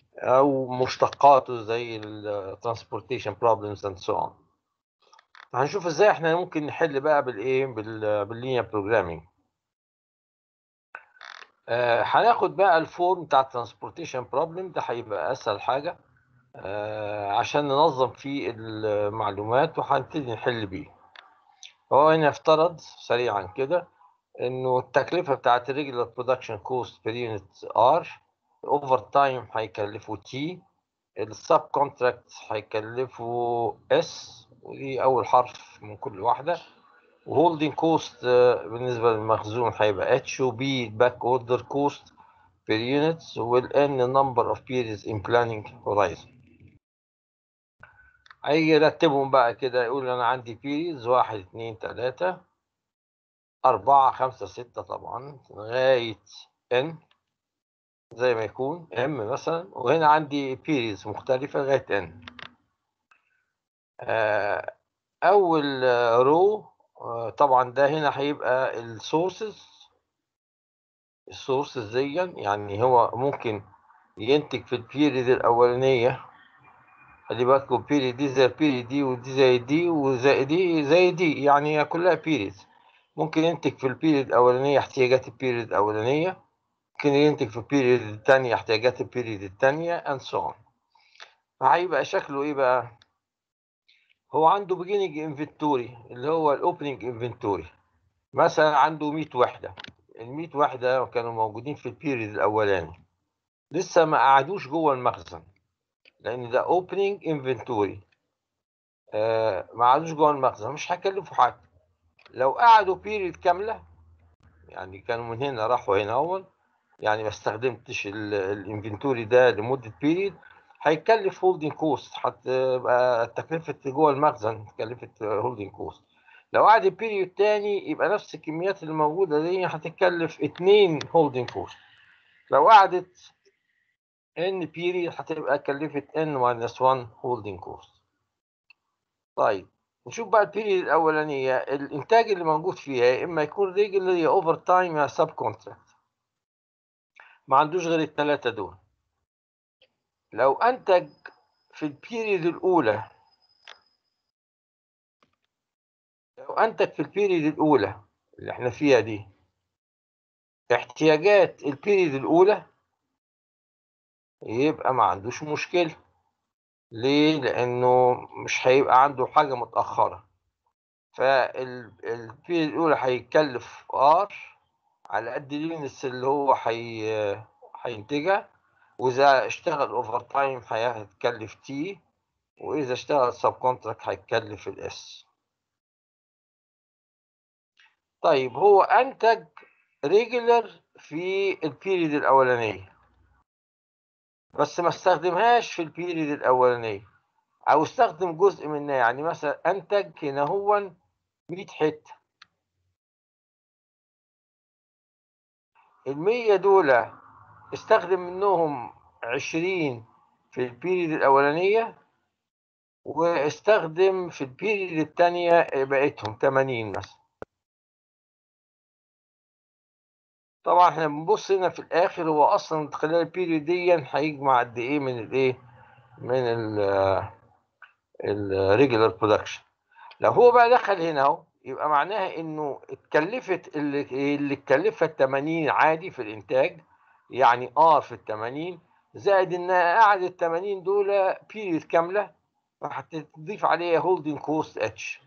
او مشتقاته زي الترانسبورتيشن بروبلمز اند سو اون هنشوف ازاي احنا ممكن نحل بقى بالايه باللينير بروجرامينج هناخد بقى الفورم بتاع الترانسبورتيشن بروبلم ده هيبقى اسهل حاجه آه، عشان ننظم فيه المعلومات وهنبتدي نحل بيه هو هنا افترض سريعا كده انه التكلفه بتاعت الريجولار برودكشن كوست بير يونت ار الاوفر تايم هيكلفه تي السب كونتراكت هيكلفه اس ودي اول حرف من كل واحده وهولدنج كوست بالنسبه للمخزون هيبقى اتش وبي باك اوردر كوست بير يونت والان نمبر اوف periods in planning horizon هيجي يرتبهم بقى كده يقول انا عندي periods واحد اتنين تلاتة أربعة خمسة ستة طبعا لغاية n زي ما يكون m مثلا وهنا عندي periods مختلفة لغاية n آه، أول رو طبعا ده هنا هيبقى السورسز السورسز دي يعني هو ممكن ينتج في البيريد الأولانية خلي بالكم البيريد دي زي البيريد دي ودي زي دي وزي دي زي دي يعني هي كلها بيريد ممكن ينتج في البيريد الأولانية احتياجات البيريد الأولانية ممكن ينتج في البيريد التانية احتياجات البيريد التانية and so on فهيبقى شكله ايه بقى هو عنده beginning inventory اللي هو الاوبننج inventory مثلا عنده 100 وحدة ال 100 وحدة كانوا موجودين في البيريد الأولاني لسه ما قعدوش جوه المخزن لأن ده opening inventory آه ما قعدوش جوه المخزن مش هيكلفوا حاجة لو قعدوا بيريد كاملة يعني كانوا من هنا راحوا هنا أول يعني ما استخدمتش الانفنتوري ده لمدة بيريد هيكلف هولدنج كوست هتبقى تكلفة جوه المخزن تكلفة هولدنج كوست لو قعد البيريود تاني يبقى نفس الكميات اللي موجودة دي هتتكلف اتنين هولدنج كوست لو قعدت ان بيريود هتبقى كلفت ان ماينس 1 هولدنج كوست طيب نشوف بقى البيريود الأولانية الإنتاج اللي موجود فيها يا إما يكون ريجولر يا أوفر تايم يا سب كونتراكت ما عندوش غير الثلاثة دول لو أنتج في البيريود الأولى لو أنتج في البيريود الأولى اللي احنا فيها دي احتياجات البيريود الأولى يبقى ما عندوش مشكلة ليه؟ لأنه مش هيبقى عنده حاجة متأخرة فالبيريود الأولى هيكلف ار على قد اليونتس اللي هو هي هينتجها وإذا اشتغل أوفر تايم هيتكلف تي وإذا اشتغل سب كونتراكت هيتكلف الإس طيب هو أنتج ريجولر في البيريد الأولانية بس ما استخدمهاش في البيريد الأولانية أو استخدم جزء منها يعني مثلا أنتج هنا هو 100 حتة المية دول استخدم منهم 20 في البيريد الأولانية واستخدم في البيريد الثانية بقيتهم 80 مثلا طبعا احنا بنبص هنا في الآخر هو أصلا خلال البيريد دي هيجمع قد إيه من الإيه من ال الريجولار برودكشن لو هو بقى دخل هنا اهو يبقى معناها انه اتكلفت اللي اللي اتكلفت 80 عادي في الانتاج يعني ار في ال 80 زائد انها قعدت 80 دول بيريد كامله فهتضيف عليها هولدنج كوست اتش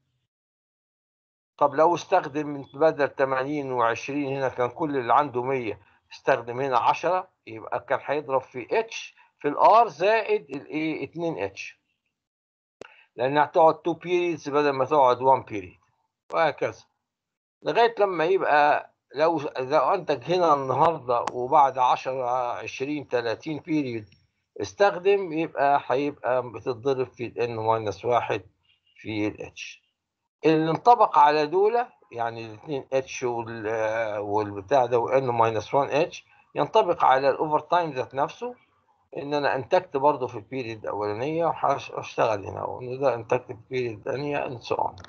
طب لو استخدم من بدل 80 و20 هنا كان كل اللي عنده 100 استخدم هنا 10 يبقى كان هيضرب في اتش في الار زائد الايه 2 اتش لانها هتقعد 2 بيريدز بدل ما تقعد 1 بيريد وهكذا لغايه لما يبقى لو لو انتج هنا النهارده وبعد 10 20 30 بيريد استخدم يبقى هيبقى بتتضرب في الان ماينس 1 في الاتش اللي انطبق على دول يعني الاثنين اتش والبتاع ده وان ماينس 1 اتش ينطبق على الاوفر تايم ذات نفسه ان انا انتجت برضه في البيريد الاولانيه وهشتغل هنا وان ده انتجت في البيريد الثانيه اند سو اون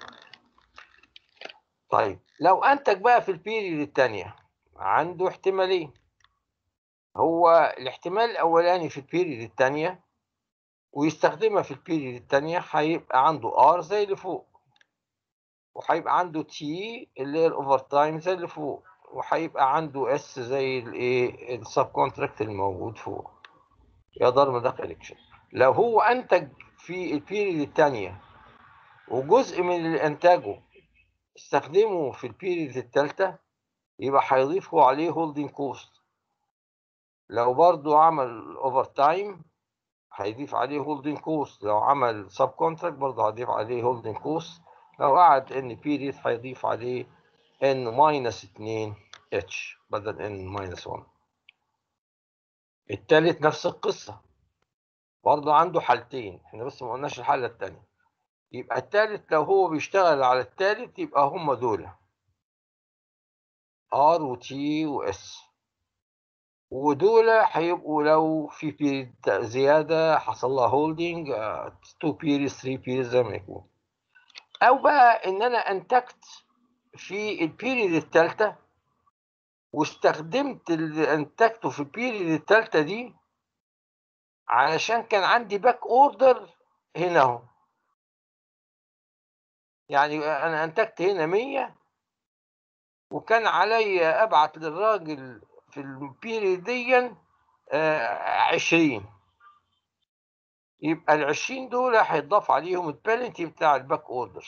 طيب لو انتج بقى في البيريد الثانيه عنده احتمالين هو الاحتمال الاولاني في البيريد الثانيه ويستخدمها في البيريد الثانيه هيبقى عنده ار زي اللي فوق وهيبقى عنده تي اللي هي الاوفر تايم زي اللي فوق وهيبقى عنده اس زي الايه السب كونتراكت الموجود فوق يا ضرب ده كوليكشن لو هو انتج في البيريد الثانيه وجزء من اللي انتاجه استخدمه في البيريد الثالثه يبقى هيضيفوا عليه هولدنج كوست لو برضو عمل اوفر تايم هيضيف عليه هولدنج كوست لو عمل سب كونتراكت برضه هيضيف عليه هولدنج كوست لو قعد ان بيريد هيضيف عليه ان ماينس 2 اتش بدل ان ماينس 1 التالت نفس القصة برضه عنده حالتين احنا بس ما قلناش الحالة التانية يبقى التالت لو هو بيشتغل على التالت يبقى هم دول ار وتي واس ودول هيبقوا لو في بيريد زيادة حصل لها هولدنج 2 بيريد 3 بيريد زي ما يكون او بقى ان انا انتجت في البيريد الثالثه واستخدمت اللي انتجته في البيريد الثالثه دي علشان كان عندي باك اوردر هنا اهو يعني انا انتجت هنا 100 وكان عليا ابعت للراجل في البيريد دي آه 20 يبقى ال 20 دول هيتضاف عليهم البالنتي بتاع الباك اوردر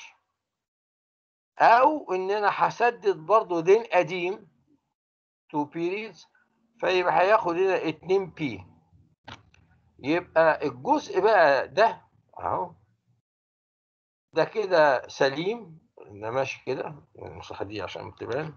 او ان انا هسدد برضو دين قديم 2 بيريدز فيبقى هياخد هنا 2 بي يبقى الجزء بقى ده اهو ده كده سليم ده ماشي كده المساحه دي عشان تبان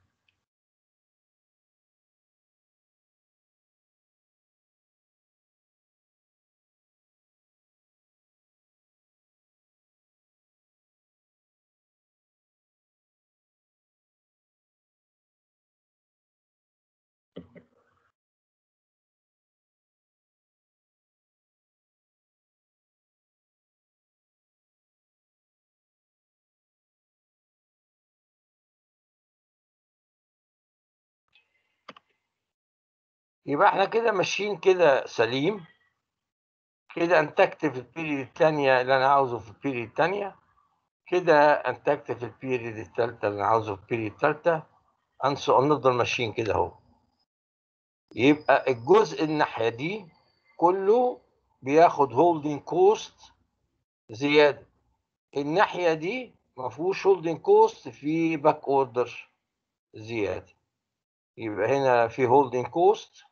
يبقى احنا كده ماشيين كده سليم كده انتجت في البيريد الثانية اللي انا عاوزه في البيريد الثانية كده انتجت في البيريد الثالثة اللي انا عاوزه في البيريد الثالثة انسوا نفضل ماشيين كده اهو يبقى الجزء الناحية دي كله بياخد هولدنج كوست زيادة الناحية دي ما فيهوش هولدنج كوست في باك اوردر زيادة يبقى هنا في هولدنج كوست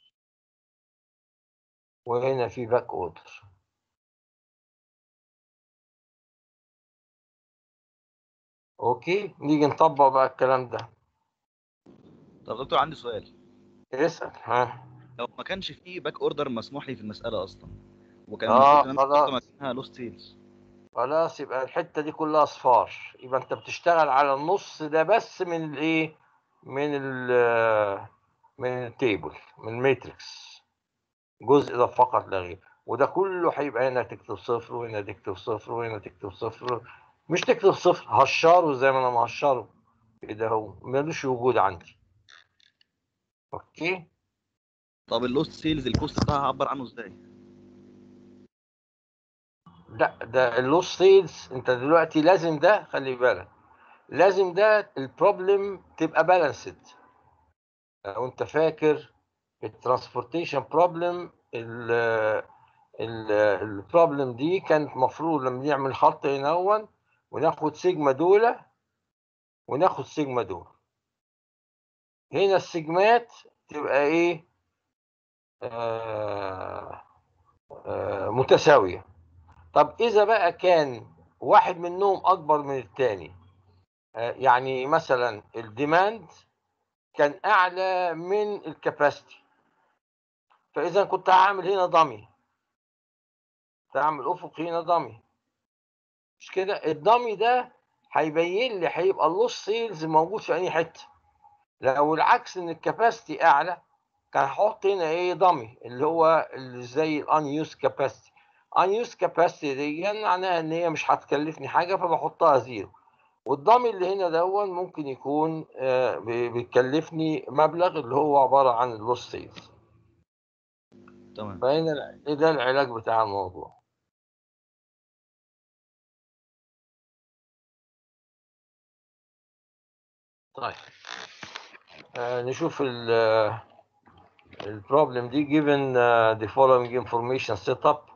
وهنا في باك اوردر اوكي نيجي نطبق بقى الكلام ده طب دكتور عندي سؤال اسال ها لو ما كانش فيه باك اوردر مسموح لي في المساله اصلا وكان آه، المفروض ان انا خلاص. استخدم مكانها لوست سيلز خلاص يبقى الحته دي كلها اصفار يبقى انت بتشتغل على النص ده بس من الايه من ال من التيبل من الماتريكس جزء ده فقط لا غير وده كله هيبقى هنا تكتب صفر وهنا تكتب صفر وهنا تكتب صفر مش تكتب صفر هشره زي ما انا مهشره كده هو ملوش وجود عندي اوكي طب اللوست سيلز الكوست بتاعها هعبر عنه ازاي؟ لا ده اللوس سيلز انت دلوقتي لازم ده خلي بالك لازم ده البروبلم تبقى بالانسد لو انت فاكر الترانسبورتيشن بروبلم البروبلم دي كانت مفروض لما نعمل خط هنا هون وناخد سيجما دول وناخد سيجما دول هنا السيجمات تبقى ايه آه آه متساويه طب اذا بقى كان واحد منهم اكبر من الثاني يعني مثلا الديماند كان اعلى من الكاباسيتي فاذا كنت هعمل هنا ضمي هعمل افق هنا ضمي مش كده الضمي ده هيبين لي هيبقى اللوس سيلز موجود في اي حته لو العكس ان الكاباسيتي اعلى كان هحط هنا ايه ضمي اللي هو اللي زي الان يوز كاباسيتي unused capacity دي معناها ان هي مش هتكلفني حاجه فبحطها زيرو والضامن اللي هنا دون ممكن يكون آه، بي- بيكلفني مبلغ اللي هو عباره عن اللوس سيلز تمام فهنا ده العلاج بتاع الموضوع طيب آه نشوف ال البروبلم دي given uh, the following information setup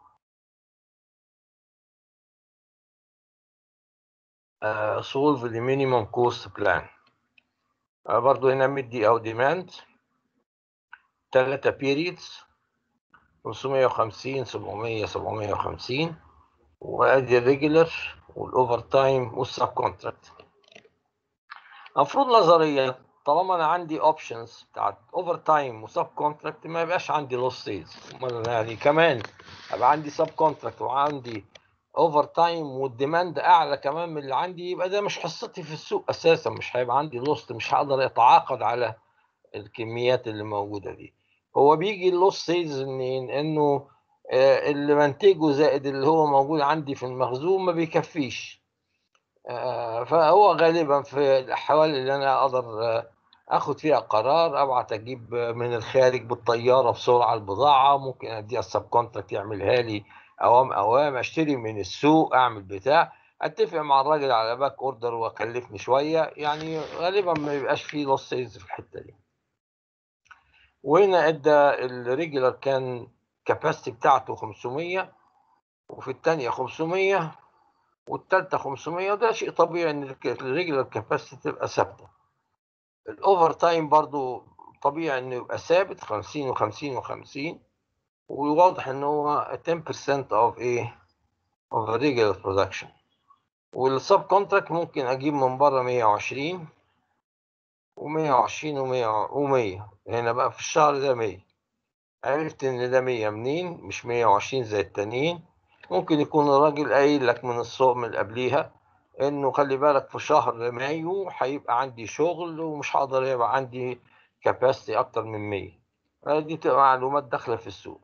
uh, solve the minimum cost plan uh, برضو هنا مدي او demand ثلاثة periods 550 700 750 وادي الريجولر والاوفر تايم والسب كونتراكت المفروض نظريا طالما انا عندي اوبشنز بتاعت اوفر تايم وسب كونتراكت ما يبقاش عندي لوس سيلز يعني كمان ابقى عندي سب كونتراكت وعندي اوفر تايم والديماند اعلى كمان من اللي عندي يبقى ده مش حصتي في السوق اساسا مش هيبقى عندي لوست مش هقدر اتعاقد على الكميات اللي موجوده دي هو بيجي اللوس سيلز منين انه آه، اللي منتجه زائد اللي هو موجود عندي في المخزون ما بيكفيش آه، فهو غالبا في الاحوال اللي انا اقدر آه، اخد فيها قرار ابعت اجيب من الخارج بالطياره بسرعه البضاعه ممكن اديها السب كونتراكت يعملها لي اوام اوام اشتري من السوق اعمل بتاع اتفق مع الراجل على باك اوردر واكلفني شويه يعني غالبا ما يبقاش فيه لوس سيلز في الحته دي وهنا ادى الريجولار كان كاباسيتي بتاعته 500 وفي الثانيه 500 والثالثه 500 وده شيء طبيعي ان الريجولار كاباسيتي تبقى ثابته الاوفر تايم برضو طبيعي انه يبقى ثابت 50 و50 و50 وواضح ان هو 10% of ايه of the regular production والسب كونتراكت ممكن اجيب من بره 120 و120 و100 و100 هنا بقى في الشهر ده 100 عرفت ان ده 100 منين مش 120 زي التانيين ممكن يكون الراجل قايل لك من الصوم اللي قبليها انه خلي بالك في شهر مايو هيبقى عندي شغل ومش هقدر يبقى عندي كاباسيتي اكتر من 100 دي تبقى معلومات داخله في السوق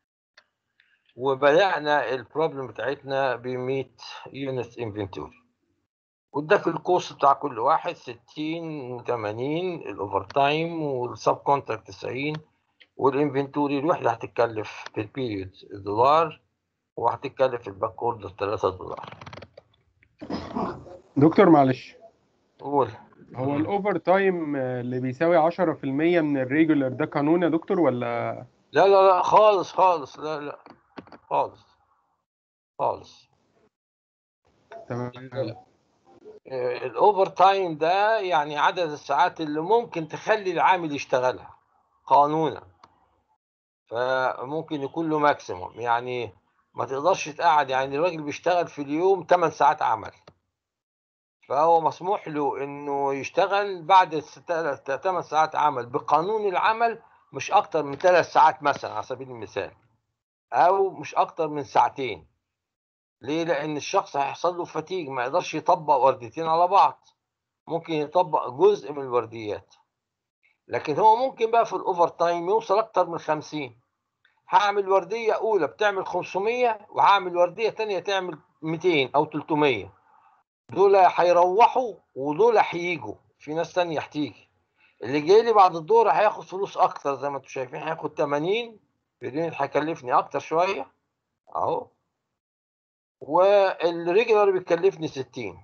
وبدانا البروبلم بتاعتنا ب 100 يونت انفنتوري واداك الكوست بتاع كل واحد 60 80 الاوفر تايم والسب كونتراكت 90 والانفنتوري الوحده هتتكلف في البيريود دولار وهتتكلف الباك اوردر 3 دولار دكتور معلش قول هو الاوفر تايم اللي بيساوي 10% من الريجولر ده قانون يا دكتور ولا لا لا لا خالص خالص لا لا خالص خالص تمام آه، الاوفر تايم ده يعني عدد الساعات اللي ممكن تخلي العامل يشتغلها قانونا فممكن يكون له ماكسيموم يعني ما تقدرش تقعد يعني الراجل بيشتغل في اليوم 8 ساعات عمل فهو مسموح له انه يشتغل بعد 8 ساعات عمل بقانون العمل مش اكتر من 3 ساعات مثلا على سبيل المثال او مش اكتر من ساعتين ليه لان الشخص هيحصل له فتيج ما يقدرش يطبق ورديتين على بعض ممكن يطبق جزء من الورديات لكن هو ممكن بقى في الاوفر تايم يوصل اكتر من 50 هعمل ورديه اولى بتعمل 500 وهعمل ورديه ثانيه تعمل 200 او 300 دول هيروحوا ودول هيجوا في ناس ثانيه هتيجي اللي جاي لي بعد الظهر هياخد فلوس اكتر زي ما انتم شايفين هياخد 80 اليونت هيكلفني اكتر شويه اهو والريجولار بيكلفني 60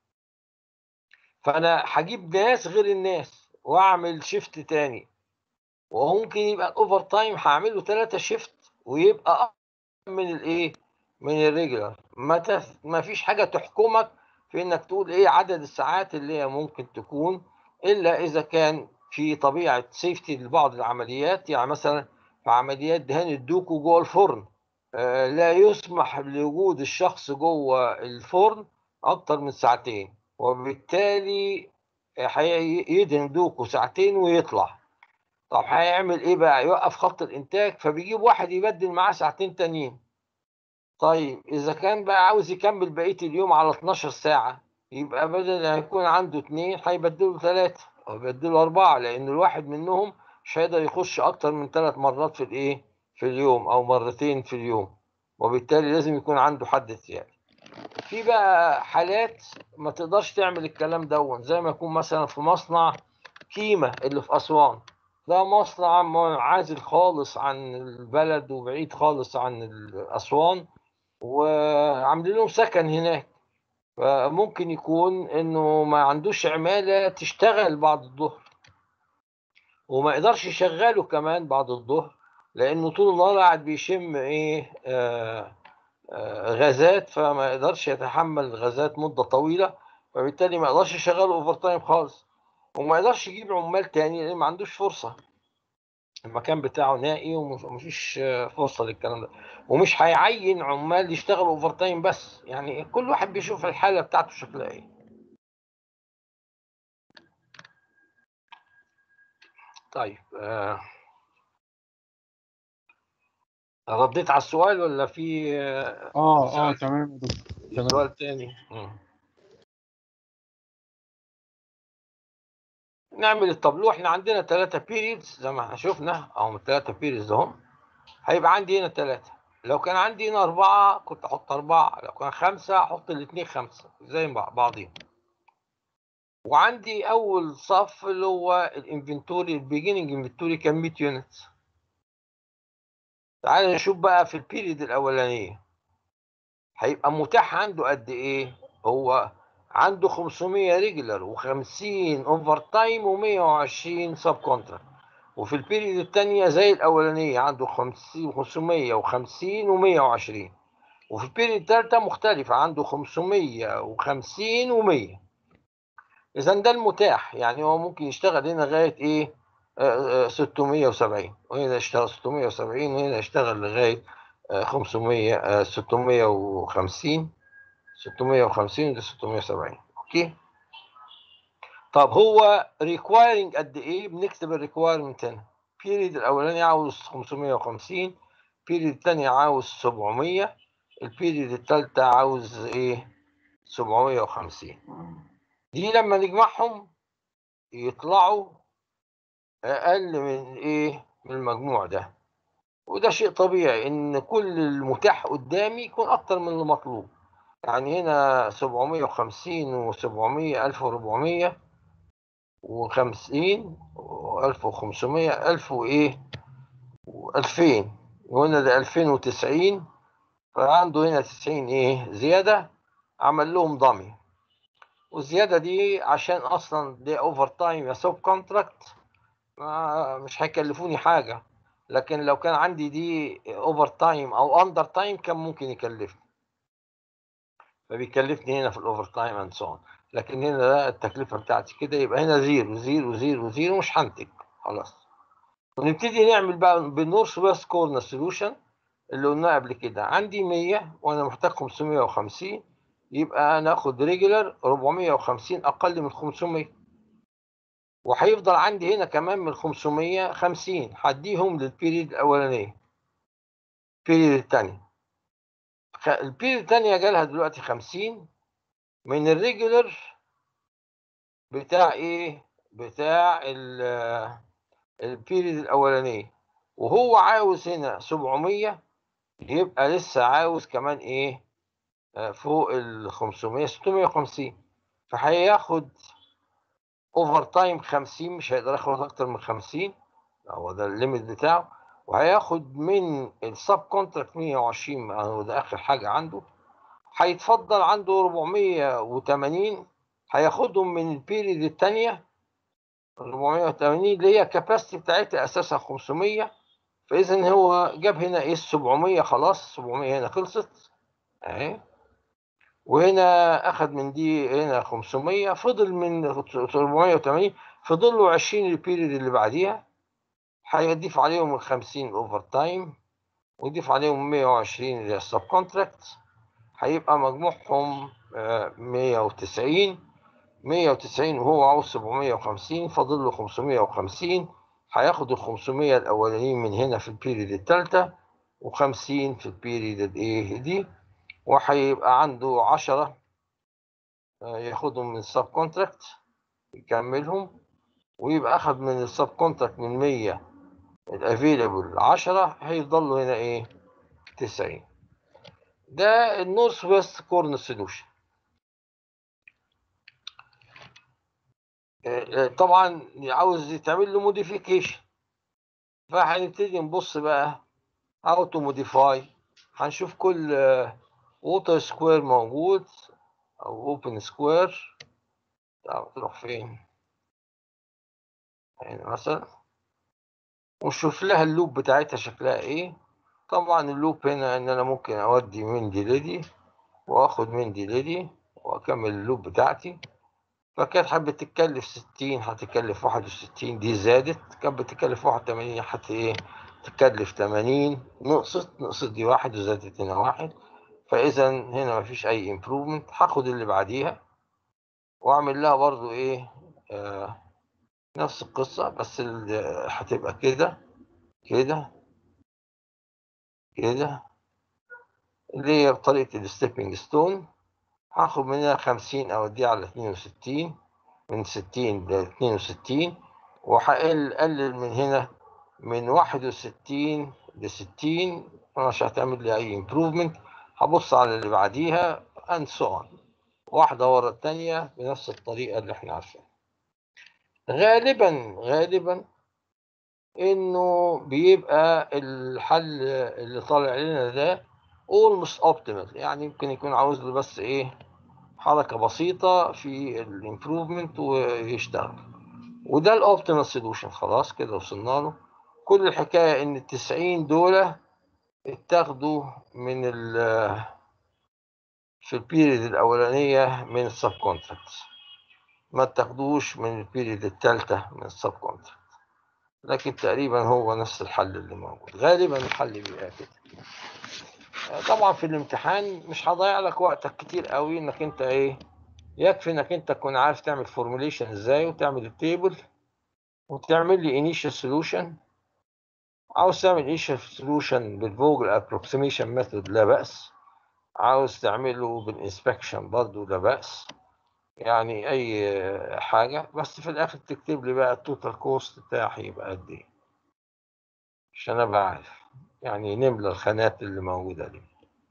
فانا هجيب ناس غير الناس واعمل شيفت تاني وممكن يبقى الاوفر تايم هعمله 3 شيفت ويبقى أكتر من الايه من الريجولار ما تف... ما فيش حاجه تحكمك في انك تقول ايه عدد الساعات اللي هي ممكن تكون الا اذا كان في طبيعه سيفتي لبعض العمليات يعني مثلا في عمليات دهان الدوكو جوه الفرن آه، لا يسمح بوجود الشخص جوه الفرن اكتر من ساعتين وبالتالي هيدهن دوكو ساعتين ويطلع طب هيعمل ايه بقى يوقف خط الانتاج فبيجيب واحد يبدل معاه ساعتين تانيين طيب اذا كان بقى عاوز يكمل بقيه اليوم على 12 ساعه يبقى بدل ما يكون عنده اتنين هيبدلوا ثلاثه او يبدلوا اربعه لان الواحد منهم مش هيقدر يخش اكتر من ثلاث مرات في الايه في اليوم او مرتين في اليوم وبالتالي لازم يكون عنده حد احتياج في بقى حالات ما تقدرش تعمل الكلام دون زي ما يكون مثلا في مصنع كيمة اللي في أسوان ده مصنع منعزل خالص عن البلد وبعيد خالص عن أسوان وعاملين لهم سكن هناك فممكن يكون انه ما عندوش عمالة تشتغل بعد الظهر وما يقدرش يشغله كمان بعد الظهر لانه طول النهار قاعد بيشم ايه آه آه غازات فما يقدرش يتحمل الغازات مدة طويلة فبالتالي ما يقدرش يشغله اوفر تايم خالص وما يقدرش يجيب عمال تاني لان ما عندوش فرصة المكان بتاعه نائي ومفيش فرصة للكلام ده ومش هيعين عمال يشتغلوا اوفر تايم بس يعني كل واحد بيشوف الحالة بتاعته شكلها ايه طيب آه رديت على السؤال ولا في آه اه اه تمام يا دكتور في تمام. سؤال تاني مم. نعمل الطابلو احنا عندنا ثلاثة بيريدز زي ما احنا شفنا اهم الثلاثة بيريدز اهم هيبقى عندي هنا ثلاثة لو كان عندي هنا أربعة كنت أحط أربعة لو كان خمسة أحط الاتنين خمسة زي بعضهم وعندي أول صف اللي هو الانفنتوري البيجيننج انفنتوري كان 100 يونت تعال نشوف بقى في البيريد الأولانية هيبقى متاح عنده قد إيه هو عنده 500 ريجولار و50 اوفر تايم و120 سب كونتراكت وفي البيريد الثانية زي الأولانية عنده 50 550 و120 وفي البيريد الثالثة مختلفة عنده 550 و100 إذا ده المتاح يعني هو ممكن يشتغل هنا لغاية إيه آه، آه، 670 وهنا يشتغل 670 وهنا يشتغل لغاية آه، 500 آه، 650 650 وده 670 أوكي طب هو ريكوايرنج قد ايه بنكتب الريكوايرمنت هنا بيريد الاولاني عاوز 550 بيريد الثاني عاوز 700 البيريد الثالثه عاوز ايه 750 دي لما نجمعهم يطلعوا اقل من ايه من المجموع ده وده شيء طبيعي ان كل المتاح قدامي يكون اكتر من المطلوب يعني هنا 750 و700 1400 وخمسين وألف وخمسمية ألف وإيه وألفين وهنا ده ألفين وتسعين فعنده هنا تسعين إيه زيادة عمل لهم ضمي والزيادة دي عشان أصلا دي أوفر تايم يا سب كونتراكت مش هيكلفوني حاجة لكن لو كان عندي دي أوفر تايم أو أندر تايم كان ممكن يكلفني فبيكلفني هنا في الأوفر تايم أند سو لكن هنا ده التكلفة بتاعتي كده يبقى هنا زيرو زيرو زيرو زيرو مش هنتج خلاص ونبتدي نعمل بقى بالنورث ويست كورنر سوليوشن اللي قلناه قبل كده عندي 100 وانا محتاج 550 يبقى انا اخد ريجولار 450 اقل من 500 وهيفضل عندي هنا كمان من 500 50 هديهم للبيريد الاولانيه البيريد الثانيه البيريد الثانيه جالها دلوقتي 50 من الريجولر بتاع ايه بتاع البيريد الاولانيه وهو عاوز هنا 700 يبقى لسه عاوز كمان ايه آه، فوق ال 500 650 فهياخد اوفر تايم 50 مش هيقدر ياخد اكتر من 50 هو ده الليميت بتاعه وهياخد من السب كونتراكت 120 هو ده اخر حاجه عنده هيتفضل عنده 480 هياخدهم من البيريد الثانيه 480 اللي هي كاباسيتي بتاعتها اساسا 500 فاذا هو جاب هنا ايه 700 خلاص 700 هنا خلصت اهي وهنا اخد من دي هنا 500 فضل من 480 فضل له 20 البيريد اللي بعديها هيضيف عليهم ال 50 اوفر تايم ويضيف عليهم 120 اللي هي السب كونتراكت هيبقى مجموعهم آه، 190 190 وهو عاوز 750 فاضل له 550 هياخد ال 500 الاولانيين من هنا في البيريد الثالثه و50 في البيريد الايه دي وهيبقى عنده 10 آه، ياخدهم من السب كونتراكت يكملهم ويبقى اخد من السب كونتراكت من 100 الافيلابل 10 هيفضل له هنا ايه 90 ده النورث ويست كورن سوليوشن طبعا عاوز يتعمل له موديفيكيشن فهنبتدي نبص بقى how to modify هنشوف كل ووتر سكوير موجود او اوبن سكوير تروح فين هنا مثلا ونشوف لها اللوب بتاعتها شكلها ايه طبعا اللوب هنا ان انا ممكن اودي من دي لدي واخد من دي لدي واكمل اللوب بتاعتي فكانت حابة تتكلف ستين هتكلف واحد وستين دي زادت كانت بتكلف واحد وتمانين حتى ايه تكلف تمانين نقصت نقصت دي واحد وزادت هنا واحد فاذا هنا مفيش اي امبروفمنت هاخد اللي بعديها واعمل لها برضو ايه آه نفس القصة بس ال- هتبقى كده كده كده اللي هي بطريقة الستيبنج ستون هاخد منها خمسين أوديها على اتنين وستين من ستين لاتنين وستين وهقل أقلل من هنا من واحد وستين لستين مش هتعمل لي أي امبروفمنت هبص على اللي بعديها and so on واحدة ورا التانية بنفس الطريقة اللي احنا عارفينها غالبا غالبا انه بيبقى الحل اللي طالع لنا ده almost optimal يعني يمكن يكون عاوز له بس ايه حركة بسيطة في الامبروفمنت ويشتغل وده الاوبتيمال سولوشن خلاص كده وصلنا له كل الحكاية ان التسعين دول اتاخدوا من ال في البيريد الأولانية من السب كونتراكت ما تاخدوش من البيريد التالتة من السب كونتراكت لكن تقريبا هو نفس الحل اللي موجود غالبا الحل بيبقى كده طبعا في الامتحان مش هضيع لك وقتك كتير قوي انك انت ايه يكفي انك انت تكون عارف تعمل فورموليشن ازاي وتعمل التيبل وتعمل لي انيشال سولوشن عاوز تعمل initial سولوشن بالفوجل ابروكسيميشن ميثود لا بأس عاوز تعمله بالانسبكشن برضه لا بأس يعني اي حاجة بس في الاخر تكتب لي بقى التوتال كوست بتاعي يبقى قد ايه عشان ابقى عارف يعني نملى الخانات اللي موجودة دي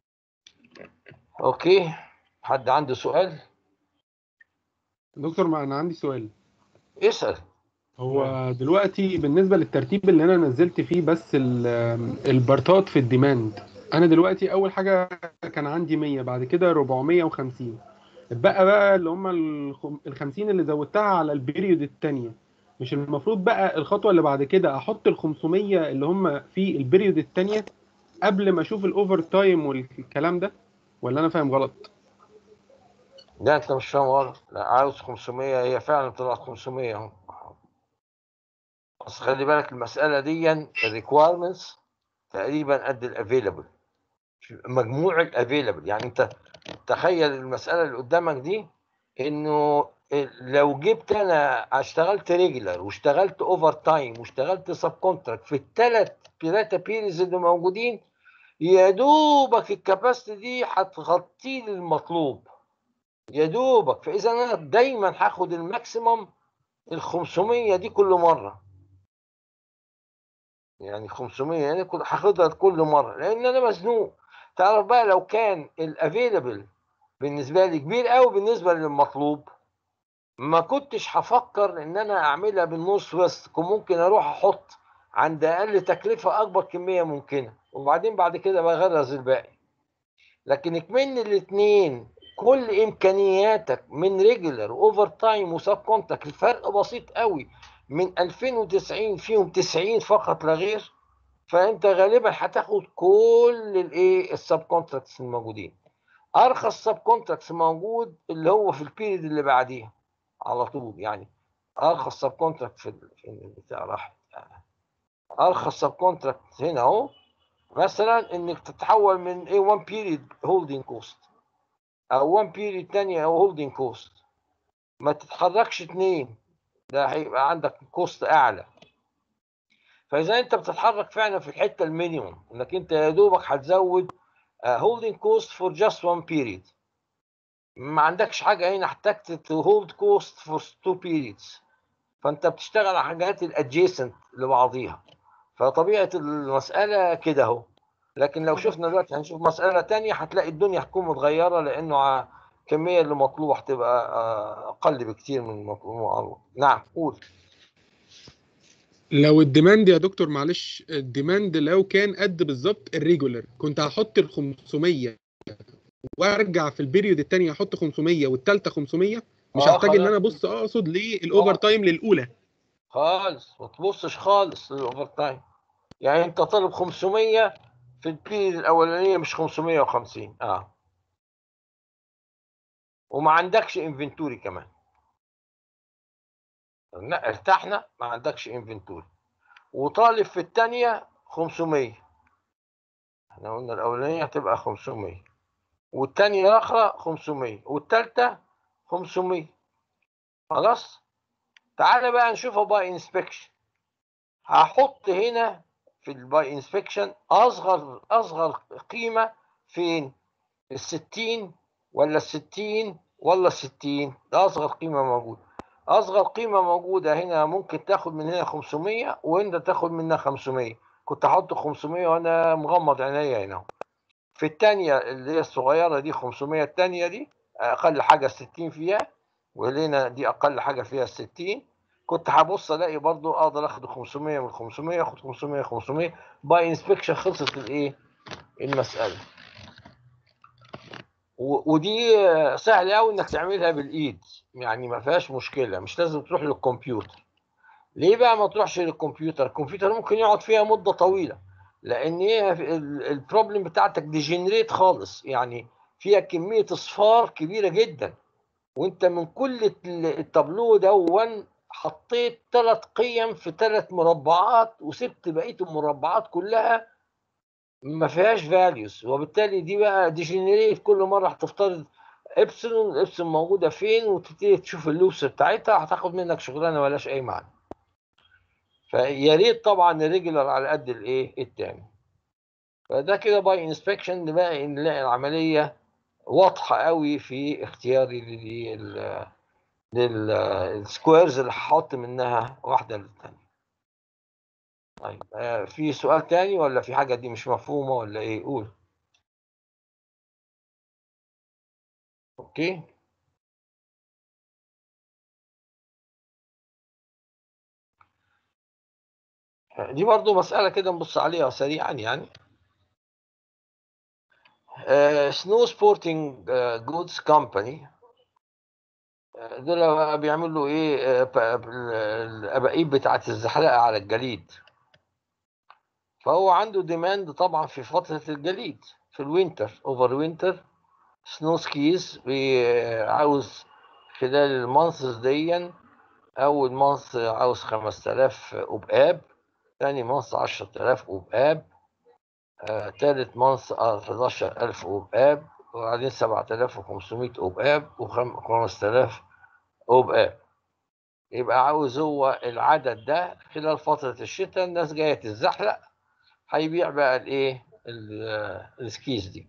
اوكي حد عنده سؤال دكتور ما انا عندي سؤال اسأل هو دلوقتي بالنسبه للترتيب اللي انا نزلت فيه بس ال- البارتات في الديماند انا دلوقتي اول حاجه كان عندي 100 بعد كده 450 اتبقى بقى اللي هم ال 50 اللي زودتها على البيريود الثانيه مش المفروض بقى الخطوه اللي بعد كده احط ال 500 اللي هم في البيريود الثانيه قبل ما اشوف الاوفر تايم والكلام ده ولا انا فاهم غلط لا انت مش فاهم غلط لا عاوز 500 هي فعلا طلعت 500 اهو بس خلي بالك المسألة دي الريكويرمنتس تقريبا قد الافيلابل مجموع الافيلابل يعني انت تخيل المسألة اللي قدامك دي انه لو جبت انا اشتغلت ريجولار واشتغلت اوفر تايم واشتغلت سب كونتراكت في الثلاث ثلاثة بيريز اللي موجودين يا دوبك الكباستي دي هتغطي لي المطلوب يا دوبك فاذا انا دايما هاخد الماكسيمم ال 500 دي كل مره يعني 500 يعني كنت هاخدها كل مره لان انا مزنوق تعرف بقى لو كان الافيلابل بالنسبه لي كبير قوي بالنسبه للمطلوب ما كنتش هفكر ان انا اعملها بالنص ويست كنت ممكن اروح احط عند اقل تكلفه اكبر كميه ممكنه وبعدين بعد كده بغرز الباقي لكن اكمن الاثنين كل امكانياتك من ريجولر اوفر تايم وسب كونتاكت الفرق بسيط قوي من 2090 فيهم 90 فقط لا غير فانت غالبا هتاخد كل الايه السب كونتراكتس الموجودين ارخص سب كونتراكتس موجود اللي هو في البيريد اللي بعديها على طول يعني ارخص سب كونتراكت في ال- في البتاع راح ارخص سب كونتراكت هنا اهو مثلا انك تتحول من ايه 1 بيريد هولدنج كوست او 1 بيريد تانية او هولدنج كوست ما تتحركش اتنين ده هيبقى عندك كوست اعلى فاذا انت بتتحرك فعلا في الحته المينيموم انك انت يا دوبك هتزود هولدنج كوست فور جاست وان بيريد ما عندكش حاجه هنا احتجت تو هولد كوست فور تو بيريدز فانت بتشتغل على حاجات الادجيسنت لبعضيها فطبيعه المساله كده اهو لكن لو شفنا دلوقتي هنشوف مساله تانية هتلاقي الدنيا هتكون متغيره لانه ع- الكميه اللي مطلوبه هتبقى آه، اقل بكتير من المطلوب نعم قول لو الديماند يا دكتور معلش الديماند لو كان قد بالظبط الريجولر كنت هحط ال 500 وارجع في البيريود الثانيه احط 500 والثالثه 500 مش آه، هحتاج ان خلاص. انا ابص اقصد للاوفر آه. تايم للاولى خالص ما تبصش خالص للاوفر تايم يعني انت طالب 500 في البيريد الاولانيه مش 550 اه وما عندكش انفنتوري كمان لا، ارتحنا ما عندكش انفنتوري وطالب في الثانيه 500 احنا قلنا الاولانيه هتبقى 500 والثانيه الاخرى 500 والثالثه 500 خلاص تعالى بقى نشوفها باي انسبكشن هحط هنا في الباي انسبكشن اصغر اصغر قيمه فين ال 60 ولا ال 60 ولا ال 60 ده اصغر قيمه موجوده اصغر قيمه موجوده هنا ممكن تاخد من هنا 500 وانت تاخد منها 500 كنت احط 500 وانا مغمض عينيا هنا في الثانيه اللي هي الصغيره دي 500 الثانيه دي اقل حاجه 60 فيها وهنا دي اقل حاجه فيها 60 كنت هبص الاقي برضو اقدر اخد 500 من 500 اخد 500 500 باي انسبكشن خلصت الايه المساله و- ودي آه، سهل قوي انك تعملها بالايد يعني ما فيهاش مشكله مش لازم تروح للكمبيوتر ليه بقى ما تروحش للكمبيوتر الكمبيوتر ممكن يقعد فيها مده طويله لان هي ال- البروبلم بتاعتك ديجنريت خالص يعني فيها كميه اصفار كبيره جدا وانت من كل الت- التابلو ده حطيت ثلاث قيم في ثلاث مربعات وسبت بقيه المربعات كلها ما فيهاش فاليوز وبالتالي دي بقى ديجنريت كل مره هتفترض ابسلون الابسلون موجوده فين وتبتدي تشوف اللوبس بتاعتها هتاخد منك شغلانه ملهاش اي معنى فيا ريت طبعا الريجولار على قد الايه التاني فده كده باي انسبكشن نلاقي نلاقي العمليه واضحه قوي في اختياري لل للسكويرز اللي هحط منها واحده للتانيه طيب آه، في سؤال تاني ولا في حاجه دي مش مفهومه ولا ايه قول اوكي دي برضو مسألة كده نبص عليها سريعا يعني سنو سبورتنج جودز كومباني دول بقى بيعملوا ايه آه، ب- ال- الاباقيب بتاعت الزحلقة على الجليد فهو عنده ديماند طبعا في فترة الجليد في الوينتر اوفر وينتر سنو سكيز عاوز خلال المانثز دي اول مانث عاوز 5000 ابقاب تاني مانث 10000 أبقاب آه، تالت مانث 11000 أبقاب وبعدين 7500 أبقاب و5000 أبقاب يبقى عاوز هو العدد ده خلال فترة الشتاء الناس جاية تتزحلق هيبيع بقى الايه ال- السكيز دي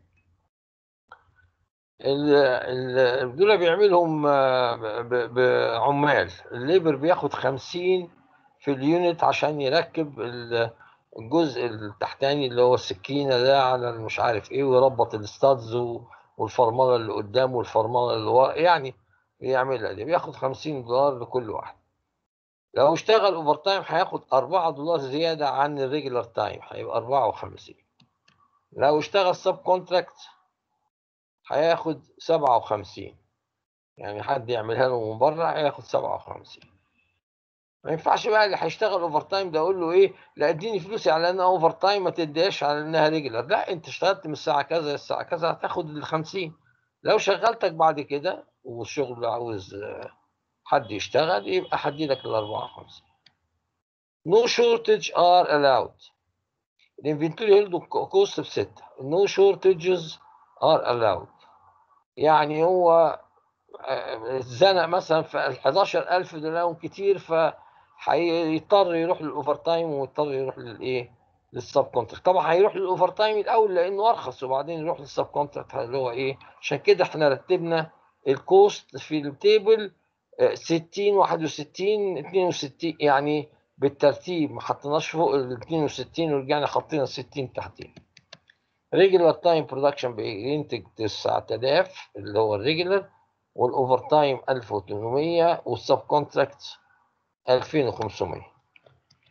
ال- ال- دول بيعملهم آه، ب- ب- بعمال الليبر بياخد 50 في اليونت عشان يركب ال- الجزء التحتاني اللي هو السكينة ده على مش عارف ايه ويربط الستادز و- والفرملة اللي قدام والفرملة اللي ورا يعني بيعملها دي بياخد 50 دولار لكل واحد لو اشتغل اوفر تايم هياخد 4 دولار زيادة عن الريجولار تايم هيبقى 54 لو اشتغل سب كونتراكت هياخد 57 يعني حد يعملها له من بره هياخد 57 ما ينفعش بقى اللي هيشتغل اوفر تايم ده اقول له ايه لا اديني فلوسي على انها اوفر تايم ما تديهاش على انها ريجولار لا انت اشتغلت من الساعه كذا للساعه كذا هتاخد ال 50 لو شغلتك بعد كده والشغل عاوز آه، حد يشتغل يبقى هدي لك ال 54 No shortage are allowed الانفنتوري يلدو كوست بستة No shortages are allowed يعني هو آه، اتزنق مثلا في ال 11000 دولار كتير فهيضطر يروح للاوفر تايم ويضطر يروح للايه للسب كونتراكت طبعا هيروح للاوفر تايم الاول لانه ارخص وبعدين يروح للسب كونتراكت اللي هو ايه عشان كده احنا رتبنا الكوست في التيبل آه، 60 61 62 يعني بالترتيب ما حطيناش فوق ال 62 ورجعنا حطينا 60 تحتين ريجولار تايم برودكشن بينتج 9000 اللي هو الريجولار والاوفر تايم 1800 والسب كونتراكت 2500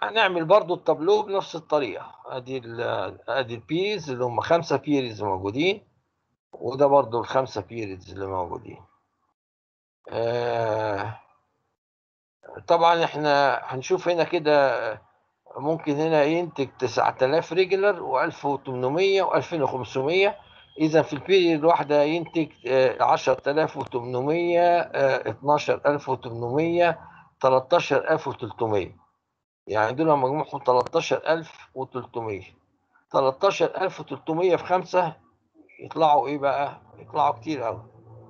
هنعمل برضو التابلو بنفس الطريقة ادي ال ادي البيريز اللي هم خمسة بيريز موجودين وده برضو الخمسة بيريز اللي موجودين آه طبعا احنا هنشوف هنا كده ممكن هنا ينتج 9000 ريجولر و1800 و2500 اذا في البيريد الواحده ينتج آه، 10800 آه، 12800 13300 يعني دول مجموعهم 13300 13300 في خمسة يطلعوا ايه بقى؟ يطلعوا كتير قوي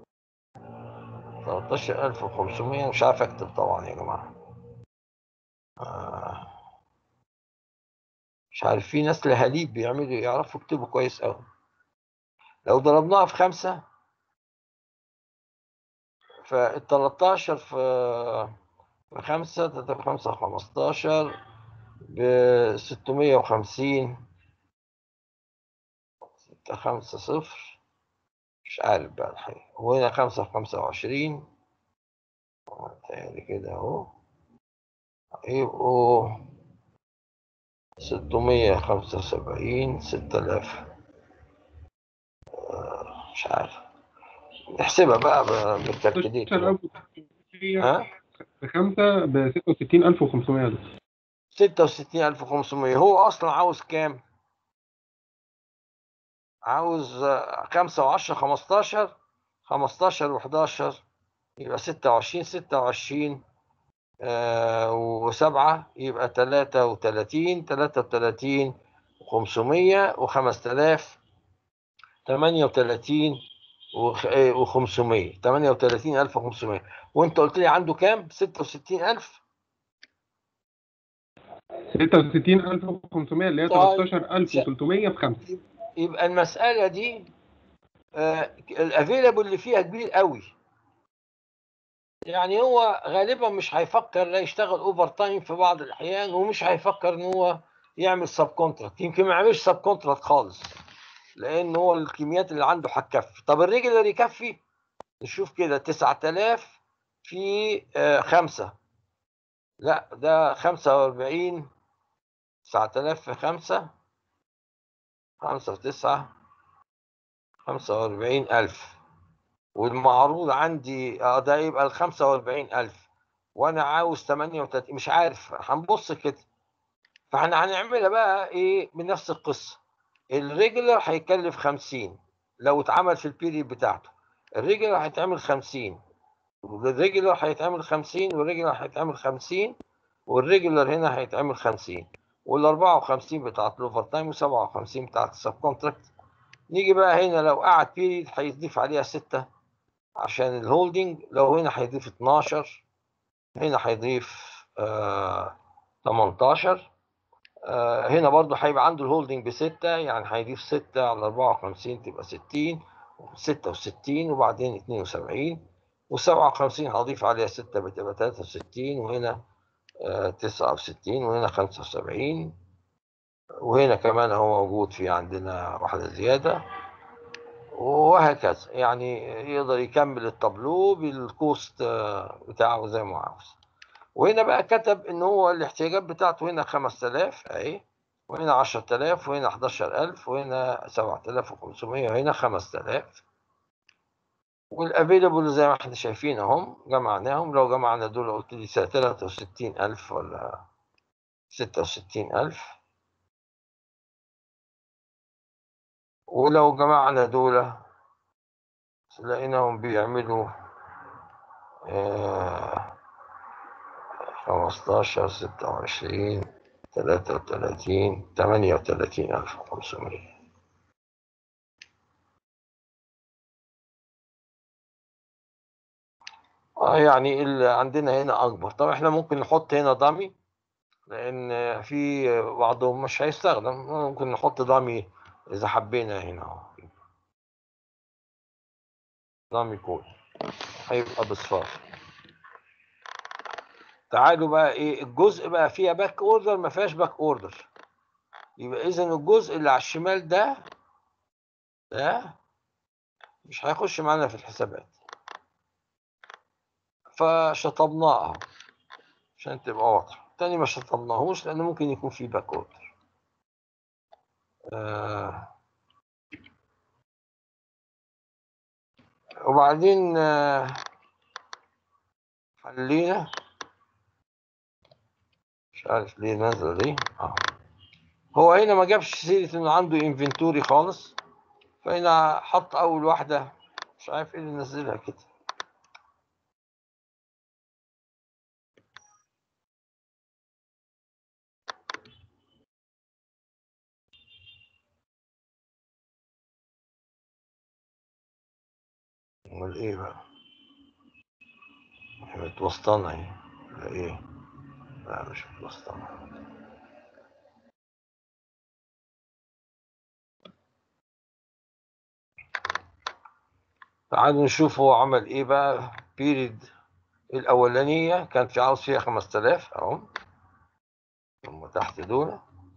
13500 مش عارف اكتب طبعا يا جماعه آه. مش عارف في ناس لهاليب بيعملوا يعرفوا يكتبوا كويس قوي لو ضربناها في خمسة فال 13 في في خمسة تلاتة خمسة خمستاشر ب 650 ستة خمسة صفر مش عارف بقى الحقيقة وهنا خمسة في خمسة وعشرين تاني كده اهو يبقوا ستمية خمسة وسبعين ستة آلاف مش عارف نحسبها بقى ب- بالكالكوليتر ها خمسة ب 66500 دول ستة وستين ألف وخمسمية هو أصلا عاوز كام؟ عاوز آه، خمسة وعشرة خمستاشر خمستاشر وحداشر يبقى ستة وعشرين ستة وعشرين آه وسبعة يبقى تلاتة وتلاتين تلاتة وتلاتين وخمسمية وخمسة آلاف تمانية وتلاتين وخمسمية تمانية وتلاتين ألف وخمسمية وأنت قلت لي عنده كام؟ ستة وستين ألف 66500 اللي هي طيب. 13300 في 5 يبقى المسألة دي الافيلابل اللي فيها كبير قوي يعني هو غالبا مش هيفكر لا يشتغل اوفر تايم في بعض الاحيان ومش هيفكر ان هو يعمل سب كونتراكت يمكن ما يعملش سب كونتراكت خالص لان هو الكميات اللي عنده هتكفي طب الريجولر يكفي نشوف كده 9000 في آه، خمسة لا ده 45 9000 في خمسة خمسة في تسعة خمسة وأربعين ألف والمعروض عندي اه ده يبقى الخمسة وأربعين ألف وأنا عاوز تمانية وتلاتين مش عارف هنبص كده فاحنا هنعملها بقى إيه بنفس القصة الريجولر هيكلف خمسين لو اتعمل في البيريد بتاعته الريجولر هيتعمل خمسين والريجولر هيتعمل خمسين والريجولر هيتعمل خمسين والريجولر هنا هيتعمل خمسين والأربعة وخمسين بتاعت الأوفر تايم وسبعة وخمسين بتاعت السب كونتراكت نيجي بقى هنا لو قعد بيريد هيضيف عليها ستة عشان الهولدنج لو هنا هيضيف 12 هنا هيضيف آه 18 آه هنا برضو هيبقى عنده الهولدنج بستة يعني هيضيف ستة على 54 تبقى 60 66 وبعدين 72 و57 هضيف عليها ستة بتبقى 63 وهنا آه 69 وهنا 75 وهنا كمان هو موجود في عندنا واحدة زيادة وهكذا يعني يقدر يكمل التابلو بالكوست آه، بتاعه زي ما هو عاوز وهنا بقى كتب ان هو الاحتياجات بتاعته هنا 5000 اهي وهنا 10000 وهنا 11000 وهنا 7500 وهنا 5000 والافيلبل زي ما احنا شايفين اهم جمعناهم لو جمعنا دول قلت لي 63000 ولا 66000 ولو جمعنا دول لقيناهم بيعملوا آه، خمستاشر ستة وعشرين تلاتة وتلاتين تمانية وتلاتين ألف وخمسمية اه يعني اللي عندنا هنا أكبر طب احنا ممكن نحط هنا دامي لأن في بعضهم مش هيستخدم ممكن نحط دامي إذا حبينا هنا اهو دامي كود هيبقى بصفار تعالوا بقى ايه الجزء بقى فيها باك اوردر ما فيهاش باك اوردر يبقى اذا الجزء اللي على الشمال ده ده مش هيخش معانا في الحسابات فشطبناه اهو عشان تبقى واضحه التاني ما شطبناهوش لان ممكن يكون فيه باك اوردر آه وبعدين آه خلينا مش عارف ليه نازله دي اه هو هنا ما جابش سيره انه عنده انفنتوري خالص فهنا حط اول واحده مش عارف ايه اللي نزلها كده امال ايه بقى هي متوسطنة اهي ولا ايه لا مش متوسطنة تعالوا نشوف هو عمل ايه بقى بيريد الاولانية كان في عاوز فيها 5000 اهو ثم تحت دول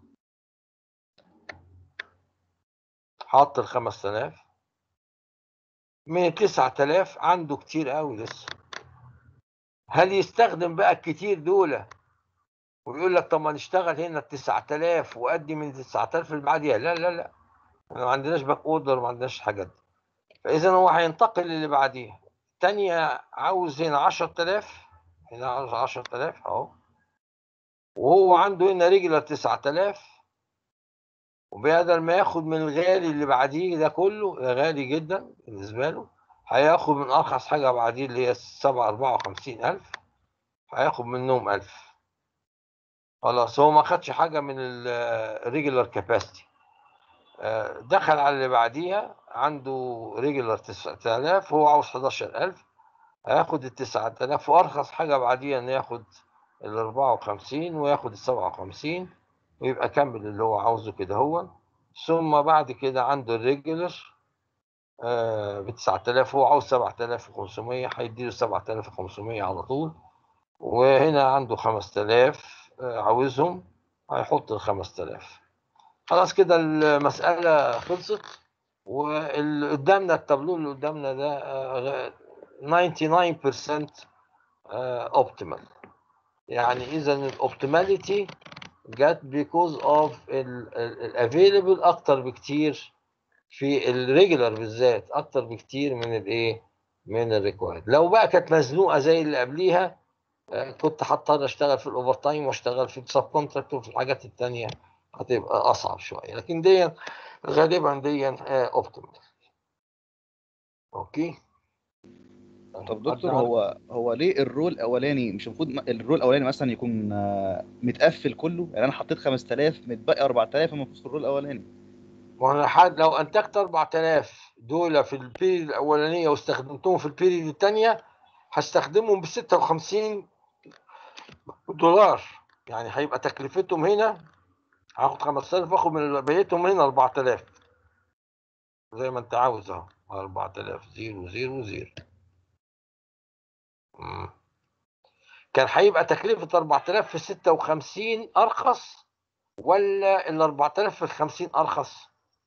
حط ال 5000 من ال 9000 عنده كتير قوي لسه هل يستخدم بقى الكتير دول ويقول لك طب ما نشتغل هنا ال 9000 وادي من 9000 اللي بعديها لا لا لا احنا ما عندناش باك اوردر ما عندناش الحاجات دي فاذا هو هينتقل للي بعديها الثانيه عاوز هنا 10000 هنا عاوز 10000 اهو وهو عنده هنا رجله 9000 وبدل ما ياخد من الغالي اللي بعديه ده كله ده غالي جدا بالنسبه له هياخد من ارخص حاجه بعديه اللي هي 7 54000 هياخد منهم 1000 خلاص هو ما خدش حاجه من الريجولار كاباسيتي دخل على اللي بعديها عنده ريجولار 9000 هو عاوز 11000 هياخد ال 9000 وارخص حاجه بعديها انه ياخد ال 54 وياخد ال 57 ويبقى كمل اللي هو عاوزه كده هو ثم بعد كده عنده الريجولر ب 9000 هو عاوز 7500 هيديله 7500 على طول وهنا عنده 5000 عاوزهم هيحط ال 5000 خلاص كده المسألة خلصت واللي قدامنا التابلو اللي قدامنا ده 99% اوبتيمال يعني اذا الاوبتيماليتي جت because of الافيلبل اكتر بكتير في الريجولار بالذات اكتر بكتير من الايه من الريكوايرد لو بقى كانت مزنوقه زي اللي قبليها كنت هضطر اشتغل في الاوفر تايم واشتغل في السب كونتراكت وفي الحاجات التانية هتبقى اصعب شويه لكن دي غالبا دي اوبتيمال اوكي طب دكتور هو هو ليه الرول الاولاني مش المفروض الرول الاولاني مثلا يكون متقفل كله يعني انا حطيت 5000 متبقي 4000 المفروض في الرول الاولاني وانا حد لو انتجت 4000 دول في البيريد الاولانيه واستخدمتهم في البيريد الثانيه هستخدمهم ب 56 دولار يعني هيبقى تكلفتهم هنا هاخد 5000 واخد من بقيتهم هنا 4000 زي ما انت عاوز اهو 4000 0 0 0 كان هيبقى تكلفة 4000 في 56 أرخص ولا ال 4000 في 50 أرخص؟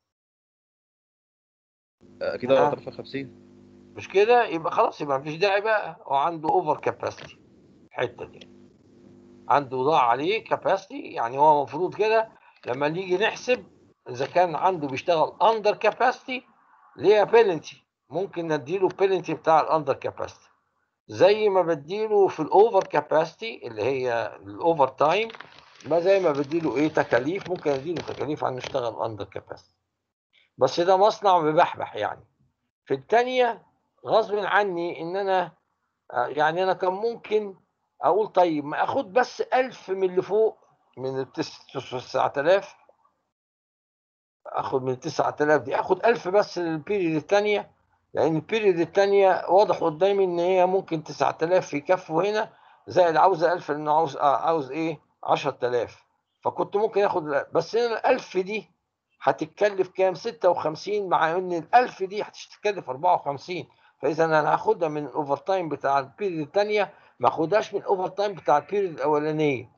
أكيد 4000 في 50 مش كده؟ يبقى خلاص يبقى مفيش داعي بقى وعنده أوفر كاباسيتي الحتة دي عنده ضاع عليه كاباسيتي يعني هو المفروض كده لما نيجي نحسب إذا كان عنده بيشتغل أندر كاباسيتي ليها بيلنتي ممكن نديله بيلنتي بتاع الأندر كاباسيتي زي ما بديله في الاوفر كاباسيتي اللي هي الاوفر تايم ما زي ما بديله ايه تكاليف ممكن اديله تكاليف عن نشتغل اندر كاباسيتي بس ده مصنع مبحبح يعني في الثانيه غصب عني ان انا يعني انا كان ممكن اقول طيب ما اخد بس 1000 من اللي فوق من ال 9000 اخد من ال 9000 دي اخد 1000 بس للبيريد الثانيه لان البيريد الثانيه واضح قدامي ان هي ممكن 9000 يكفوا هنا زائد عاوزه 1000 لانه عاوز عاوز ايه 10000 فكنت ممكن اخد بس هنا ال 1000 دي هتتكلف كام 56 مع ان ال 1000 دي هتتكلف 54 فاذا انا هاخدها من الاوفر تايم بتاع البيريد الثانيه ما اخدهاش من الاوفر تايم بتاع البيريد الاولانيه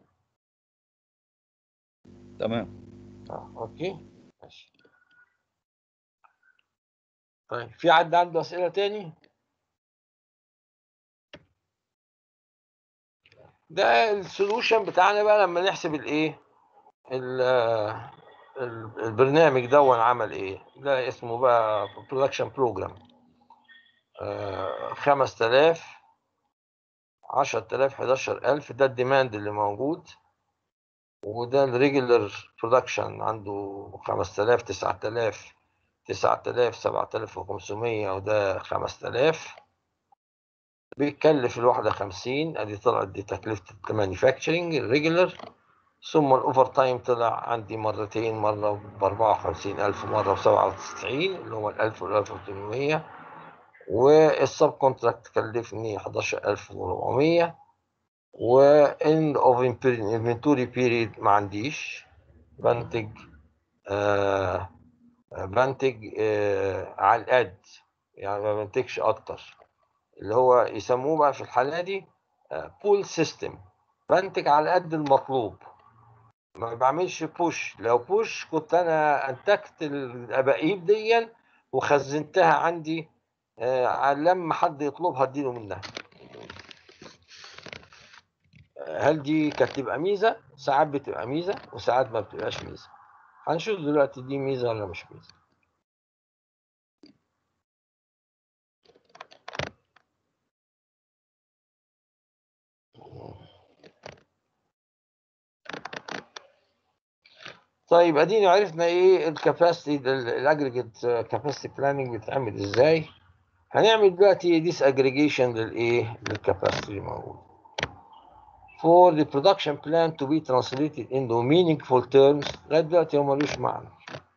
تمام اه اوكي ماشي طيب في حد عنده أسئلة تاني؟ ده السولوشن بتاعنا بقى لما نحسب الايه ال- ال- البرنامج ده عمل ايه ده اسمه بقى برودكشن بروجرام 5000 10000 11000 ده الديماند اللي موجود وده الريجولر برودكشن عنده 5000 9000 9000 7500 وده 5000 بيتكلف الواحدة 50 ادي طلعت دي تكلفة المانيفاكتشرنج الريجولر ثم الاوفر تايم طلع عندي مرتين مرة ب 54000 مرة ب 97 اللي هو ال 1000 وال 1800 والسب كونتراكت كلفني 11400 واند اوف انفنتوري بيريد ما عنديش بنتج آه بنتج آه على القد يعني ما بنتجش اكتر اللي هو يسموه بقى في الحاله دي بول سيستم بنتج على قد المطلوب ما بعملش بوش لو بوش كنت انا انتجت الاباقيب دي وخزنتها عندي آه على لما حد يطلبها اديله منها هل دي كانت تبقى ميزه ساعات بتبقى ميزه وساعات ما بتبقاش ميزه هنشوف دلوقتي دي ميزه ولا مش ميزه طيب ادينا عرفنا ايه الكاباسيتي الاجريجيت كاباسيتي بلاننج بيتعمل ازاي هنعمل دلوقتي ديس اجريجيشن للايه للكاباسيتي اللي موجود for the production plan to be translated into meaningful terms لغايه دلوقتي هو ملوش معنى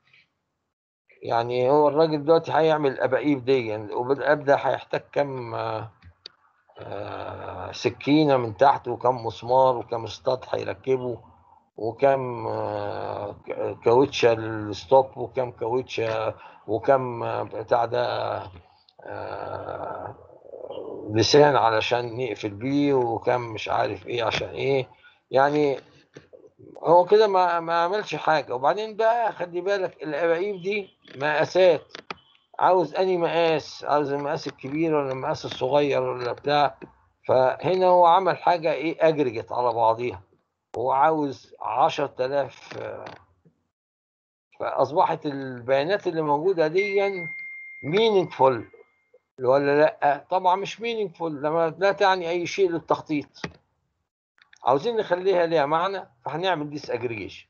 يعني هو الراجل دلوقتي هيعمل الاباقيب دي يعني وابدا هيحتاج كم آه، آه، سكينه من تحت وكم مسمار وكم ستاد هيركبه وكم آه، ك- كاوتشه للستوب وكم كاوتشه وكم آه، بتاع ده آه، لسان علشان نقفل بيه وكم مش عارف ايه عشان ايه يعني هو كده ما ما عملش حاجه وبعدين بقى خلي بالك الاباقيب دي مقاسات عاوز اني مقاس عاوز المقاس الكبير ولا المقاس الصغير ولا بتاع فهنا هو عمل حاجه ايه اجريجت على بعضيها هو عاوز 10000 آه، فاصبحت البيانات اللي موجوده دي مينينجفول ولا لا طبعا مش مينينجفول لما لا تعني اي شيء للتخطيط عاوزين نخليها ليها معنى فهنعمل ديس اجريجيشن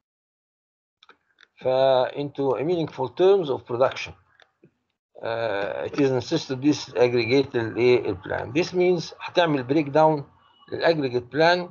فانتو meaningful terms of production uh, it is necessary to disaggregate الايه البلان this means هتعمل بريك داون للاجريجيت بلان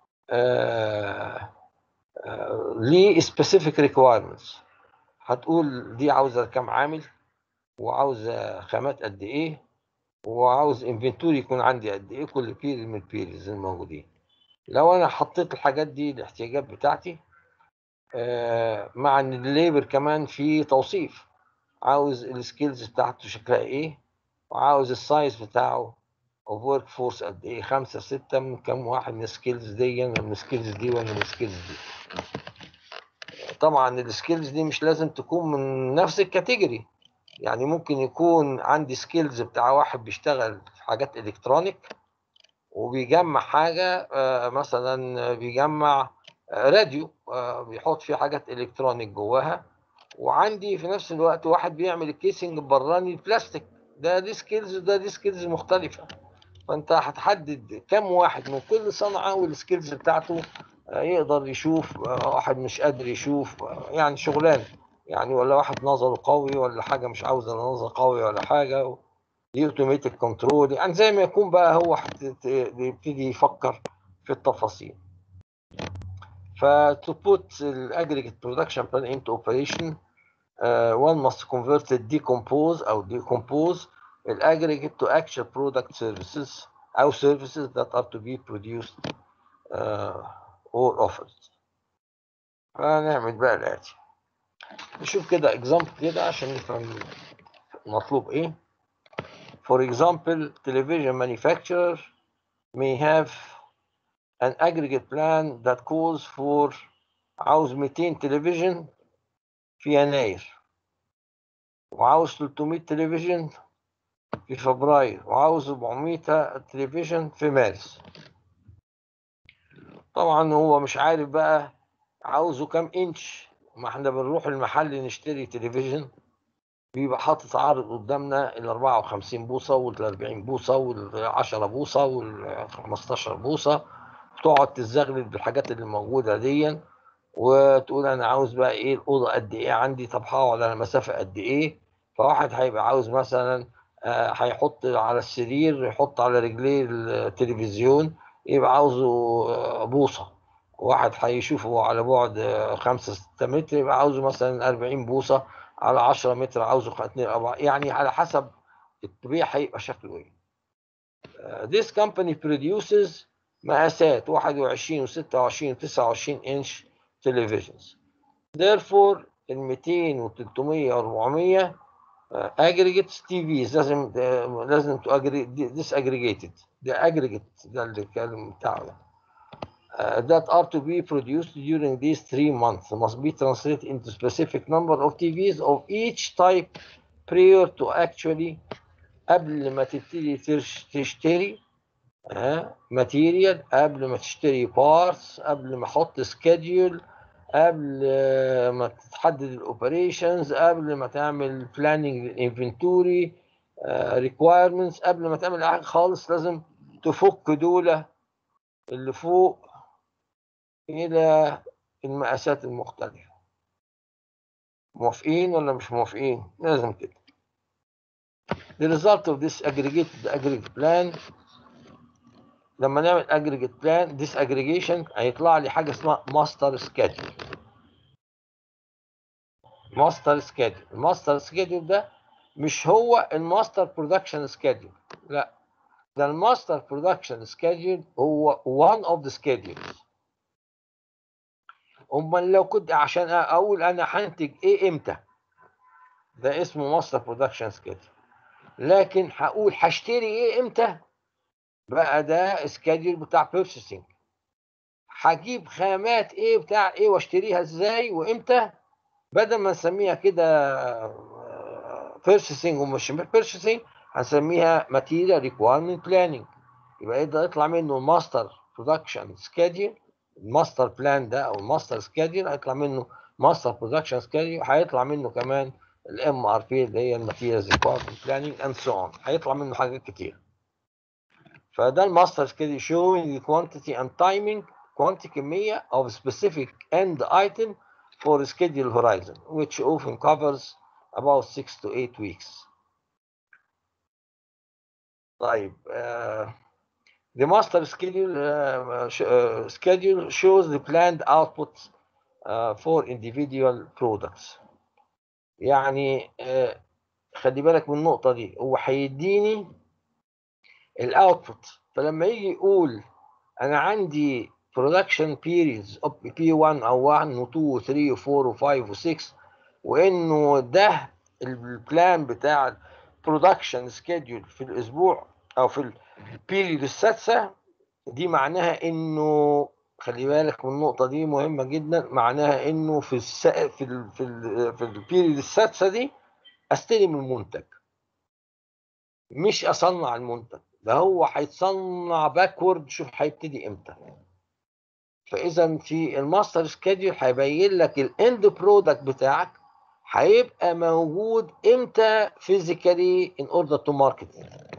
ليه specific requirements هتقول دي عاوزه كام عامل وعاوزه خامات قد ايه وعاوز انفنتوري يكون عندي قد ايه كل بير من البيرز الموجودين لو انا حطيت الحاجات دي الاحتياجات بتاعتي آه، مع ان الليبر كمان في توصيف عاوز السكيلز بتاعته شكلها ايه وعاوز السايز بتاعه اوف ورك فورس قد ايه خمسة ستة من كم واحد من السكيلز دي ولا من السكيلز دي ولا من السكيلز دي طبعا السكيلز دي مش لازم تكون من نفس الكاتيجوري يعني ممكن يكون عندي سكيلز بتاع واحد بيشتغل في حاجات الكترونيك وبيجمع حاجة آه، مثلا بيجمع آه، راديو آه، بيحط فيه حاجات الكترونيك جواها وعندي في نفس الوقت واحد بيعمل الكيسنج براني البلاستيك ده دي سكيلز وده دي سكيلز مختلفة فانت هتحدد كم واحد من كل صنعة والسكيلز بتاعته آه، يقدر يشوف آه، واحد مش قادر يشوف آه، يعني شغلانة يعني ولا واحد نظره قوي ولا حاجة مش عاوزة نظر قوي ولا حاجة دي اوتوماتيك كنترول يعني زي ما يكون بقى هو هت- ت- يبتدي يفكر في التفاصيل ف to put the aggregate production plan into operation uh, one must convert the decompose أو decompose the aggregate to actual product services أو services that are to be produced uh, or offered فنعمل بقى الآتي نشوف كده example كده عشان نفهم المطلوب إيه For example, television manufacturer may have an aggregate plan that calls for عاوز 200 تلفزيون في يناير وعاوز 300 تلفزيون في فبراير وعاوز 400 تلفزيون في مارس طبعا هو مش عارف بقى عاوزه كام انش ما احنا بنروح المحل نشتري تلفزيون بيبقى حاطط عارض قدامنا ال 54 بوصه وال 40 بوصه وال 10 بوصه وال 15 بوصه تقعد تزغلل بالحاجات اللي موجوده دي وتقول انا عاوز بقى ايه الاوضه قد ايه عندي طب هقعد على مسافه قد ايه فواحد هيبقى عاوز مثلا آه، هيحط على السرير يحط على رجليه التلفزيون يبقى عاوزه آه، بوصه واحد هيشوفه على بعد آه، خمسة ستة متر يبقى عاوزه مثلا 40 بوصة على 10 متر عاوزه 2 4 يعني على حسب الطبيعي هيبقى شكله ايه. آه، This company produces مقاسات 21 و 26 و 29 انش تلفزيونز. Therefore ال 200 و 300 و 400 aggregates TVs لازم آه، لازم تو disaggregated ده aggregate ده اللي الكلام بتاعه ده. uh, that are to be produced during these three months must be translated into specific number of TVs of each type prior to actually قبل ما تبتدي ترش- تشتري ها ماتيريال قبل ما تشتري بارتس قبل ما احط سكيدول قبل آه، ما تحدد الاوبريشنز قبل ما تعمل بلاننج للانفنتوري ريكوايرمنتس قبل ما تعمل أي حاجه خالص لازم تفك دول اللي فوق إلى المقاسات المختلفة موافقين ولا مش موافقين؟ لازم كده. The result of this aggregated aggregate plan لما نعمل aggregate plan this aggregation هيطلع لي حاجة اسمها master schedule. master schedule. الماستر schedule ده مش هو الماستر برودكشن schedule لا ده الماستر برودكشن schedule هو one of the schedules. امال لو كنت عشان اقول انا هنتج ايه امتى ده اسمه ماستر برودكشن سكيدول لكن هقول هشتري ايه امتى بقى ده سكيدول بتاع بيرشيسنج هجيب خامات ايه بتاع ايه واشتريها ازاي وامتى بدل ما نسميها كده بيرشيسنج ومش بيرشيسنج هنسميها ماتيريال ريكوايرمنت بلاننج يبقى ده يطلع منه الماستر برودكشن سكيدول الماستر بلان ده او الماستر سكيدول هيطلع منه ماستر برودكشن سكيدول هيطلع منه كمان الام ار بي اللي هي الماتيريالز ريكوايرمنت بلاننج اند سو اون هيطلع منه حاجات كتير فده الماستر سكيدول showing the quantity and timing quantity كمية of specific end item for schedule horizon which often covers about 6 to 8 weeks طيب uh, The master schedule uh, sh- uh, schedule shows the planned output uh, for individual products. يعني uh, خلي بالك من النقطة دي هو هيديني الاوتبوت فلما يجي يقول أنا عندي production periods of P1 أو 1 و 2 و 3 و 4 و 5 و 6 وإنه ده البلان بتاع production schedule في الأسبوع أو في البيريود السادسة دي معناها انه خلي بالك من النقطة دي مهمة جدا معناها انه في الس... في ال... في ال... في البيريود السادسة دي استلم المنتج مش اصنع المنتج ده هو هيتصنع باكورد شوف هيبتدي امتى فاذا في الماستر سكيدول هيبين لك الاند برودكت بتاعك هيبقى موجود امتى فيزيكالي ان اوردر تو ماركت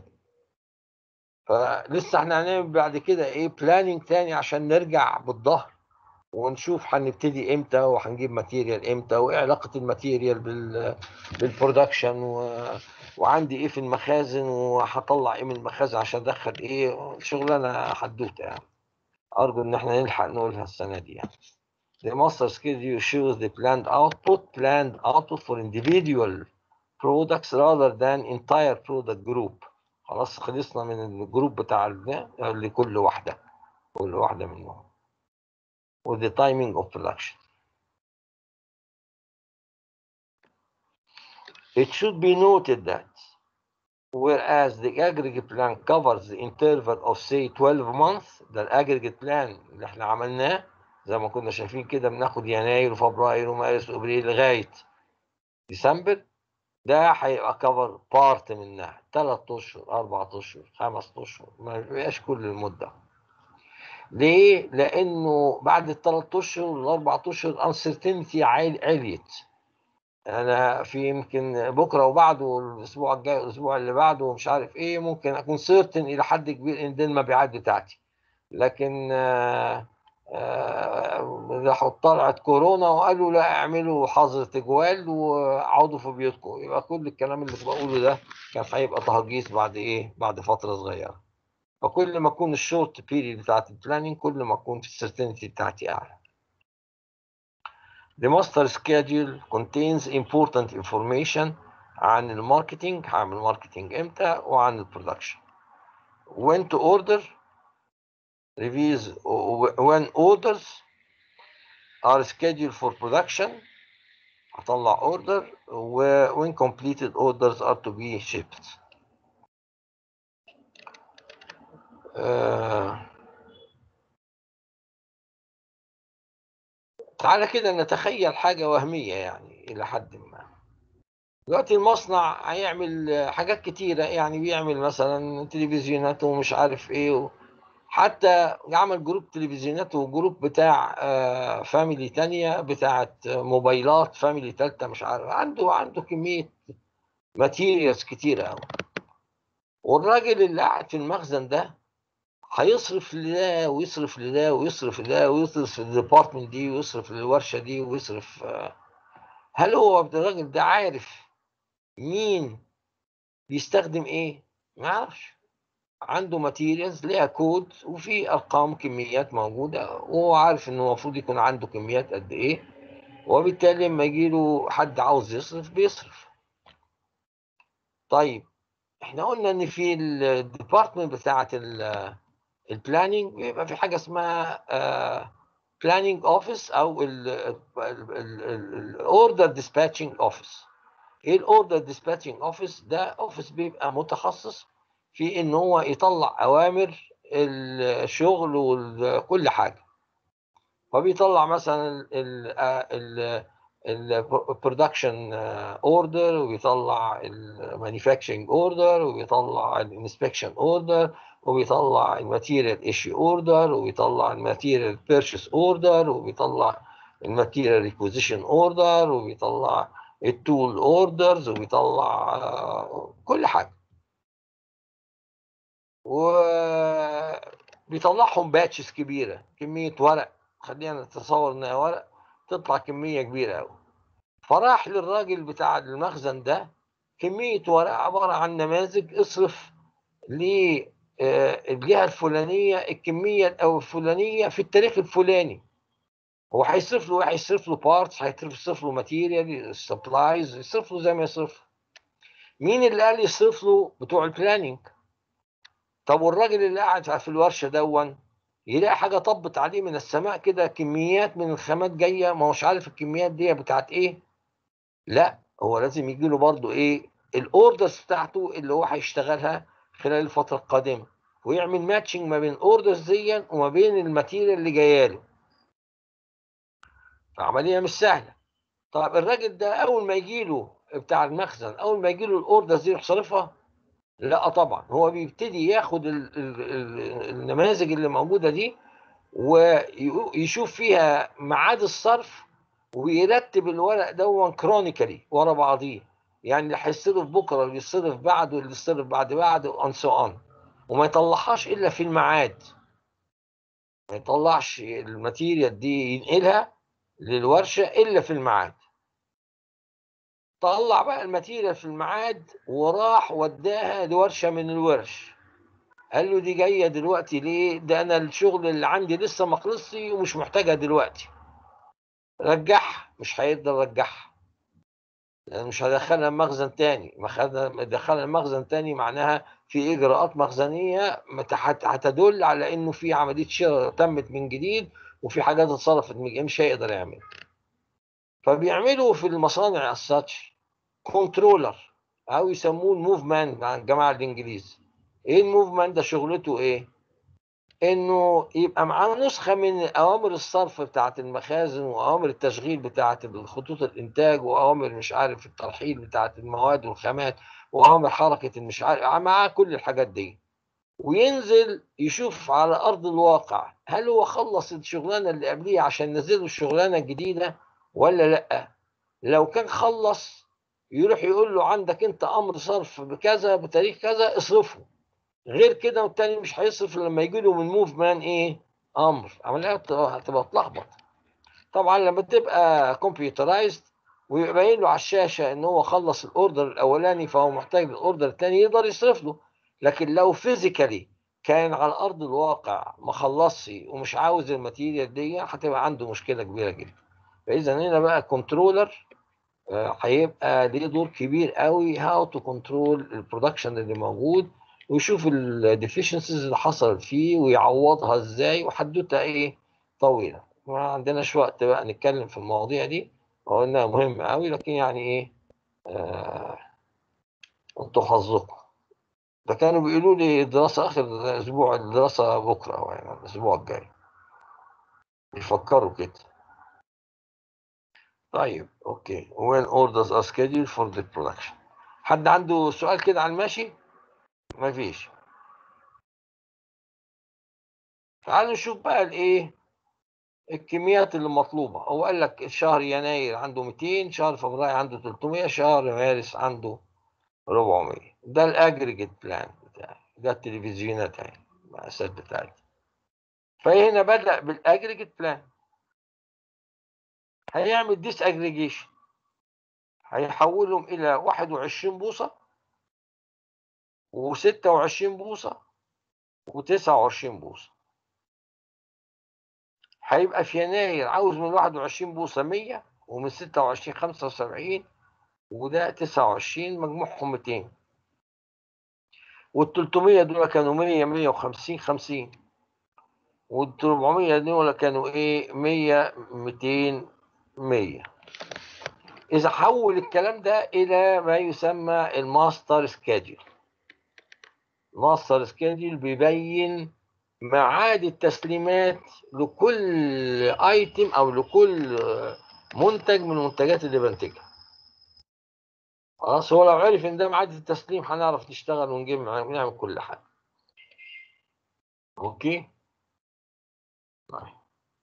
فلسه احنا هنعمل بعد كده ايه بلاننج تاني عشان نرجع بالظهر ونشوف هنبتدي امتى وهنجيب ماتيريال امتى وايه علاقه الماتيريال بال بالبرودكشن و... وعندي ايه في المخازن وهطلع ايه من المخازن عشان ادخل ايه شغلانه حدوته يعني ارجو ان احنا نلحق نقولها السنه دي يعني The master schedule shows the planned output planned output for individual products rather than entire product group خلاص خلصنا من الجروب بتاع ده لكل واحدة كل واحدة منهم with the timing of production it should be noted that whereas the aggregate plan covers the interval of say 12 months ده الاجريجيت بلان اللي احنا عملناه زي ما كنا شايفين كده بناخد يناير وفبراير ومارس وابريل لغايه ديسمبر ده هيبقى كفر بارت منها ثلاث اشهر اربع اشهر خمس اشهر ما بيبقاش كل المده ليه؟ لانه بعد الثلاث اشهر الاربع اشهر الانسرتينتي عليت انا في يمكن بكره وبعده الاسبوع الجاي والاسبوع اللي بعده ومش عارف ايه ممكن اكون سيرتن الى حد كبير ان دي المبيعات بتاعتي لكن آه، آه، راحوا طلعت كورونا وقالوا لا اعملوا حظر تجوال وقعدوا في بيوتكم يبقى كل الكلام اللي بقوله ده كان هيبقى تهجيس بعد ايه بعد فتره صغيره فكل ما اكون الشورت بيريد بتاعت البلاننج كل ما اكون السيرتينتي بتاعتي اعلى The master schedule contains important information عن الماركتينج هعمل ماركتينج امتى وعن البرودكشن when to order reviews when orders are scheduled for production هطلع order و when completed orders are to be shipped آه تعالى كده نتخيل حاجة وهمية يعني إلى حد ما دلوقتي المصنع هيعمل حاجات كتيرة يعني بيعمل مثلا تلفزيونات ومش عارف ايه و... حتى يعمل جروب تلفزيونات وجروب بتاع آه فاميلي تانية بتاعت موبايلات فاميلي تالتة مش عارف عنده عنده كمية ماتيريالز كتيرة أوي والراجل اللي قاعد في المخزن ده هيصرف لده ويصرف لده ويصرف لده ويصرف للديبارتمنت دي ويصرف للورشه دي ويصرف هل هو الراجل ده عارف مين بيستخدم ايه؟ ما يعرفش عنده ماتيريالز ليها كود وفي ارقام كميات موجوده وهو عارف انه المفروض يكون عنده كميات قد ايه وبالتالي لما يجي له حد عاوز يصرف بيصرف طيب احنا قلنا ان في الديبارتمنت بتاعه البلاننج بيبقى في حاجه اسمها بلاننج اوفيس او الاوردر ديسباتشنج اوفيس ايه الاوردر ديسباتشنج اوفيس ده اوفيس بيبقى متخصص في ان هو يطلع اوامر الشغل وكل حاجه فبيطلع مثلا البرودكشن اوردر وبيطلع المانيفاكتشرنج اوردر وبيطلع الانسبكشن اوردر وبيطلع الماتيريال ايشي اوردر وبيطلع الماتيريال بيرشيس اوردر وبيطلع الماتيريال ريكوزيشن اوردر وبيطلع التول اوردرز وبيطلع كل حاجه وبيطلعهم باتشز كبيره كميه ورق خلينا نتصور انها ورق تطلع كميه كبيره قوي فراح للراجل بتاع المخزن ده كميه ورق عباره عن نماذج اصرف للجهه الفلانيه الكميه او الفلانيه في التاريخ الفلاني هو هيصرف له هيصرف له بارتس هيصرف له ماتيريال سبلايز يصرف له زي ما يصرف مين اللي قال يصرف له بتوع البلاننج طب والراجل اللي قاعد في الورشه دون يلاقي حاجه طبت عليه من السماء كده كميات من الخامات جايه ما هوش عارف الكميات دي بتاعت ايه لا هو لازم يجي له برضه ايه الاوردرز بتاعته اللي هو هيشتغلها خلال الفتره القادمه ويعمل ماتشنج ما بين الاوردرز دي وما بين الماتيريال اللي جايه له عمليه مش سهله طب الراجل ده اول ما يجي له بتاع المخزن اول ما يجي له الاوردرز دي يروح صارفها لا طبعا هو بيبتدي ياخد ال ال ال النماذج اللي موجوده دي ويشوف فيها ميعاد الصرف ويرتب الورق دون كرونيكالي ورا بعضيه يعني اللي هيصرف بكره اللي يصرف بعده اللي يصرف بعد بعده ان سو اون وما يطلعهاش الا في الميعاد ما يطلعش الماتيريال دي ينقلها للورشه الا في الميعاد طلع بقى الماتيريال في الميعاد وراح وداها لورشه من الورش قال له دي جايه دلوقتي ليه ده انا الشغل اللي عندي لسه ما خلصش ومش محتاجها دلوقتي رجعها مش هيقدر يرجعها لان مش هدخلها المخزن تاني دخلها المخزن تاني معناها في اجراءات مخزنيه هتدل على انه في عمليه شراء تمت من جديد وفي حاجات اتصرفت من جديد مش هيقدر يعملها فبيعملوا في المصانع الساتش كنترولر او يسموه الموفمان مع الجماعه الانجليز ايه الموفمان ده شغلته ايه انه يبقى معاه نسخه من اوامر الصرف بتاعه المخازن واوامر التشغيل بتاعه خطوط الانتاج واوامر مش عارف الترحيل بتاعه المواد والخامات واوامر حركه مش عارف معاه كل الحاجات دي وينزل يشوف على ارض الواقع هل هو خلص الشغلانه اللي قبليه عشان نزله الشغلانه الجديده ولا لا لو كان خلص يروح يقول له عندك انت امر صرف بكذا بتاريخ كذا اصرفه غير كده والتاني مش هيصرف لما يجي له من موف مان ايه امر عمليه هتبقى هتبقى تلخبط طبعا لما تبقى كمبيوترايزد ويبين له على الشاشه ان هو خلص الاوردر الاولاني فهو محتاج الاوردر الثاني يقدر يصرف له لكن لو فيزيكالي كان على ارض الواقع ما خلصش ومش عاوز الماتيريال دي هتبقى عنده مشكله كبيره جدا فاذا هنا بقى كنترولر هيبقى ليه دور كبير قوي هاو تو كنترول البرودكشن اللي موجود ويشوف الديفيشنسيز اللي حصلت فيه ويعوضها ازاي وحدوته ايه طويله ما عندناش وقت بقى نتكلم في المواضيع دي وقلنا مهمة قوي لكن يعني ايه آه انتوا حظكم ده كانوا بيقولوا لي دراسة آخر أسبوع الدراسة بكرة أو يعني الأسبوع الجاي بيفكروا كده طيب أوكي when orders are scheduled for the production حد عنده سؤال كده على الماشي؟ مفيش تعالوا نشوف بقى الإيه الكميات اللي مطلوبة هو قال لك شهر يناير عنده 200 شهر فبراير عنده 300 شهر مارس عنده 400 ده الاجريجيت بلان بتاعي ده التلفزيونات اهي المقاسات بتاعتي فهنا بدأ بالاجريجيت بلان هيعمل ديس اجريجيشن هيحولهم الى 21 بوصة و26 بوصة و29 بوصة هيبقى في يناير عاوز من 21 بوصة 100 ومن 26 75 وده 29 مجموعهم 200 وال 300 دول كانوا 100 150 50 وال 400 دول كانوا ايه 100 200 100 إذا حول الكلام ده إلى ما يسمى الماستر سكادجول الماستر سكادجول بيبين ميعاد التسليمات لكل ايتم او لكل منتج من المنتجات اللي بنتجها خلاص هو لو عرف ان ده ميعاد التسليم هنعرف نشتغل ونجيب ونعمل كل حاجه اوكي طيب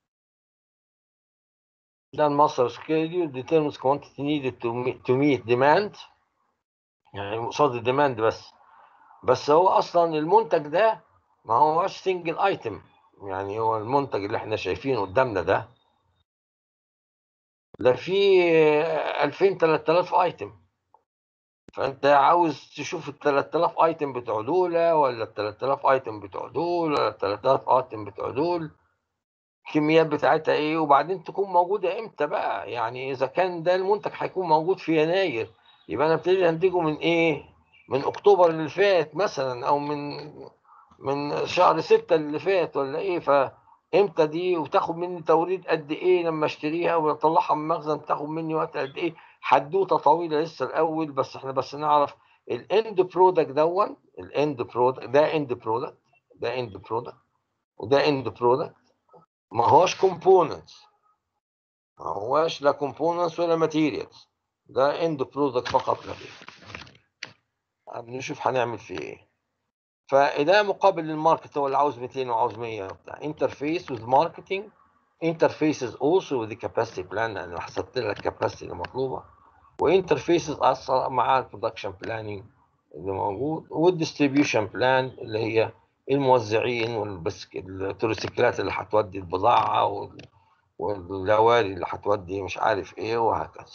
ده الماستر سكيدول determines quantity needed to meet, to meet demand يعني قصاد الديماند بس بس هو اصلا المنتج ده ما هوش سنجل ايتم يعني هو المنتج اللي احنا شايفينه قدامنا ده ده فيه 2000 3000 ايتم فانت عاوز تشوف ال 3000 ايتم بتوع دول ولا ال 3000 ايتم بتوع دول ولا ال 3000 ايتم بتوع دول الكميات بتاعتها ايه وبعدين تكون موجوده امتى بقى يعني اذا كان ده المنتج هيكون موجود في يناير يبقى انا ابتدي انتجه من ايه من اكتوبر اللي فات مثلا او من من شهر ستة اللي فات ولا ايه فامتى دي وتاخد مني توريد قد ايه لما اشتريها واطلعها من المخزن تاخد مني وقت قد ايه حدوته طويله لسه الاول بس احنا بس نعرف الاند برودكت دون الاند برودكت ده اند برودكت ده اند برودكت وده اند برودكت ما هوش كومبوننتس ما هوش لا كومبوننتس ولا ماتيريالز ده اند برودكت فقط لا غير نشوف هنعمل فيه ايه فده مقابل للماركت هو اللي عاوز 200 وعاوز 100 وبتاع انترفيس with marketing interfaces also with the capacity plan انا حسبت لك الكاباسيتي المطلوبه وانترفيسز اصلا مع البرودكشن بلاننج اللي موجود والديستريبيوشن بلان اللي هي الموزعين والتروسيكلات اللي هتودي البضاعه واللواري اللي هتودي مش عارف ايه وهكذا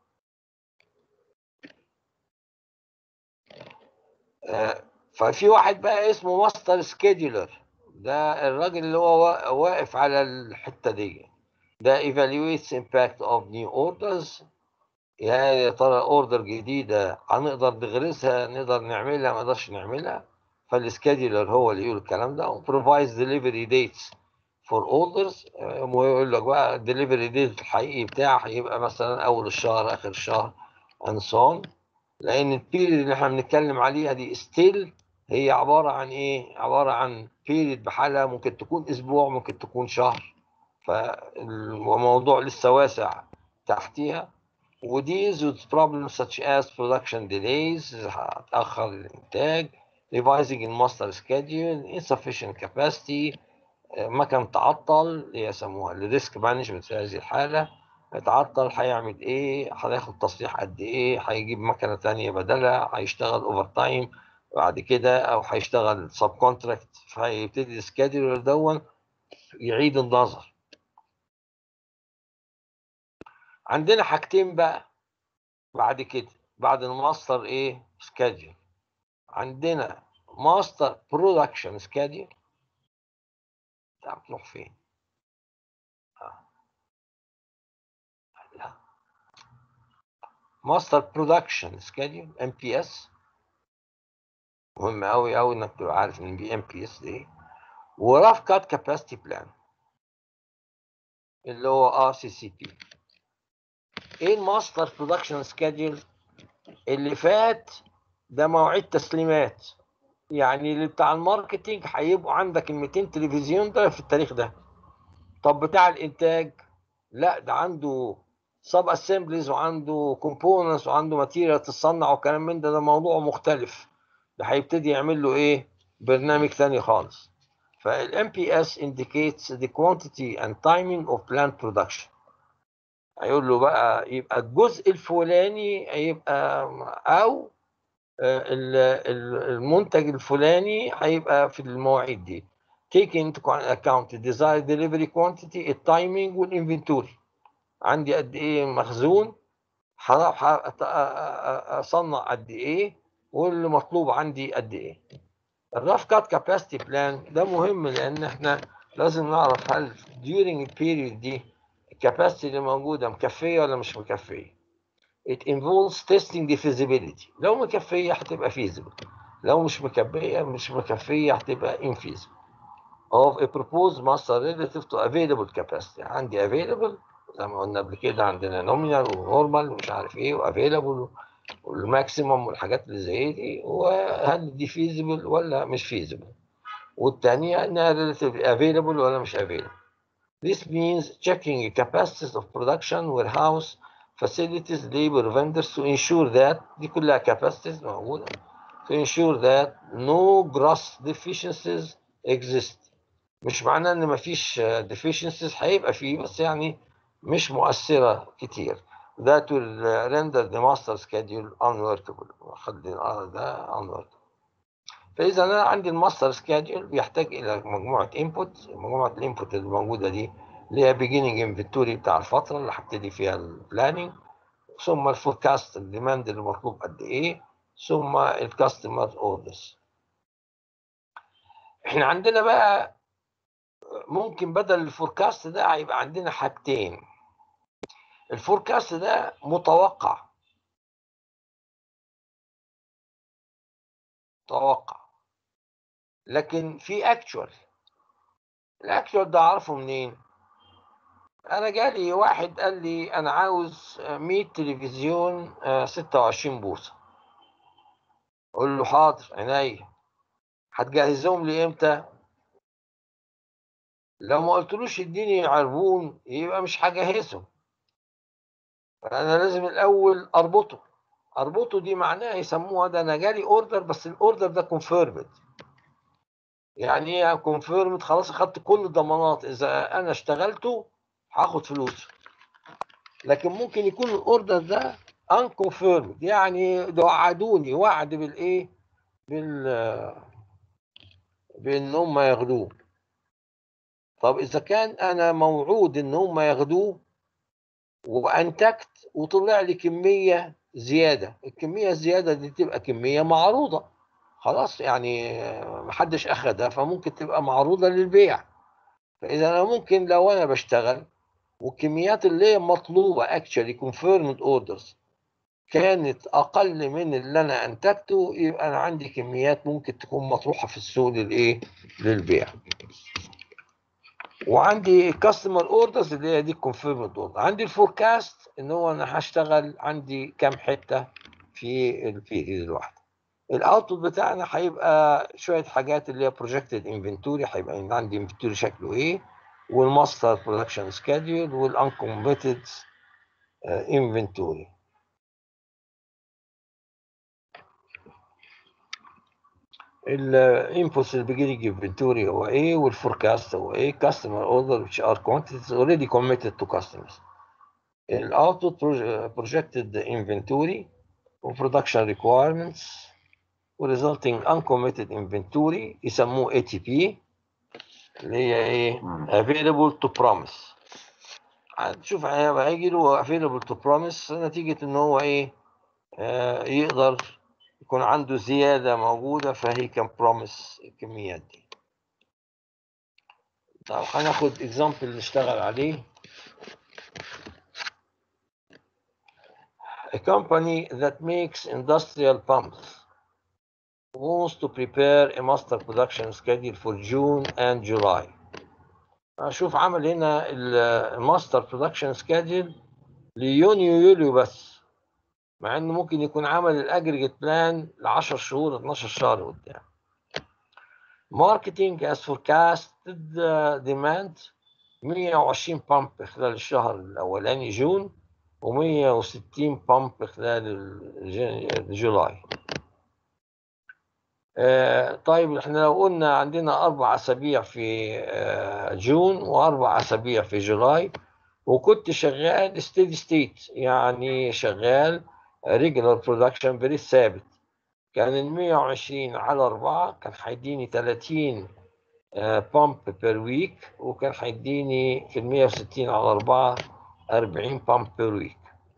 آه ففي واحد بقى اسمه ماستر سكيدولر ده الراجل اللي هو واقف على الحته دي ده evaluates impact of new orders يعني يا ترى اوردر جديده هنقدر نغرسها نقدر نعملها ما نقدرش نعملها فالسكيدولر هو اللي يقول الكلام ده وبروفايز delivery dates for orders ويقول لك بقى الدليفري ديت الحقيقي بتاعه هيبقى مثلا اول الشهر اخر الشهر and so on لان البيريد اللي احنا بنتكلم عليها دي ستيل هي عباره عن ايه؟ عباره عن بيريد بحالها ممكن تكون اسبوع ممكن تكون شهر فالموضوع لسه واسع تحتيها وديز with problems such as production delays هتأخر الإنتاج revising الماستر schedule insufficient capacity آه، مكان تعطل اللي يسموها الريسك مانجمنت في هذه الحالة اتعطل هيعمل ايه هياخد تصليح قد ايه هيجيب مكنة تانية بدلها هيشتغل اوفر تايم بعد كده او هيشتغل سب كونتراكت فهيبتدي السكادولر دون يعيد النظر عندنا حاجتين بقى بعد كده بعد الماستر ايه سكادول عندنا ماستر برودكشن سكادول تعرف تروح فين آه. لا ماستر برودكشن سكادول ام بي اس مهم قوي قوي انك تبقى عارف ان بي ام بي اس ايه وراف كات كاباسيتي بلان اللي هو ار سي سي بي ايه الماستر برودكشن سكادول اللي فات ده مواعيد تسليمات يعني اللي بتاع الماركتينج هيبقوا عندك ال 200 تلفزيون ده في التاريخ ده طب بتاع الانتاج لا ده عنده سب اسمبليز وعنده كومبوننتس وعنده ماتيريال تتصنع وكلام من ده ده موضوع مختلف ده هيبتدي يعمل له ايه برنامج تاني خالص فال MPS indicates the quantity and timing of plant production هيقول له بقى يبقى الجزء الفلاني هيبقى او المنتج الفلاني هيبقى في المواعيد دي take into account the desired delivery quantity التايمينج والانفنتوري عندي قد ايه مخزون هروح اصنع قد ايه واللي مطلوب عندي قد ايه الرف كات كاباسيتي بلان ده مهم لان احنا لازم نعرف هل during البيريود دي الكاباسيتي اللي موجوده مكفيه ولا مش مكفيه it involves testing the feasibility لو مكفيه هتبقى feasible لو مش مكفيه مش مكفيه هتبقى infeasible of a proposed master relative to available capacity عندي available زي ما قلنا قبل كده عندنا nominal ونورمال ومش عارف ايه وافيلابل والماكسيموم والحاجات اللي زي دي وهل دي feasible ولا مش feasible والثانيه انها relatively available ولا مش available This means checking capacities of production, warehouse, facilities, labor, vendors to ensure that دي كلها capacities موجودة to ensure that no gross deficiencies exist. مش معناه ان مفيش deficiencies هيبقى فيه بس يعني مش مؤثرة كتير. That will render the master schedule unworkable. خلي ده unworkable. فاذا انا عندي الماستر سكادول بيحتاج الى مجموعه انبوت مجموعه الانبوت اللي موجوده دي اللي هي بيجيننج انفنتوري بتاع الفتره اللي هبتدي فيها البلاننج ثم الفوركاست الديماند اللي مطلوب قد ايه ثم الكاستمر اوردرز احنا عندنا بقى ممكن بدل الفوركاست ده هيبقى عندنا حاجتين الفوركاست ده متوقع متوقع لكن في اكشوال الاكشوال ده اعرفه منين انا جالي واحد قال لي انا عاوز 100 تلفزيون 26 بوصه اقول له حاضر عينيا هتجهزهم لي امتى لو ما قلتلوش اديني عربون يبقى مش هجهزهم فانا لازم الاول اربطه اربطه دي معناها يسموها ده انا جالي اوردر بس الاوردر ده كونفيرمد يعني ايه كونفيرمد خلاص اخدت كل الضمانات اذا انا اشتغلته هاخد فلوسه لكن ممكن يكون الاوردر ده unconfirmed يعني ده وعدوني وعد بالايه بال بان هم ياخدوه طب اذا كان انا موعود ان هم ياخدوه وانتجت وطلع لي كميه زياده الكميه الزياده دي تبقى كميه معروضه خلاص يعني محدش اخدها فممكن تبقى معروضه للبيع فاذا انا ممكن لو انا بشتغل والكميات اللي هي مطلوبه اكشلي confirmed اوردرز كانت اقل من اللي انا انتجته يبقى انا عندي كميات ممكن تكون مطروحه في السوق للايه للبيع وعندي كاستمر اوردرز اللي هي دي كونفيرمد اوردر عندي الفوركاست ان هو انا هشتغل عندي كام حته في البيريد الواحده الاوتبوت بتاعنا هيبقى شويه حاجات اللي هي بروجكتد انفنتوري هيبقى عندي انفنتوري شكله ايه والماستر برودكشن سكادول والانكومبيتد انفنتوري الانبوتس البيجيننج انفنتوري هو ايه والفوركاست هو ايه كاستمر اوردر which are quantities already committed to customers الاوتبوت projected inventory وبرودكشن requirements وريزلتنج uncommitted inventory يسموه ATP اللي هي ايه available to promise هتشوف هيجي له available to promise نتيجة ان هو ايه آه يقدر يكون عنده زيادة موجودة فهي كان promise الكميات دي طب هناخد example نشتغل عليه A company that makes industrial pumps wants to prepare a master production schedule for June and July. أشوف عمل هنا الماستر برودكشن سكادجل ليونيو يوليو بس مع انه ممكن يكون عمل الاجريجيت بلان ل 10 شهور 12 شهر قدام. Marketing has forecasted demand 120 بامب خلال الشهر الاولاني جون و160 بامب خلال جولاي. آه طيب احنا لو قلنا عندنا اربع اسابيع في آه جون واربع اسابيع في جولاي وكنت شغال ستيدي ستيت يعني شغال ريجولار برودكشن فيري ثابت كان ال 120 على 4 كان هيديني 30 بامب بير ويك وكان هيديني في ال 160 على 4 40 بامب بير ويك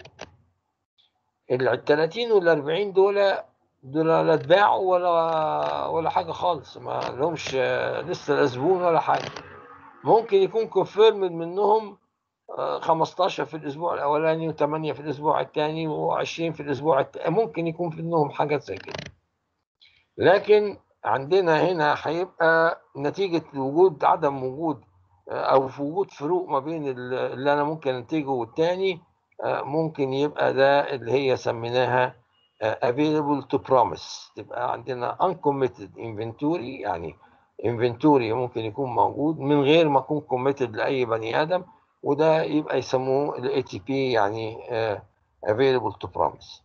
ال 30 وال 40 دول دول لا اتباعوا ولا ولا حاجه خالص ما لهمش لسه لا زبون ولا حاجه ممكن يكون كونفيرم منهم 15 في الاسبوع الاولاني و8 في الاسبوع الثاني و20 في الاسبوع الثاني ممكن يكون في منهم حاجات زي كده لكن عندنا هنا هيبقى نتيجه وجود عدم وجود او في وجود فروق ما بين اللي انا ممكن انتجه والتاني ممكن يبقى ده اللي هي سميناها available to promise تبقى عندنا uncommitted inventory يعني inventory ممكن يكون موجود من غير ما يكون committed لأي بني آدم وده يبقى يسموه ال ATP يعني uh, available to promise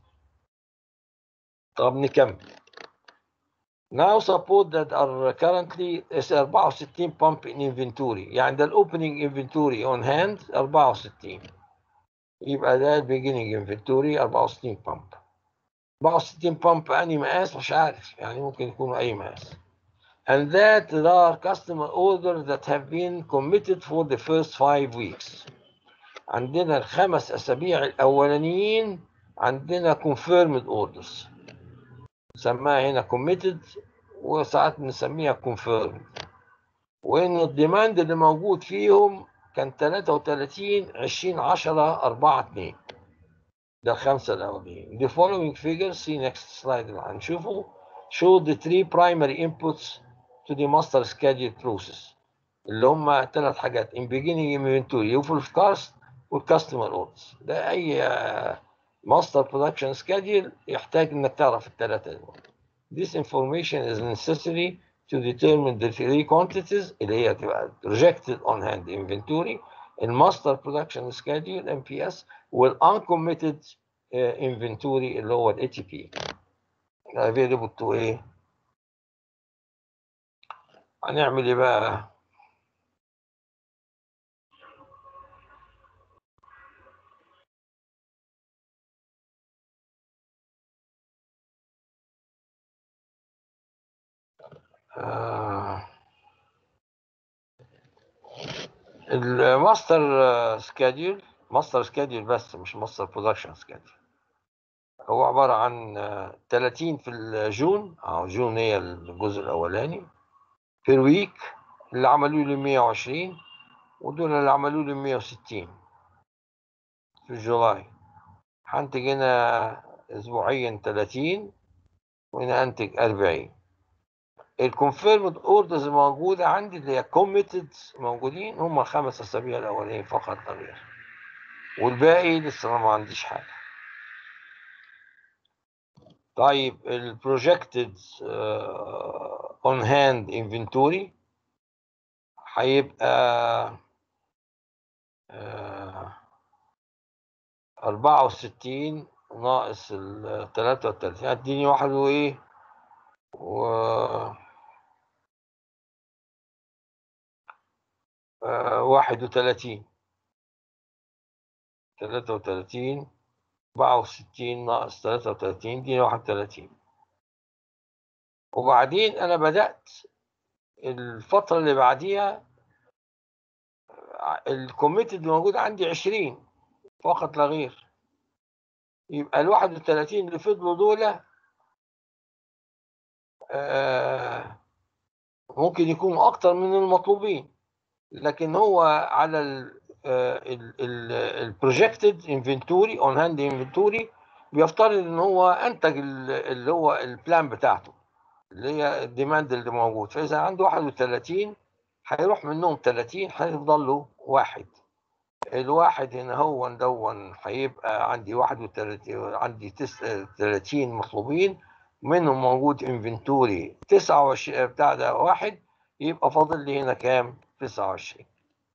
طب نكمل Now suppose that are currently 64 pump in inventory يعني ده opening inventory on hand 64 يبقى ده beginning inventory 64 pump 64 بامب اني مقاس مش عارف يعني ممكن يكونوا اي مقاس and that there are customer orders that have been committed for the first five weeks عندنا الخمس اسابيع الاولانيين عندنا confirmed orders نسميها هنا committed وساعات بنسميها confirmed وان الديماند اللي موجود فيهم كان 33 20 10 4 2 ده الخمسة الأولين. The following figures see next slide اللي هنشوفه show the three primary inputs to the master schedule process اللي هم ثلاث حاجات in beginning inventory وفولكاست والكاستمر اوردرز ده أي master production schedule يحتاج إنك تعرف الثلاثة دول. This information is necessary to determine the three quantities اللي هي تبقى projected on hand inventory الماستر برودكشن سكادول ام بي اس والاncommitted انفنتوري اللي هو الاي تي بي available to ايه هنعمل ايه بقى آه الماستر سكادول ماستر سكادول بس مش ماستر برودكشن سكادول هو عبارة عن 30 في الجون أو جون هي الجزء الأولاني في الويك اللي عملوا لي 120 ودول اللي عملوا لي 160 في جولاي هنتج هنا أسبوعيا 30 وهنا أنتج 40 الكونفيرمد اوردرز موجوده عندي اللي هي كوميتد موجودين هم الخمس اسابيع الاولانيين فقط لا غير والباقي لسه ما عنديش حاجه طيب البروجكتد اون هاند انفنتوري هيبقى أربعة وستين ناقص ال 33 هتديني واحد وإيه و آه، واحد وتلاتين تلاتة وتلاتين أربعة وستين ناقص تلاتة وتلاتين دي واحد وتلاتين وبعدين أنا بدأت الفترة اللي بعديها الكوميتد اللي موجود عندي عشرين فقط لا غير يبقى الواحد وتلاتين اللي فضلوا دول آه، ممكن يكونوا أكتر من المطلوبين لكن هو على البروجكتد انفنتوري اون هاند انفنتوري بيفترض ان هو انتج ال- اللي هو البلان بتاعته اللي هي الديماند اللي موجود فاذا عنده 31 هيروح منهم 30 هيفضل له واحد الواحد هنا هو دون هيبقى عندي 31 عندي تس- 30 مطلوبين منهم موجود انفنتوري 29 بتاع ده واحد يبقى فاضل لي هنا كام 29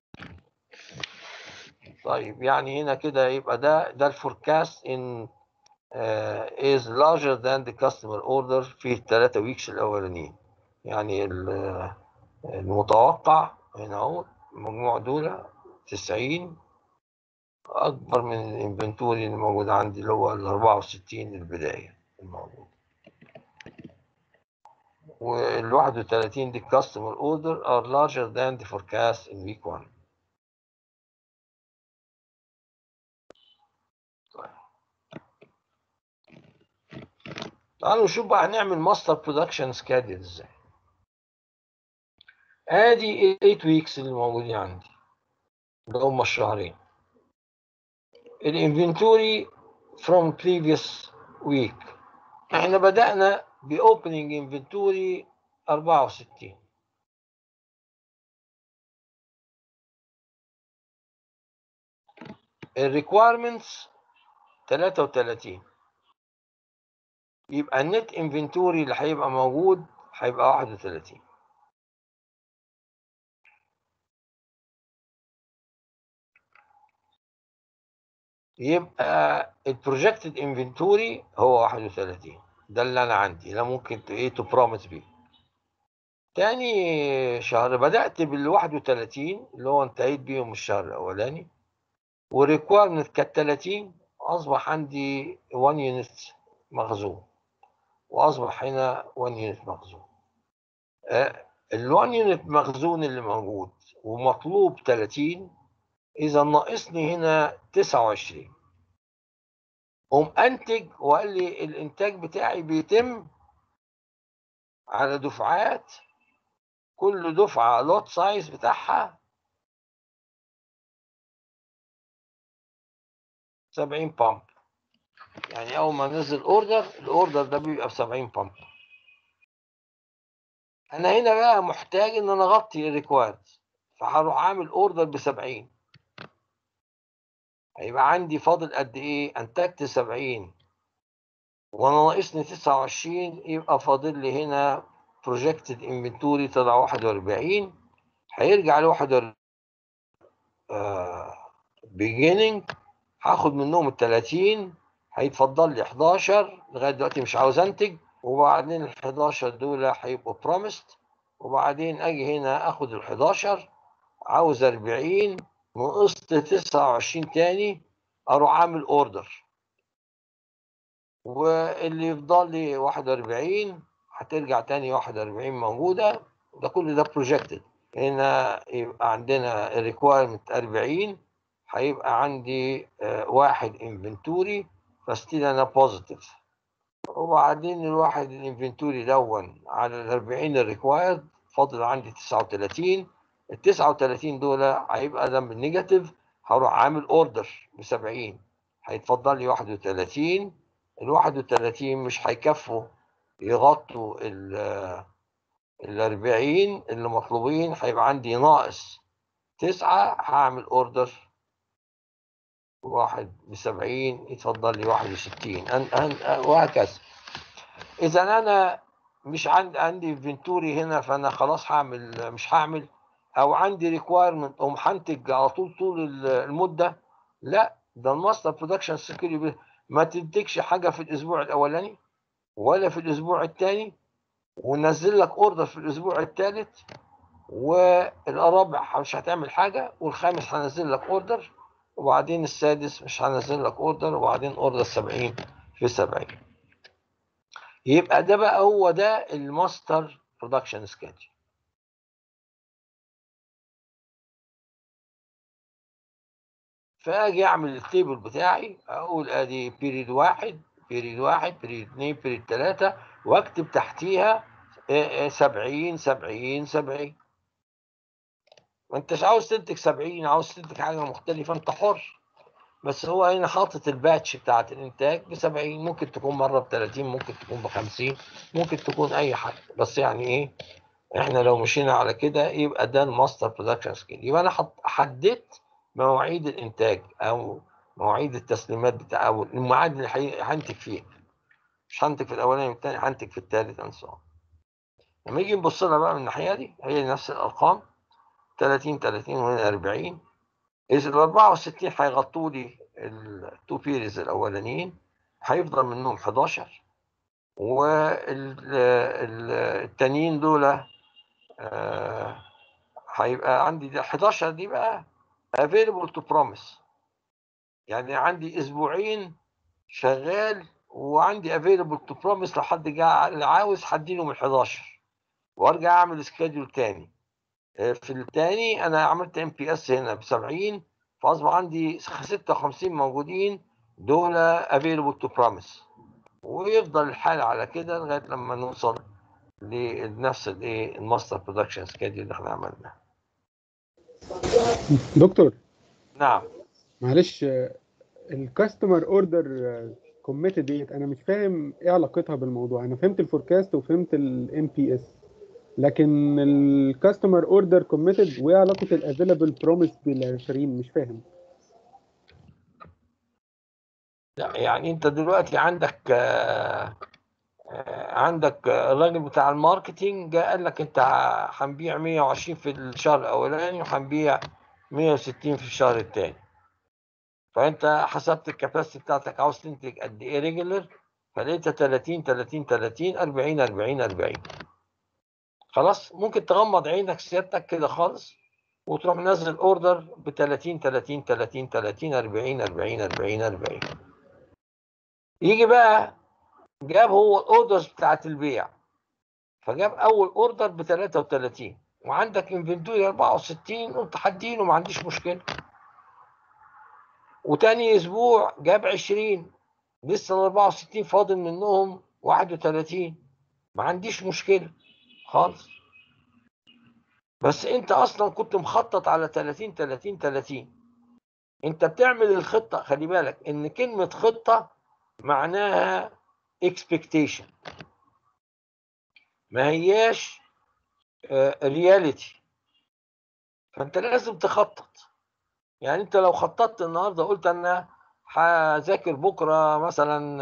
طيب يعني هنا كده يبقى ده ده الفوركاست ان is larger than the customer order في الثلاثة ويكس الأولانيين يعني ال- المتوقع هنا اهو المجموع دول 90 أكبر من الانفنتوري اللي موجود عندي اللي هو ال 64 البداية الموجود وال 31 دي customer order are larger than the forecast in week 1 تعالوا نشوف بقى هنعمل ماستر برودكشن سكادول ازاي ادي 8 ويكس اللي موجودين عندي اللي هم الشهرين الانفنتوري from previous week احنا بدأنا بأوبننج انفنتوري 64 الريكويرمنتس 33 يبقى النت انفنتوري اللي هيبقى موجود هيبقى 31 يبقى البروجكتد انفنتوري هو 31 ده اللي انا عندي ده ممكن ت- ايه تو بروميس بيه تاني شهر بدأت بال 31 اللي هو انتهيت بيهم الشهر الاولاني والريكويرمنت كانت 30 اصبح عندي 1 يونت مخزون واصبح هنا 1 يونت مخزون ال 1 يونت مخزون اللي موجود ومطلوب 30 اذا ناقصني هنا 29 قوم انتج وقال لي الانتاج بتاعي بيتم على دفعات كل دفعه لوت سايز بتاعها 70 بامب يعني اول ما نزل اوردر الاوردر ده بيبقى ب 70 بامب انا هنا بقى محتاج ان انا اغطي الريكواد فهروح عامل اوردر ب 70 هيبقى عندي فاضل قد ايه انتجت 70 وانا ناقصني 29 يبقى فاضل لي هنا بروجكتد انفنتوري طلع 41 هيرجع ل 41 بيجيننج هاخد منهم ال 30 هيتفضل لي 11 لغايه دلوقتي مش عاوز انتج وبعدين ال 11 دول هيبقوا بروميسد وبعدين اجي هنا اخد ال 11 عاوز 40 نقصت 29 تاني اروح عامل اوردر واللي يفضل لي 41 هترجع تاني 41 موجوده ده كل ده بروجكتد هنا يبقى عندنا الريكوايرمنت 40 هيبقى عندي آه، واحد انفنتوري فستيل انا بوزيتيف وبعدين الواحد الانفنتوري دون على ال 40 الريكوايرد فاضل عندي 39 ال 39 دول هيبقى ده بالنيجاتيف هروح عامل اوردر ب 70 هيتفضل لي 31 ال 31 مش هيكفوا يغطوا ال ال 40 اللي مطلوبين هيبقى عندي ناقص تسعة هعمل اوردر واحد بسبعين يتفضل لي واحد وستين أن أن وهكذا إذا أنا مش عندي عندي انفنتوري هنا فأنا خلاص هعمل مش هعمل أو عندي ريكوايرمنت أقوم هنتج على طول طول ال- المدة لا ده الماستر برودكشن سكيورتي ما تنتجش حاجة في الأسبوع الأولاني ولا في الأسبوع الثاني وننزل لك اوردر في الاسبوع الثالث والرابع مش هتعمل حاجه والخامس هنزل لك اوردر وبعدين السادس مش هنزل لك اوردر وبعدين اوردر 70 في 70 يبقى ده بقى هو ده الماستر برودكشن سكيدجول فاجي اعمل التيبل بتاعي اقول ادي بيريد واحد بيريد واحد بيريد اثنين بيريد ثلاثة واكتب تحتيها آه، آه، سبعين سبعين سبعين ما انتش عاوز تنتج سبعين عاوز تنتج حاجة مختلفة انت حر بس هو هنا حاطط الباتش بتاعت الانتاج ب 70 ممكن تكون مره ب 30 ممكن تكون ب 50 ممكن تكون اي حاجه بس يعني ايه احنا لو مشينا على كده يبقى ده الماستر برودكشن سكيل يبقى انا حط- حددت مواعيد الانتاج او مواعيد التسليمات بتاع او الميعاد اللي هي- هنتج فيه مش هنتج في الاولاني والثاني هنتج في الثالث and so on. لما نيجي نبص لها بقى من الناحيه دي هي نفس الارقام 30 30 وهنا 40 إذا ال 64 هيغطوا لي التو بيريز الأولانيين هيفضل منهم 11 والتانيين دول آه، هيبقى عندي ده 11 دي بقى available to promise يعني عندي أسبوعين شغال وعندي available to promise لو حد جا اللي عاوز هديله من 11 وارجع اعمل سكيدول تاني آه، في التاني انا عملت ام بي اس هنا ب 70 فاصبح عندي 56 موجودين دول available to promise ويفضل الحال على كده لغايه لما نوصل لنفس الايه الماستر برودكشن سكيدول اللي احنا عملناه دكتور نعم معلش الكاستمر اوردر كوميتد ديت انا مش فاهم ايه علاقتها بالموضوع انا فهمت الفوركاست وفهمت الام بي اس لكن الكاستمر اوردر كوميتد وايه علاقه الافيلابل بروميس بال 20 مش فاهم لا يعني انت دلوقتي عندك آه، آه، عندك آه، الراجل بتاع الماركتينج جه قال لك انت ه- هنبيع 120 في الشهر الاولاني وهنبيع 160 في الشهر الثاني فانت حسبت الكباسيتي بتاعتك عاوز تنتج قد ايه ريجولر فلقيتها 30 30 30 40 40 40 خلاص ممكن تغمض عينك سيادتك كده خالص وتروح منزل اوردر ب 30 30 30 30 40 40 40 40 يجي بقى جاب هو الاوردرز بتاعت البيع فجاب اول اوردر ب 33 وعندك انفنتوري 64 قلت هديله ما عنديش مشكله وتاني اسبوع جاب 20 لسه ال 64 فاضل منهم 31 ما عنديش مشكله خالص بس انت اصلا كنت مخطط على 30 30 30 انت بتعمل الخطه خلي بالك ان كلمه خطه معناها expectation ما هياش رياليتي فانت لازم تخطط يعني انت لو خططت النهارده قلت انا هذاكر بكره مثلا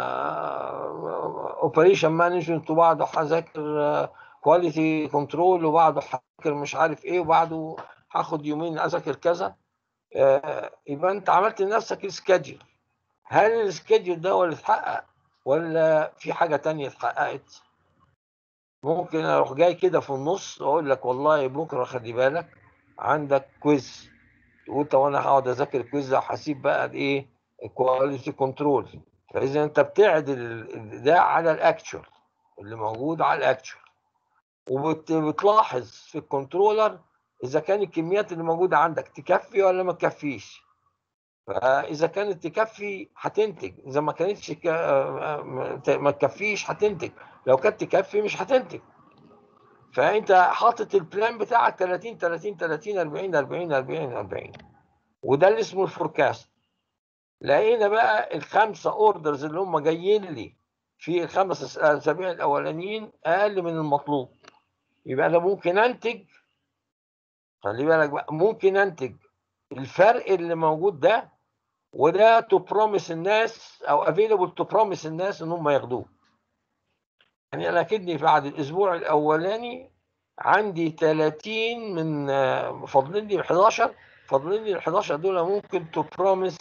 اوبريشن مانجمنت وبعده هذاكر كواليتي كنترول وبعده هذاكر مش عارف ايه وبعده هاخد يومين اذاكر كذا آه، يبقى انت عملت لنفسك السكادجول هل السكادجول ده هو اللي اتحقق ولا في حاجه تانية اتحققت ممكن اروح جاي كده في النص واقول لك والله بكره خلي بالك عندك كويز تقول طب انا هقعد اذاكر الكويز ده وهسيب بقى الايه الكواليتي كنترول فاذا انت بتعدل ال- ده على الاكتشوال اللي موجود على الاكتشوال وبتلاحظ في الكنترولر اذا كان الكميات اللي موجوده عندك تكفي ولا ما تكفيش فاذا كانت تكفي هتنتج اذا ما كانتش ك- ما تكفيش هتنتج لو كانت تكفي مش هتنتج فانت حاطط البلان بتاعك 30 30 30 40 40 40 40 وده اللي اسمه الفوركاست لقينا بقى الخمسه اوردرز اللي هم جايين لي في الخمس اسابيع الاولانيين اقل من المطلوب يبقى انا ممكن انتج خلي بالك بقى ممكن انتج الفرق اللي موجود ده وده تو بروميس الناس او افيلبل تو بروميس الناس ان هم ياخدوه يعني انا كدني بعد الاسبوع الاولاني عندي 30 من آه، فاضلين لي 11 فاضلين لي ال 11 دول ممكن تو بروميس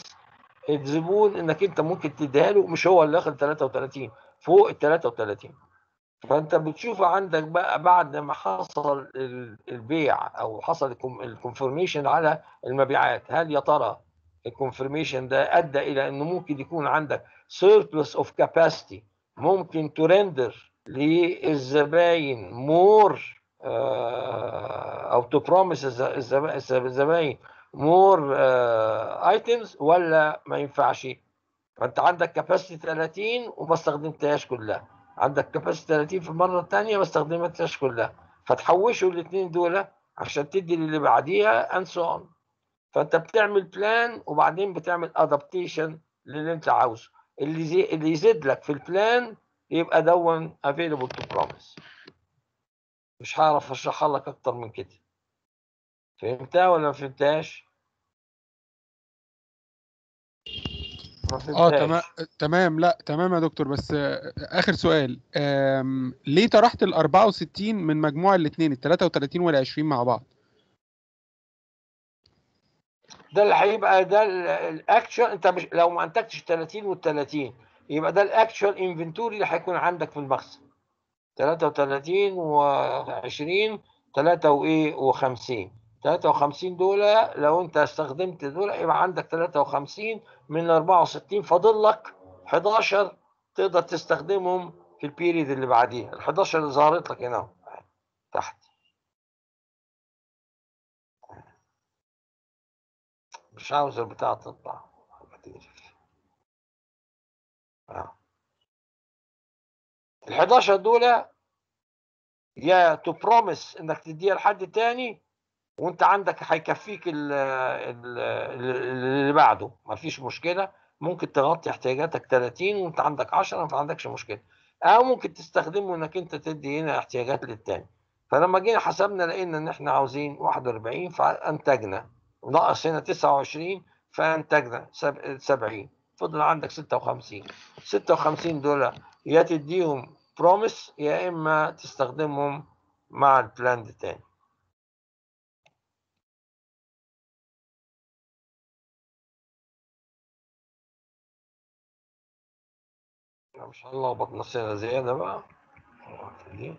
الزبون انك انت ممكن تديها له مش هو اللي اخد 33 فوق ال 33 فانت بتشوف عندك بقى بعد ما حصل ال- البيع او حصل الكونفirmation على المبيعات هل يا ترى الكونفirmation ده ادى الى انه ممكن يكون عندك surplus of capacity ممكن ترندر للزباين مور او تو بروميس الزباين مور ايتمز ولا ما ينفعش فانت عندك كاباسيتي 30 وما استخدمتهاش كلها عندك كاباسيتي 30 في المره الثانيه ما استخدمتهاش كلها فتحوشوا الاثنين دول عشان تدي للي بعديها اند سو اون فانت بتعمل بلان وبعدين بتعمل ادابتيشن للي انت عاوزه اللي زي اللي يزيد لك في البلان يبقى دون افيلبل تو بروميس مش هعرف اشرحها لك اكتر من كده فهمتها ولا ما فهمتهاش؟ ما اه فهمتهاش تمام تمام لا تمام يا دكتور بس آه، اخر سؤال آم، ليه طرحت ال 64 من مجموع الاثنين ال 33 وال 20 مع بعض ده اللي هيبقى ده الاكشن انت مش لو ما انتجتش 30 وال 30 يبقى ده الاكشوال انفنتوري اللي هيكون عندك في المخزن 33 و20 3 وايه و50 53 دول لو انت استخدمت دول يبقى عندك 53 من 64 فاضل لك 11 تقدر تستخدمهم في البيريد اللي بعديها ال 11 اللي ظهرت لك هنا تحت مش عاوز البتاع تطلع ما تقرف. اه ال 11 دول يا تو بروميس انك تديها لحد تاني وانت عندك هيكفيك ال- ال- اللي بعده مفيش مشكله ممكن تغطي احتياجاتك 30 وانت عندك 10 ما عندكش مشكله او ممكن تستخدمه انك انت تدي هنا احتياجات للتاني فلما جينا حسبنا لقينا ان احنا عاوزين 41 فانتجنا ناقص هنا 29 فانتجنا سب- 70 فضل عندك 56 56 دول يا تديهم بروميس يا اما تستخدمهم مع البلان ده تاني مش هنلخبط نفسنا زيادة بقى دي.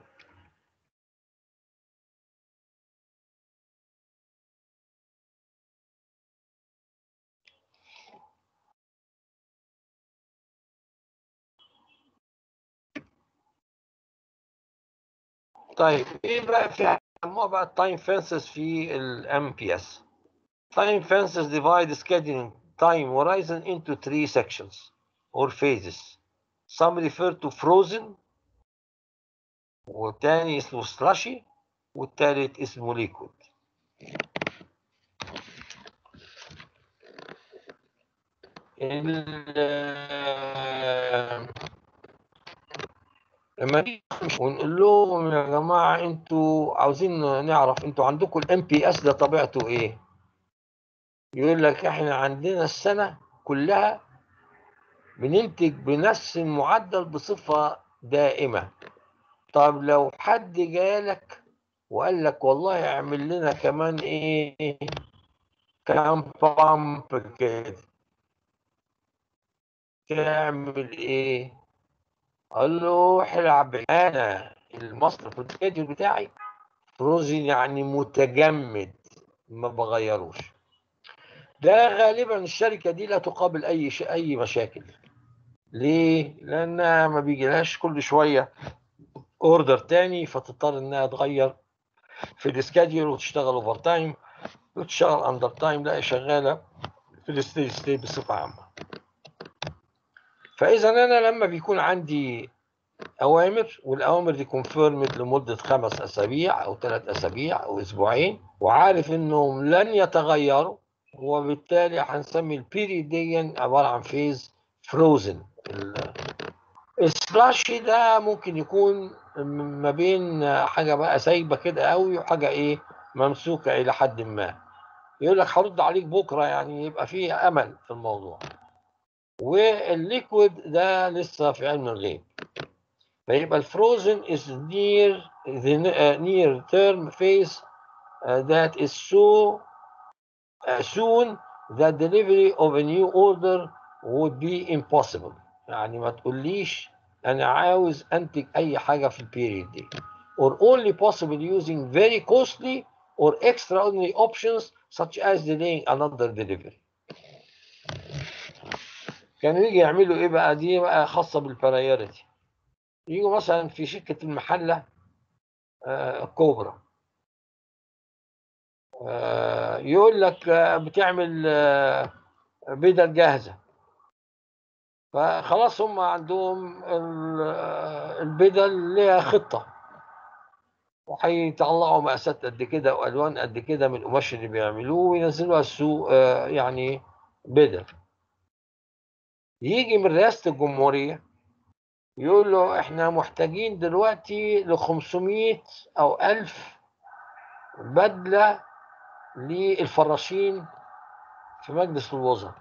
طيب ايه بقى في سموها بقى التايم فences في الام بي اس time fences divide scheduling time horizon into three sections or phases some refer to frozen والتاني اسمه slushy والتالت اسمه liquid ال- لما نيجي ونقول لهم يا جماعه انتوا عاوزين نعرف انتوا عندكم الام بي اس ده طبيعته ايه؟ يقول لك احنا عندنا السنه كلها بننتج بنفس المعدل بصفه دائمه. طب لو حد جالك وقال لك والله اعمل لنا كمان ايه؟ كام بامب كده. تعمل ايه؟ قال له روح العب انا المصرف السكيدول بتاعي فروزن يعني متجمد ما بغيروش ده غالبا الشركه دي لا تقابل اي شيء اي مشاكل ليه لانها ما بيجيلهاش كل شويه اوردر تاني فتضطر انها تغير في السكاديول وتشتغل اوفر تايم وتشتغل اندر تايم لا هي شغاله في الستي ستي بصفه عامه فاذا انا لما بيكون عندي اوامر والاوامر دي كونفيرمد لمده خمس اسابيع او ثلاث اسابيع او اسبوعين وعارف انهم لن يتغيروا وبالتالي هنسمي البيريد دي عباره عن فيز فروزن السلاشي ده ممكن يكون ما بين حاجه بقى سايبه كده قوي وحاجه ايه ممسوكه الى حد ما يقول لك هرد عليك بكره يعني يبقى فيه امل في الموضوع والليكويد ده لسه في علم الغيب فيبقى الفروزن is near the uh, near term phase uh, that is so uh, soon that delivery of a new order would be impossible يعني ما تقوليش انا عاوز انتج اي حاجه في البيريد دي or only possible using very costly or extraordinary options such as delaying another delivery كانوا يجي يعملوا ايه بقى دي بقى خاصه بالبرايورتي يجوا مثلا في شركه المحله آه كوبرا آه يقول لك آه بتعمل آه بدل جاهزه فخلاص هم عندهم البدل ليها خطه وهيطلعوا مقاسات قد كده والوان قد كده من القماش اللي بيعملوه وينزلوها السوق آه يعني بدل يجي من رئاسه الجمهوريه يقول له احنا محتاجين دلوقتي ل 500 او 1000 بدله للفراشين في مجلس الوزراء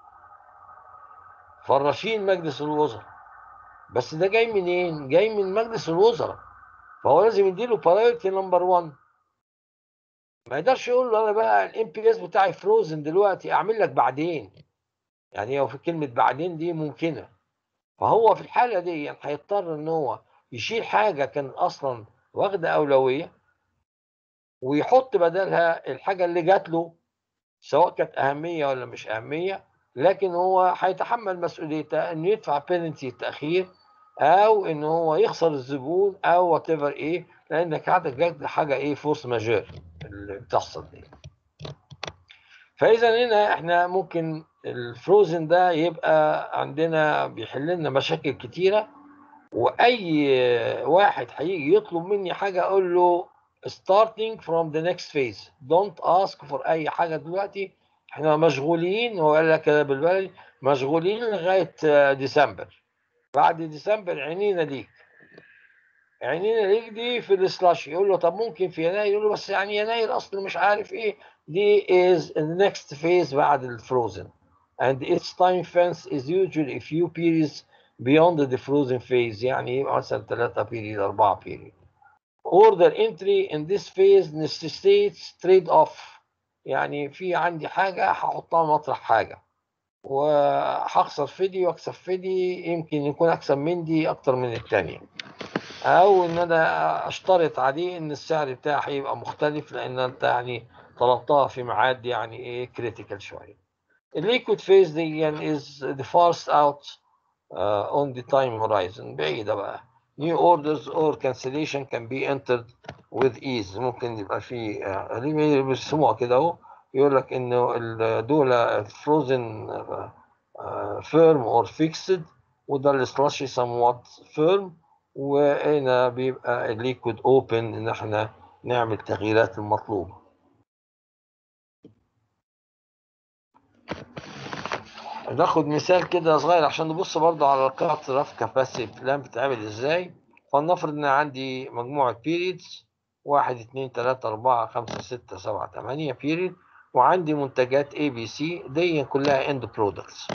فراشين مجلس الوزراء بس ده جاي منين؟ جاي من مجلس الوزراء فهو لازم يديله برايورتي نمبر 1 ما يقدرش يقول له انا بقى الام بي اس بتاعي فروزن دلوقتي اعمل لك بعدين يعني هو في كلمه بعدين دي ممكنه فهو في الحاله دي هيضطر ان هو يشيل حاجه كان اصلا واخده اولويه ويحط بدلها الحاجه اللي جات له سواء كانت اهميه ولا مش اهميه لكن هو هيتحمل مسؤوليته انه يدفع بينالتي التاخير او ان هو يخسر الزبون او وات ايفر ايه لانك عندك حاجه ايه فورس ماجور اللي بتحصل دي فاذا هنا احنا ممكن الفروزن ده يبقى عندنا بيحل لنا مشاكل كتيره واي واحد هيجي يطلب مني حاجه اقول له starting from the next phase don't ask for اي حاجه دلوقتي احنا مشغولين هو قال لك كده بالبلدي مشغولين لغايه ديسمبر بعد ديسمبر عينينا ليك عينينا ليك دي في السلاش يقول له طب ممكن في يناير يقول له بس يعني يناير اصلا مش عارف ايه دي is the next phase بعد الفروزن and its time fence is usually a few periods beyond the frozen phase يعني يبقى مثلا 3 period 4 period order entry in this phase necessitates trade off يعني في عندي حاجة هحطها مطرح حاجة وهخسر في دي واكسب في دي يمكن يكون اكسب من دي اكتر من التانية او ان انا اشترط عليه ان السعر بتاعي هيبقى مختلف لان انت يعني طلبتها في ميعاد يعني ايه كريتيكال شوية الليكويد فيز دي يعني is the first out uh, on the time horizon بعيدة بقى new orders or cancellation can be entered with ease ممكن يبقى في اللي بيسموها كده اهو يقول لك انه دول فروزن فيرم اور فيكسد وده السلاشي somewhat فيرم وهنا بيبقى الليكويد اوبن ان احنا نعمل التغييرات المطلوبه ناخد مثال كده صغير عشان نبص برضه على الكارت راف كاباسيتي بلان بتتعمل ازاي فلنفرض ان عندي مجموعه بيريدز واحد اتنين تلاتة أربعة خمسة ستة سبعة تمانية بيريد وعندي منتجات اي بي سي دي كلها اند برودكتس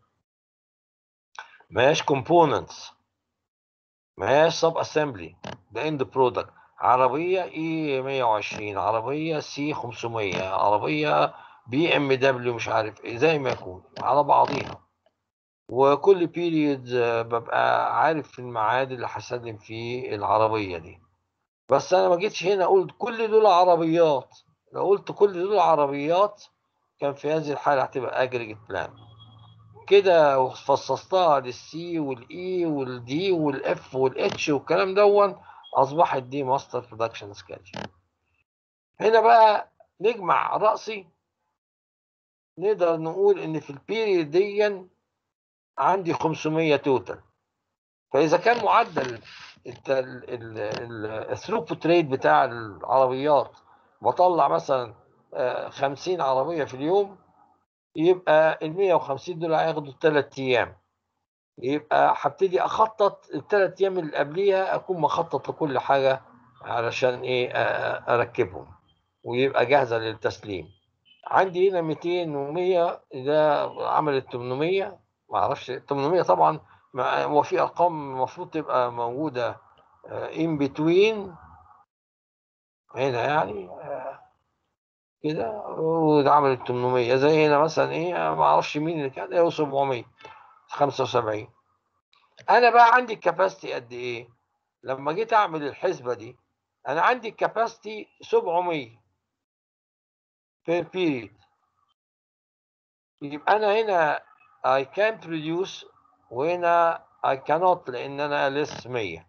ماهياش كومبوننتس ماهياش سب اسمبلي ده اند برودكت عربية اي 120 عربية سي 500 عربية بي ام دبليو مش عارف ايه زي ما يكون على بعضيها وكل بيريد ببقى عارف الميعاد اللي هسلم فيه العربية دي بس انا ما جيتش هنا اقول كل دول عربيات لو قلت كل دول عربيات كان في هذه الحالة هتبقى اجريجيت بلان كده وفصصتها للسي والاي والدي والاف والاتش والكلام دون اصبحت دي ماستر برودكشن سكادجول هنا بقى نجمع رأسي نقدر نقول ان في البيريد دي عندي 500 توتال فاذا كان معدل الثروبوت ريت بتاع العربيات بطلع مثلا 50 عربيه في اليوم يبقى ال 150 دول هياخدوا 3 ايام يبقى هبتدي اخطط الثلاث ايام اللي قبليها اكون مخطط لكل حاجه علشان ايه اركبهم ويبقى جاهزه للتسليم عندي هنا 200 و100 ده عملت 800 ما اعرفش 800 طبعا هو في ارقام المفروض تبقى موجوده ان بتوين هنا يعني كده وده عملت 800 زي هنا مثلا ايه ما اعرفش مين اللي كان ايه 700 75 انا بقى عندي الكاباسيتي قد ايه لما جيت اعمل الحسبه دي انا عندي الكاباسيتي 700 per period يبقى انا هنا I can produce وهنا I cannot لان انا less 100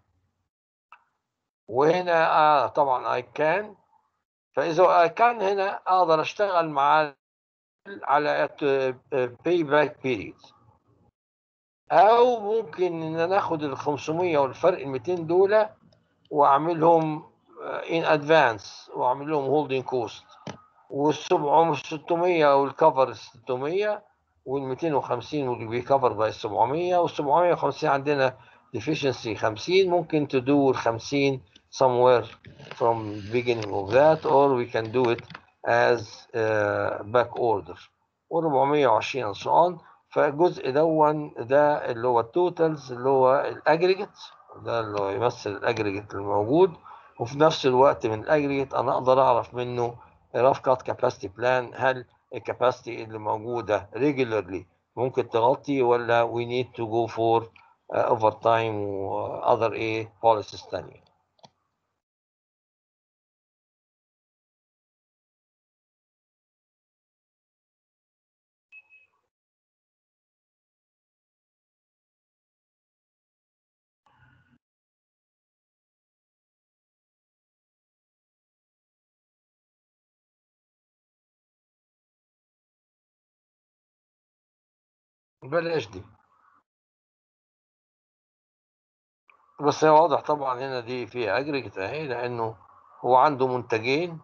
وهنا آه طبعا I can فاذا I can هنا اقدر اشتغل مع على pay back periods او ممكن ان انا اخد ال 500 والفرق ال 200 دول واعملهم ان ادفانس واعمل لهم هولدنج كوست وال 600 والكفر 600 وال 250 واللي بيكفر باي 700 وال 750 عندنا deficiency 50 ممكن تدور 50 somewhere from beginning of that or we can do it as uh, back order و 420 and so on فالجزء دون ده اللي هو التوتالز اللي هو الاجريجيت ده اللي هو يمثل الاجريجيت الموجود وفي نفس الوقت من الاجريجيت انا اقدر اعرف منه رف كات كاباسيتي بلان هل الكاباسيتي اللي موجوده ريجولارلي ممكن تغطي ولا we need to go for uh, overtime و other ايه policies تانية بلاش دي بس هي واضح طبعا هنا دي فيها اجريجيت اهي لانه هو عنده منتجين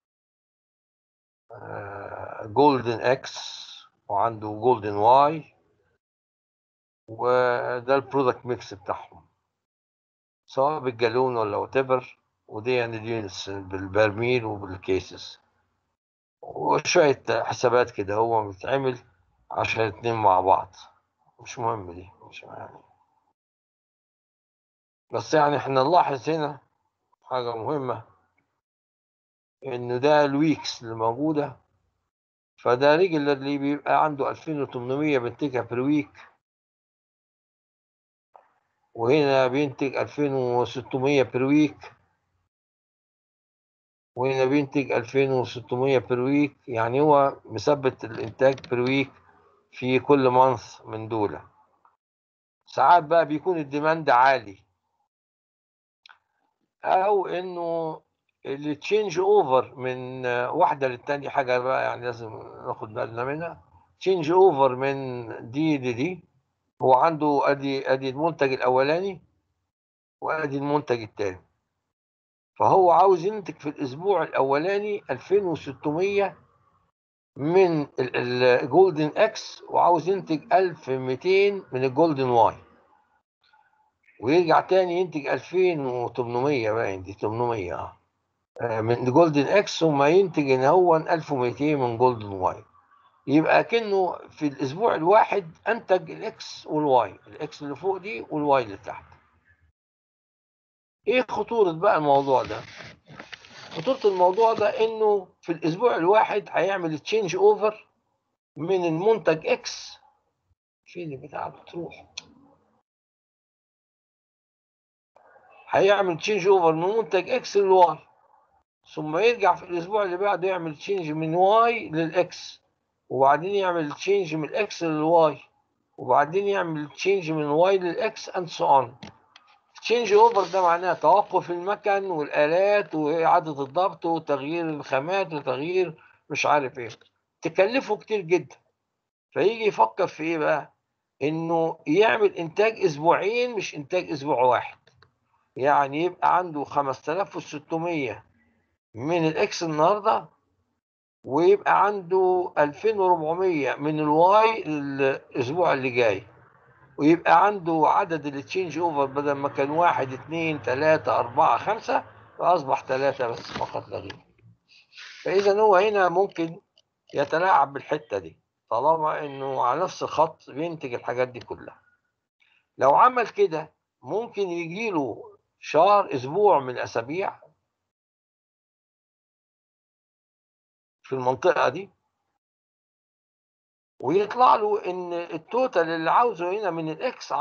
جولدن اكس وعنده جولدن واي وده البرودكت ميكس بتاعهم سواء بالجالون ولا وات ايفر ودي يعني اليونتس بالبرميل وبالكيسز وشوية حسابات كده هو بيتعمل عشان الاتنين مع بعض مش مهم دي مش يعني بس يعني احنا نلاحظ هنا حاجة مهمة انه ده الويكس اللي موجودة فده رجل اللي بيبقى عنده 2800 بينتجها بير ويك وهنا بينتج 2600 بير ويك وهنا بينتج 2600 بير ويك يعني هو مثبت الانتاج بير ويك في كل مانث من دول ساعات بقى بيكون الديماند عالي او انه اللي تشينج اوفر من واحده للتانية حاجه بقى يعني لازم ناخد بالنا منها تشينج اوفر من دي لدي هو عنده ادي ادي المنتج الاولاني وادي المنتج الثاني فهو عاوز ينتج في الاسبوع الاولاني 2600 من الجولدن اكس وعاوز ينتج 1200 من الجولدن واي ويرجع تاني ينتج 2800 باين دي 800 اه من جولدن اكس ثم ينتج ان هو 1200 من جولدن واي يبقى كأنه في الاسبوع الواحد انتج الاكس والواي الاكس اللي فوق دي والواي اللي تحت ايه خطورة بقى الموضوع ده خطورة الموضوع ده انه في الاسبوع الواحد هيعمل تشينج اوفر من المنتج اكس فين البتاع بتروح هيعمل تشينج اوفر من منتج اكس للواي ثم يرجع في الاسبوع اللي بعده يعمل تشينج من واي للاكس وبعدين يعمل تشينج من الاكس للواي وبعدين يعمل تشينج من واي للاكس اند سو اون تشينج اوفر ده معناه توقف المكن والالات واعاده الضبط وتغيير الخامات وتغيير مش عارف ايه تكلفه كتير جدا فيجي يفكر في ايه بقى انه يعمل انتاج اسبوعين مش انتاج اسبوع واحد يعني يبقى عنده 5600 من الاكس النهارده ويبقى عنده 2400 من الواي الاسبوع اللي جاي ويبقى عنده عدد التشينج اوفر بدل ما كان واحد اثنين ثلاثة أربعة خمسة فأصبح ثلاثة بس فقط لا غير فإذا هو هنا ممكن يتلاعب بالحتة دي طالما إنه على نفس الخط بينتج الحاجات دي كلها لو عمل كده ممكن يجيله شهر أسبوع من الأسابيع في المنطقة دي ويطلع له ان التوتال اللي عاوزه هنا من الاكس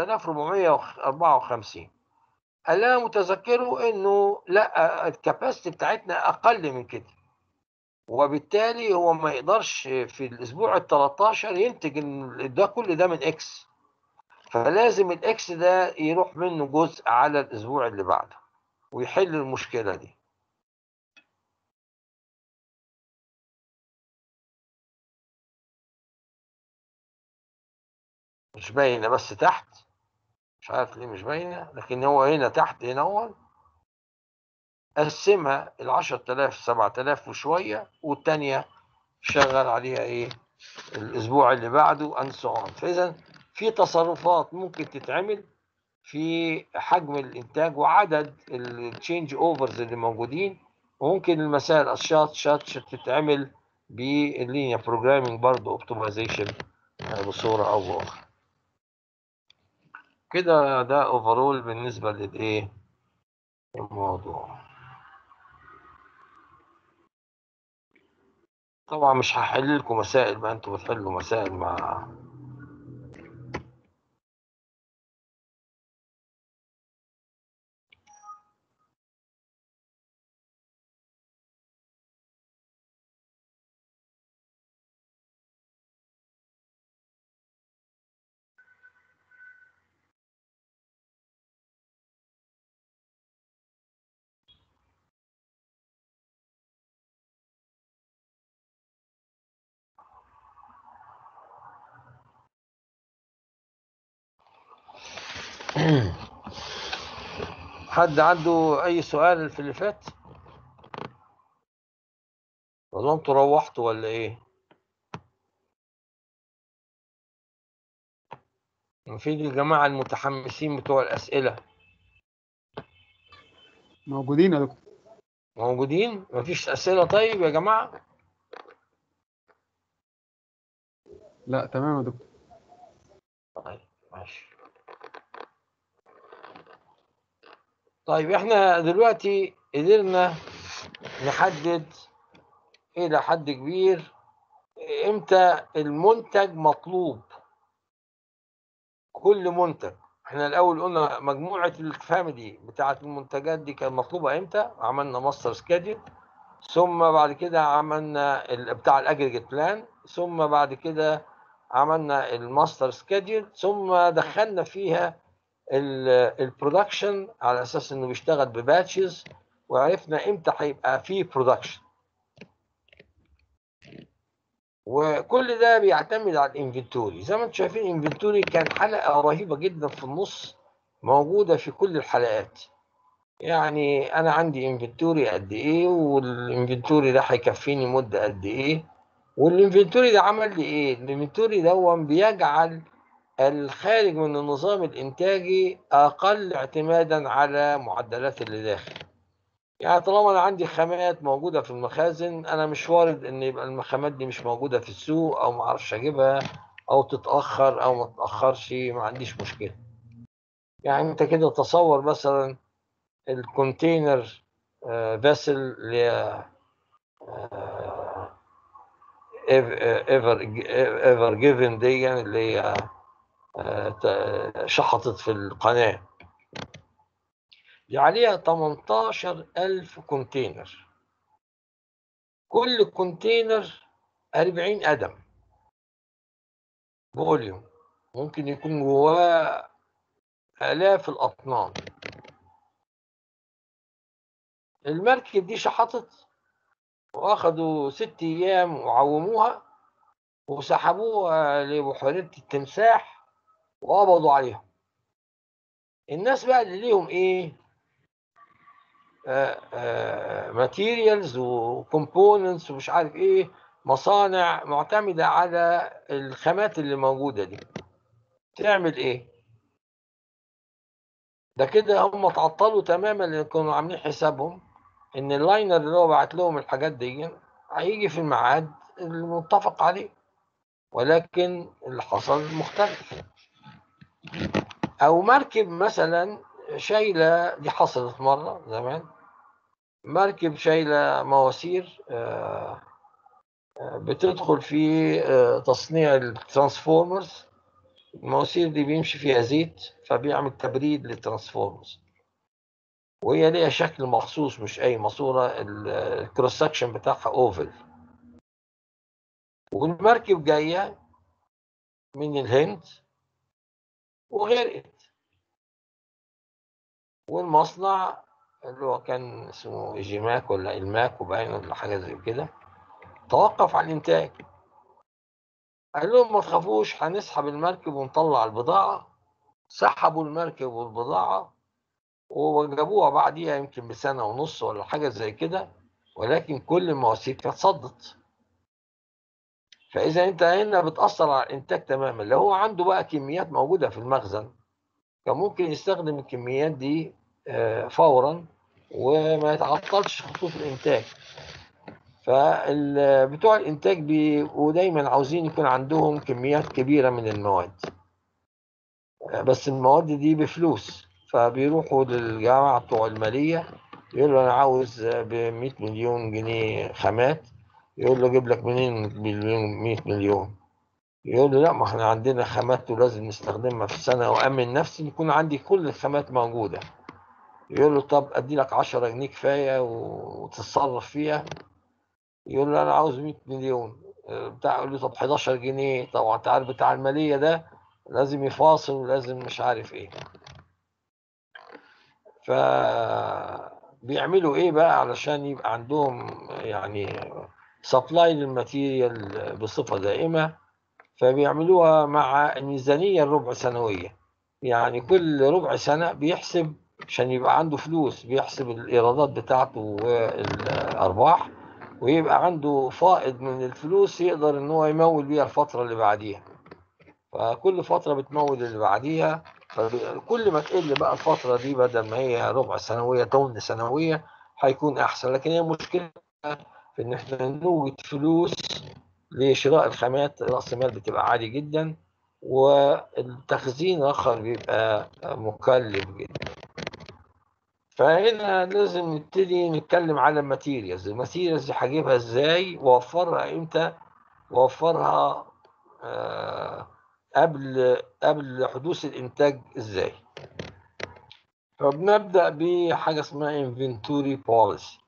10454 انا متذكره انه لا الكباسيتي بتاعتنا اقل من كده وبالتالي هو ما يقدرش في الاسبوع ال 13 ينتج ال- ده كل ده من اكس فلازم الاكس ده يروح منه جزء على الاسبوع اللي بعده ويحل المشكله دي مش باينه بس تحت مش عارف ليه مش باينه لكن هو هنا تحت هنا هو قسمها ال 10000 7000 وشويه والتانيه شغل عليها ايه الاسبوع اللي بعده and so on فاذا في تصرفات ممكن تتعمل في حجم الانتاج وعدد التشينج اوفرز اللي موجودين وممكن المسائل الشات شات تتعمل باللينيا بروجرامينج برضه اوبتمايزيشن بصوره او باخرى كده ده اوفرول بالنسبه للايه الموضوع طبعا مش هحل لكم مسائل بقى انتوا بتحلوا مسائل مع حد عنده اي سؤال في اللي فات ولا انتوا روحتوا ولا ايه في الجماعة المتحمسين بتوع الأسئلة موجودين يا دكتور موجودين مفيش أسئلة طيب يا جماعة لا تمام يا دكتور طيب ماشي طيب احنا دلوقتي قدرنا نحدد إلى حد كبير امتى المنتج مطلوب كل منتج احنا الاول قلنا مجموعه الفاميلي بتاعه المنتجات دي كانت مطلوبه امتى عملنا ماستر سكادول ثم بعد كده عملنا ال- بتاع الاجريجيت بلان ثم بعد كده عملنا الماستر سكادول ثم دخلنا فيها البرودكشن على اساس انه بيشتغل بباتشز وعرفنا امتى هيبقى فيه برودكشن وكل ده بيعتمد على الانفنتوري زي ما انتم شايفين الانفنتوري كان حلقه رهيبه جدا في النص موجوده في كل الحلقات يعني انا عندي انفنتوري قد ايه والانفنتوري ده هيكفيني مده قد ايه والانفنتوري ده عمل لي ايه الانفنتوري ده بيجعل الخارج من النظام الانتاجي اقل اعتمادا على معدلات اللي داخل يعني طالما انا عندي خامات موجوده في المخازن انا مش وارد ان يبقى المخامات دي مش موجوده في السوق او ما اعرفش اجيبها او تتاخر او ما تتاخرش ما عنديش مشكله يعني انت كده تصور مثلا الكونتينر فيسل اللي هي ايفر ايفر جيفن دي يعني اللي هي آه، ت- شحطت في القناه دي عليها 18000 كونتينر كل كونتينر 40 قدم فوليوم ممكن يكون جواه آلاف الأطنان المركب دي شحطت وأخدوا ست أيام وعوموها وسحبوها لبحيرة التمساح وقبضوا عليها الناس بقى اللي ليهم إيه ماتيريالز وكومبوننتس ومش عارف ايه مصانع معتمدة على الخامات اللي موجودة دي تعمل ايه ده كده هم تعطلوا تماما لان كانوا عاملين حسابهم ان اللاينر اللي هو بعت لهم الحاجات دي هيجي في الميعاد المتفق عليه ولكن اللي حصل مختلف او مركب مثلا شايله دي حصلت مره زمان مركب شايله مواسير آه، آه، بتدخل في آه، تصنيع الترانسفورمرز المواسير دي بيمشي فيها زيت فبيعمل تبريد للترانسفورمرز وهي ليها شكل مخصوص مش اي ماسوره ال- الكروس سكشن بتاعها اوفل والمركب جايه من الهند وغرقت والمصنع اللي هو كان اسمه جيماك ولا الماك وباين ولا حاجه زي كده توقف عن الانتاج قال لهم ما تخافوش هنسحب المركب ونطلع البضاعه سحبوا المركب والبضاعه وجابوها بعديها يمكن بسنه ونص ولا حاجه زي كده ولكن كل المواسير كانت صدت فاذا انت هنا بتاثر على الانتاج تماما لو هو عنده بقى كميات موجوده في المخزن كان ممكن يستخدم الكميات دي آه، فورا وما يتعطلش خطوط الانتاج فبتوع الانتاج بيبقوا دايما عاوزين يكون عندهم كميات كبيره من المواد آه، بس المواد دي بفلوس فبيروحوا للجامعه بتوع الماليه يقول له انا عاوز ب 100 مليون جنيه خامات يقول له اجيب لك منين مليون 100 مليون يقول له لا ما احنا عندنا خامات ولازم نستخدمها في السنه وامن نفسي يكون عندي كل الخامات موجوده يقول له طب ادي لك 10 جنيه كفايه وتتصرف فيها يقول له انا عاوز 100 مليون آه، بتاع يقول له طب 11 جنيه طبعا انت عارف بتاع الماليه ده لازم يفاصل ولازم مش عارف ايه ف بيعملوا ايه بقى علشان يبقى عندهم يعني سبلاي للماتيريال بصفه دائمه فبيعملوها مع الميزانيه الربع سنويه يعني كل ربع سنه بيحسب عشان يبقى عنده فلوس بيحسب الايرادات بتاعته والارباح ويبقى عنده فائض من الفلوس يقدر ان هو يمول بيها الفتره اللي بعديها فكل فتره بتمول اللي بعديها فكل ما تقل بقى الفتره دي بدل ما هي ربع سنويه تمن سنويه هيكون احسن لكن هي مشكله في ان احنا نوجد فلوس لشراء الخامات راس المال بتبقى عالي جدا والتخزين الاخر بيبقى مكلف جدا فهنا لازم نبتدي نتكلم على الماتيريالز الماتيريالز دي هجيبها ازاي واوفرها امتى واوفرها آه قبل قبل حدوث الانتاج ازاي فبنبدا بحاجه اسمها انفنتوري بوليسي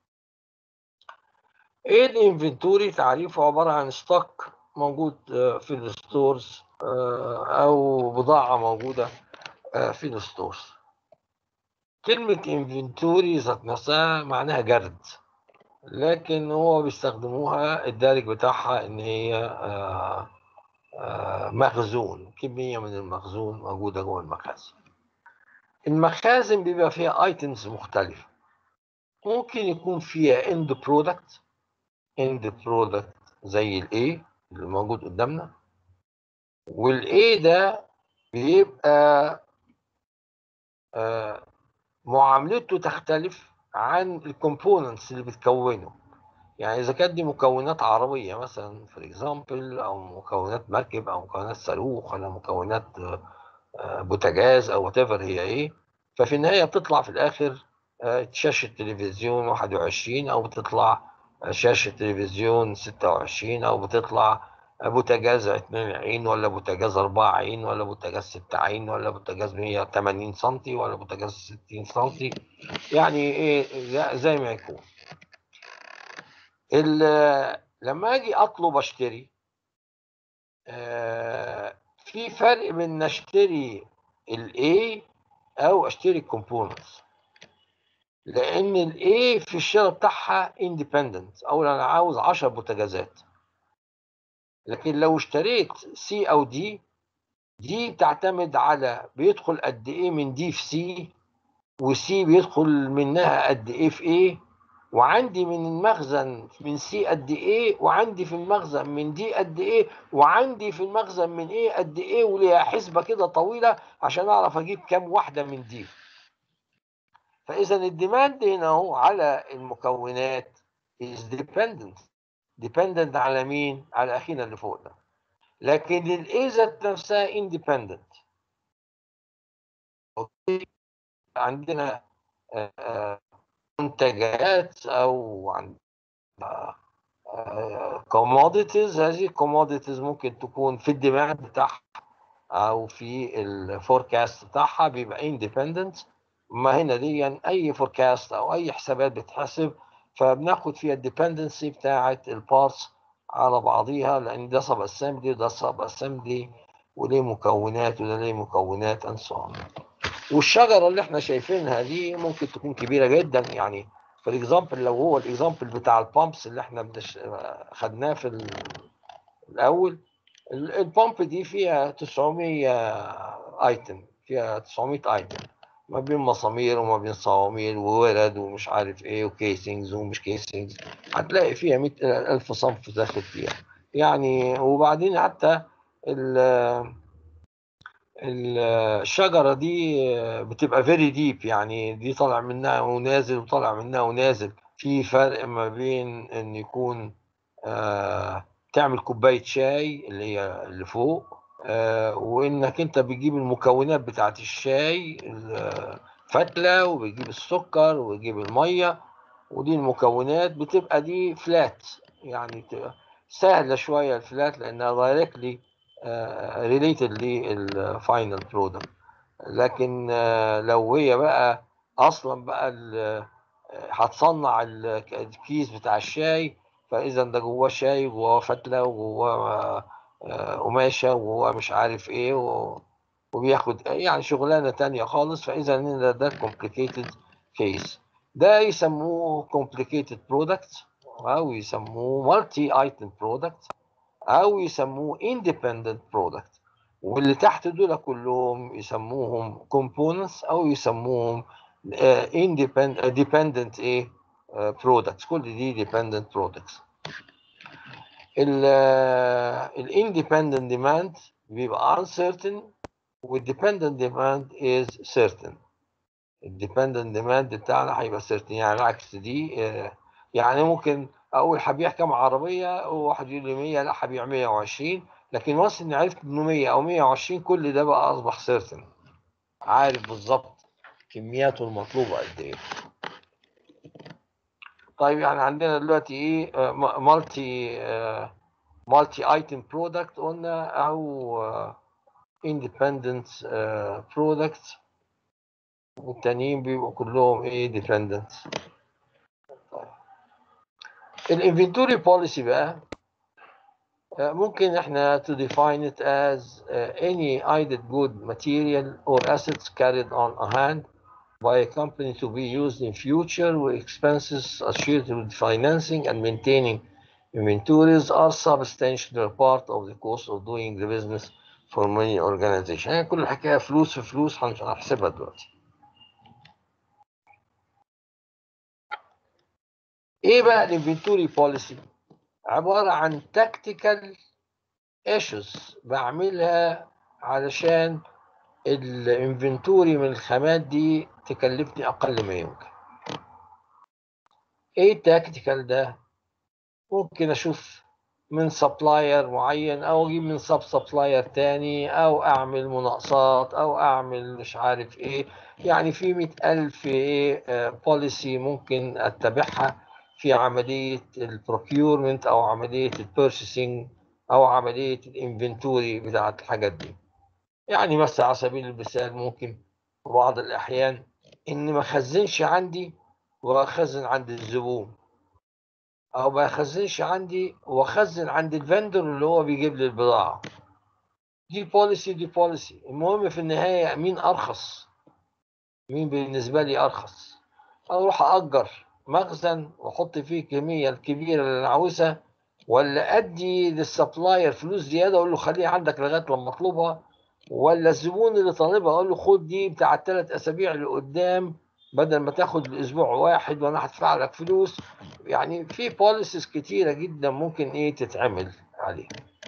ايه الانفنتوري تعريفه عباره عن ستوك موجود آه، في الستورز آه، او بضاعه موجوده آه، في الستورز كلمة انفنتوري ذات نفسها معناها جرد لكن هو بيستخدموها الدارج بتاعها ان هي آه، آه، مخزون كمية من المخزون موجودة جوه المخازن المخازن بيبقى فيها ايتمز مختلفة ممكن يكون فيها اند برودكت اند برودكت زي الاي اللي موجود قدامنا والاي ده بيبقى آه، معاملته تختلف عن الكومبوننتس اللي بتكونه يعني اذا كانت دي مكونات عربيه مثلا فور اكزامبل او مكونات مركب او مكونات صاروخ ولا مكونات آه، آه، بوتاجاز او وات هي ايه ففي النهايه بتطلع في الاخر آه، شاشه تلفزيون 21 او بتطلع آه، شاشه تلفزيون 26 او بتطلع بوتاجاز 2 عين ولا بوتاجاز 4 عين ولا بوتاجاز 6 عين ولا بوتاجاز 180 سم ولا بوتاجاز 60 سم يعني ايه زي- زي ما يكون ال- لما اجي اطلب اشتري آه، في فرق بين إن اشتري الاي او اشتري الكومبوننتس لان الاي في الشراء بتاعها اندبندنت او انا عاوز 10 بوتاجازات لكن لو اشتريت سي او دي دي بتعتمد على بيدخل قد ايه من دي في سي وسي بيدخل منها قد ايه في ايه وعندي من المخزن من سي قد ايه وعندي في المخزن من دي قد ايه وعندي في المخزن من ايه قد ايه وليها حسبه كده طويله عشان اعرف اجيب كام واحده من دي فاذا الديماند هنا هو على المكونات is dependent dependent على مين على اخينا اللي فوق ده لكن الاي ذات نفسها independent اوكي عندنا آه، آه، منتجات او عندنا كوموديتيز هذه الكوموديتيز ممكن تكون في الديماند بتاعها او في الفوركاست بتاعها بيبقى اندبندنت ما هنا دي يعني اي فوركاست او اي حسابات بتحسب فبناخد فيها الديبندنسي بتاعه البارتس على بعضيها لان ده سب اسمبلي وده سب اسمبلي وليه مكونات وده ليه مكونات and so on. والشجره اللي احنا شايفينها دي ممكن تكون كبيره جدا يعني فور اكزامبل لو هو الاكزامبل بتاع البامبس اللي احنا بنش... خدناه في ال... الاول ال- البامب دي فيها 900 ايتم فيها 900 ايتم ما بين مسامير وما بين صواميل وورد ومش عارف ايه وكيسنجز ومش كيسنجز هتلاقي فيها 100 ألف صنف داخل فيها يعني وبعدين حتى ال- ال- الشجرة دي بتبقى فيري ديب يعني دي طالع منها ونازل وطالع منها ونازل في فرق ما بين ان يكون آه تعمل كوباية شاي اللي هي اللي فوق آه وانك انت بتجيب المكونات بتاعت الشاي الفتلة وبتجيب السكر وبتجيب المية ودي المكونات بتبقى دي فلات يعني بتبقى سهلة شوية الفلات لانها دايركتلي ريليتد للفاينل برودكت لكن آه، لو هي بقى اصلا بقى ال- هتصنع ال- الكيس بتاع الشاي فاذا ده جواه شاي وجواه فتله وجواه آه، قماشه وجواه مش عارف ايه و- وبياخد يعني شغلانه تانية خالص فاذا إن ده complicated كيس ده يسموه complicated product او يسموه multi item product او يسموه independent product واللي تحت دول كلهم يسموهم components او يسموهم آه، independent آه، dependent ايه آه، products كل دي dependent products ال آه، ال independent demand بيبقى uncertain والdependent demand is certain الديبندنت ديماند بتاعنا هيبقى certain يعني العكس دي آه، يعني ممكن اقول هبيع كام عربيه وواحد يقول لي 100 لا هبيع 120 لكن وانس اني عرفت انه 100 او 120 كل ده بقى اصبح certain عارف بالظبط كمياته المطلوبه قد ايه طيب يعني عندنا دلوقتي ايه مالتي مالتي ايتم برودكت قلنا او اندبندنت برودكت والتانيين بيبقوا كلهم ايه ديبندنت الانفنتوري بوليسي بقى آه، ممكن احنا to define it as uh, any either good material or assets carried on a hand by a company to be used in future with expenses associated with financing and maintaining inventories are substantial part of the cost of doing the business for many organizations يعني كل الحكاية فلوس في فلوس هنش- هنحسبها دلوقتي ايه بقى الانفنتوري بوليسي عبارة عن tactical issues بعملها علشان الانفنتوري من الخامات دي تكلفني اقل ما يمكن ايه التكتيكال ده ممكن اشوف من سبلاير معين او اجيب من سب سبلاير تاني او اعمل مناقصات او اعمل مش عارف ايه يعني في مئة الف ايه بوليسي ممكن اتبعها في عملية البروكيورمنت او عملية البيرشيسنج او عملية الانفنتوري بتاعت الحاجات دي يعني مثلا على سبيل المثال ممكن في بعض الاحيان ان ما اخزنش عندي واخزن عند الزبون او ما اخزنش عندي واخزن عند الفندور اللي هو بيجيب لي البضاعه دي بوليسي دي بوليسي المهم في النهايه مين ارخص مين بالنسبه لي ارخص اروح اجر مخزن واحط فيه الكميه الكبيره اللي انا عاوزها ولا ادي للسبلاير فلوس زياده اقول له خليها عندك لغايه لما اطلبها ولا الزبون اللي طالبها اقول له خد دي بتاع الثلاث اسابيع اللي قدام بدل ما تاخد الاسبوع واحد وانا هدفع لك فلوس يعني في بوليسيز كتيره جدا ممكن ايه تتعمل عليه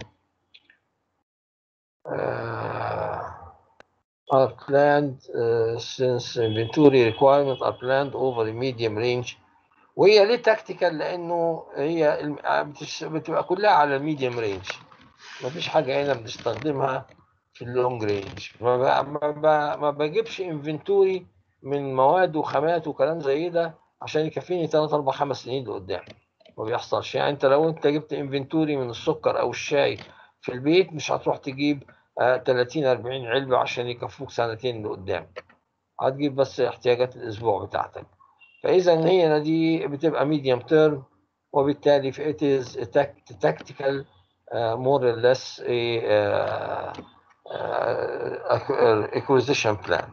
آه are planned uh, since inventory requirements are planned over a medium range وهي ليه تكتيكال لانه هي الم- بتش- بتبقى كلها على الميديوم رينج مفيش حاجه هنا بنستخدمها في اللونج رينج ما, ب- ما, ب- ما بجيبش انفنتوري من مواد وخامات وكلام زي ده عشان يكفيني 3 4 5 سنين لقدام ما بيحصلش يعني انت لو انت جبت انفنتوري من السكر او الشاي في البيت مش هتروح تجيب آه 30 40 علبه عشان يكفوك سنتين لقدام هتجيب بس احتياجات الاسبوع بتاعتك فاذا هي دي بتبقى ميديوم تيرم وبالتالي في it is a tac- tactical uh, more or less a uh, uh, acquisition plan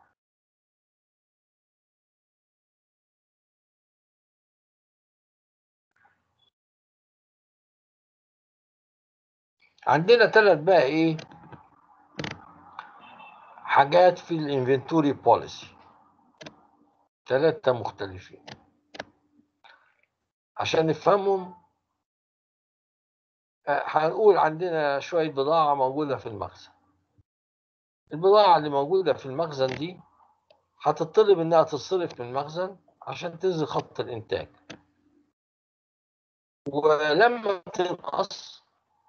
عندنا ثلاث بقى ايه حاجات في الانفنتوري بوليسي ثلاثة مختلفين عشان نفهمهم آه، هنقول عندنا شوية بضاعة موجودة في المخزن البضاعة اللي موجودة في المخزن دي هتطلب إنها تتصرف من المخزن عشان تنزل خط الإنتاج ولما تنقص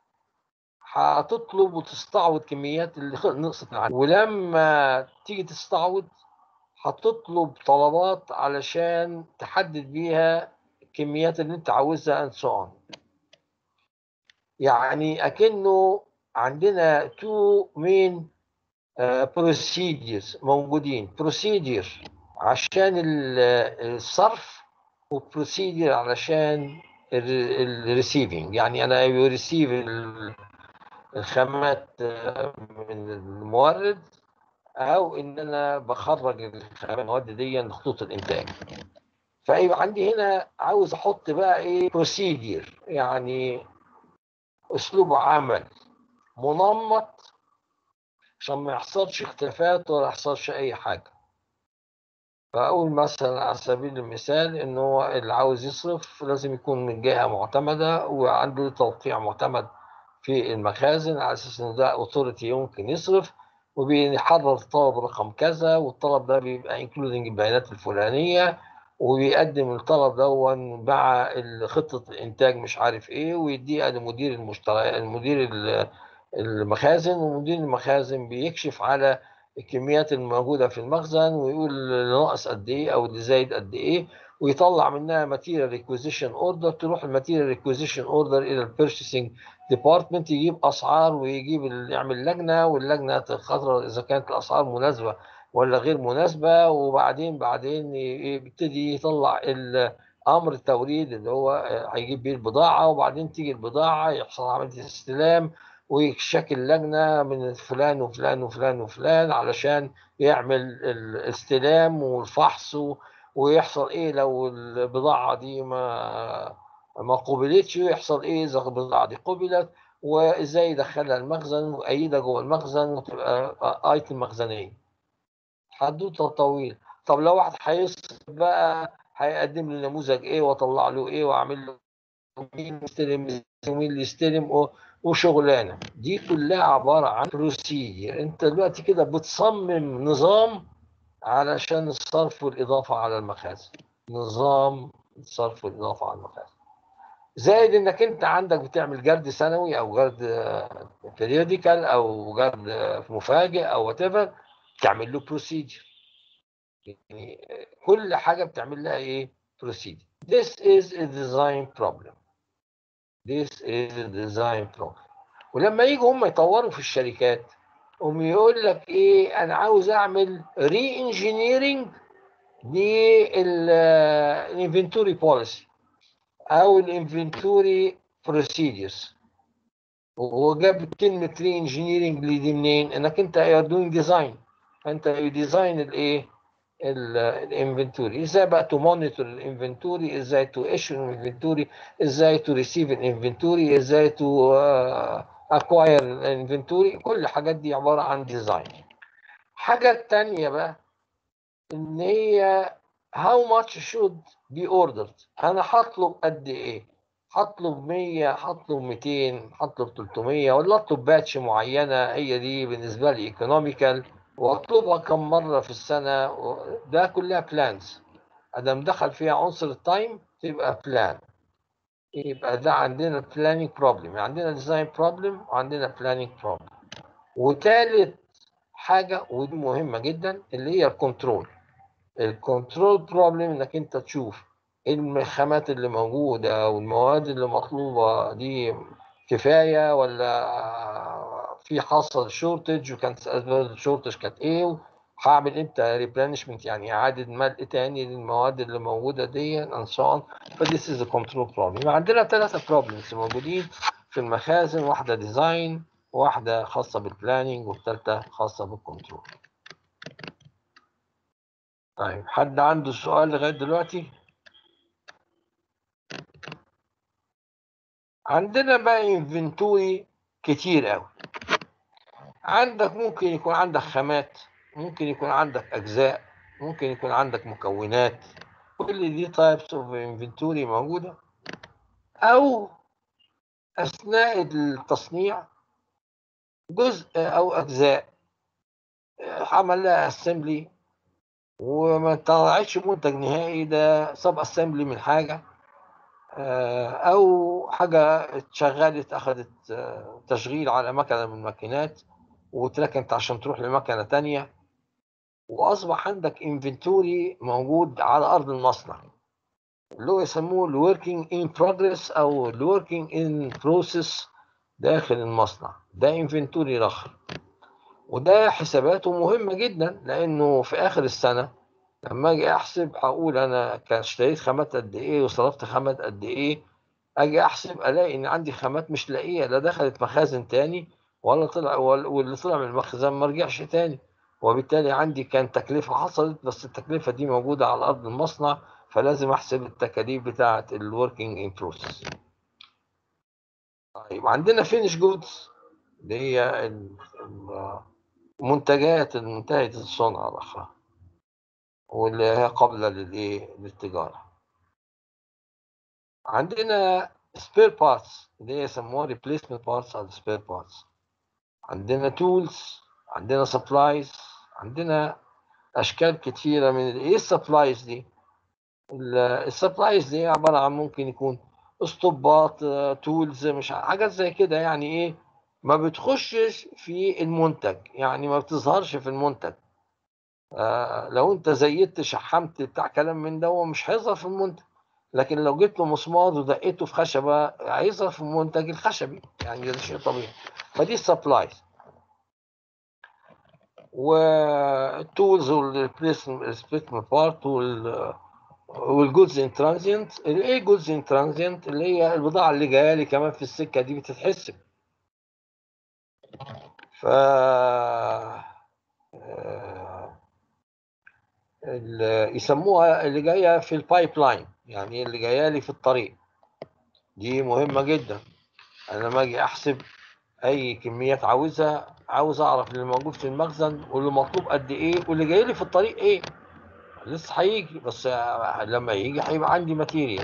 هتطلب وتستعوض كميات اللي خ- نقصت عنها ولما تيجي تستعوض هتطلب طلبات علشان تحدد بيها الكميات اللي انت عاوزها and so on يعني اكنه عندنا تو مين procedures موجودين procedure عشان ال- الصرف وبروسيدير علشان الريسيفنج يعني انا يريسيف الخامات آه، من المورد او ان انا بخرج الخامات المواد دي لخطوط الانتاج فيبقى عندي هنا عاوز احط بقى ايه بروسيدير يعني اسلوب عمل منمط عشان ما يحصلش اختلافات ولا يحصلش اي حاجه فاقول مثلا على سبيل المثال ان هو اللي عاوز يصرف لازم يكون من جهه معتمده وعنده توقيع معتمد في المخازن على اساس ان ده اوثوريتي يمكن يصرف وبيحرر الطلب رقم كذا والطلب ده بيبقى انكلودنج البيانات الفلانيه وبيقدم الطلب دون مع خطه الانتاج مش عارف ايه ويديها لمدير المشتريات المدير ال- المخازن ومدير المخازن بيكشف على الكميات الموجوده في المخزن ويقول اللي ناقص قد ايه او اللي زايد قد ايه ويطلع منها ماتيريال ريكويزيشن اوردر تروح الماتيريال ريكويزيشن اوردر الى البيرشيسنج ديبارتمنت يجيب اسعار ويجيب ال- يعمل لجنه واللجنه تقرر اذا كانت الاسعار مناسبه ولا غير مناسبه وبعدين بعدين ي- يبتدي يطلع ال- امر التوريد اللي هو هيجيب بيه البضاعه وبعدين تيجي البضاعه يحصل عمليه استلام ويشكل لجنه من فلان وفلان وفلان وفلان علشان يعمل الاستلام والفحص و- ويحصل ايه لو البضاعه دي ما ما قبلتش يحصل ايه اذا البضاعه دي قبلت وازاي يدخلها المخزن وايدها جوه المخزن وتبقى ايتم مخزنيه حدوته طويل طب لو واحد هيصرف بقى هيقدم لي نموذج ايه واطلع له ايه واعمل له مين يستلم ومين اللي يستلم و- وشغلانه دي كلها عباره عن بروسيجر انت دلوقتي كده بتصمم نظام علشان الصرف والاضافه على المخازن نظام الصرف والاضافه على المخازن زائد انك انت عندك بتعمل جرد سنوي او جرد بيريوديكال او جرد آه، مفاجئ او وات ايفر تعمل له بروسيجر يعني آه، كل حاجه بتعمل لها ايه بروسيجر This is a design problem This is a design problem ولما يجوا هم يطوروا في الشركات هم يقول لك ايه انا عاوز اعمل ري انجينيرنج للانفنتوري بوليسي او الانفنتوري بروسيدرز وجاب كلمه ري انجينيرنج دي منين؟ انك انت يو دوينج ديزاين فانت ديزاين الايه؟ الانفنتوري ازاي بقى تو مونيتور الانفنتوري ازاي تو ايشو الانفنتوري ازاي تو ريسيف الانفنتوري ازاي تو اكواير الانفنتوري كل الحاجات دي عباره عن ديزاين حاجه تانية بقى ان هي how much should be ordered انا هطلب قد ايه هطلب 100 هطلب 200 هطلب 300 ولا اطلب باتش معينه هي دي بالنسبه لي ايكونوميكال واطلبها كم مره في السنه و- ده كلها بلانز ادام دخل فيها عنصر التايم تبقى بلان يبقى ده عندنا بلاننج بروبلم عندنا ديزاين بروبلم وعندنا بلاننج بروبلم وثالث حاجه ودي مهمه جدا اللي هي الكنترول الكنترول بروبلم انك انت تشوف الخامات اللي موجودة والمواد اللي مطلوبة دي كفاية ولا في حصل شورتج وكانت أسباب الشورتج كانت إيه وهعمل إمتى ريبلانشمنت يعني إعادة ملء تاني للمواد اللي موجودة دي and so on فديس is a control problem عندنا ثلاثة problems موجودين في المخازن واحدة ديزاين واحدة خاصة بالبلاننج والثالثة خاصة بالكنترول طيب حد عنده سؤال لغاية دلوقتي؟ عندنا بقى انفنتوري كتير قوي عندك ممكن يكون عندك خامات ممكن يكون عندك اجزاء ممكن يكون عندك مكونات كل دي تايبس اوف انفنتوري موجوده او اثناء التصنيع جزء او اجزاء عمل لها اسمبلي وما طلعتش منتج نهائي ده سب اسمبلي من حاجه او حاجه اتشغلت اخذت تشغيل على مكنه من الماكينات واتركنت عشان تروح لمكنه تانية واصبح عندك انفنتوري موجود على ارض المصنع اللي هو يسموه الوركينج ان بروجرس او الوركينج ان بروسيس داخل المصنع ده انفنتوري رخر وده حساباته مهمه جدا لانه في اخر السنه لما اجي احسب هقول انا كان اشتريت خامات قد ايه وصرفت خامات قد ايه اجي احسب الاقي ان عندي خامات مش لاقيه لا دخلت مخازن تاني ولا طلع واللي طلع من المخزن ما رجعش تاني وبالتالي عندي كان تكلفه حصلت بس التكلفه دي موجوده على ارض المصنع فلازم احسب التكاليف بتاعه الوركينج ان بروسيس طيب عندنا فينش جودز اللي هي المنتجات المنتهيه الصنع الاخرى واللي هي قابلة للإيه؟ للتجارة. عندنا سبير بارتس اللي هي يسموها ريبليسمنت بارتس أو سبير بارتس. عندنا تولز، عندنا سبلايز، عندنا أشكال كتيرة من إيه السبلايز دي؟ السبلايز دي عبارة عن ممكن يكون اسطوبات تولز مش حاجات زي كده يعني إيه؟ ما بتخشش في المنتج يعني ما بتظهرش في المنتج. آه لو انت زيدت شحمت بتاع كلام من ده هو مش هيظهر في المنتج لكن لو جبت له مسمار ودقيته في خشبه هيظهر في المنتج الخشبي يعني ده شيء طبيعي فدي السبلايز والتولز والريبليسمنت بارت والجودز ان ترانزينت ايه جودز ان ترانزينت اللي هي البضاعه اللي جايه لي كمان في السكه دي بتتحسب ف يسموها اللي جايه في البايب لاين يعني اللي جايه لي في الطريق دي مهمه جدا انا لما اجي احسب اي كميات عاوزها عاوز اعرف اللي موجود في المخزن واللي مطلوب قد ايه واللي جاي لي في الطريق ايه لسه هيجي بس لما يجي هيبقى عندي ماتيريال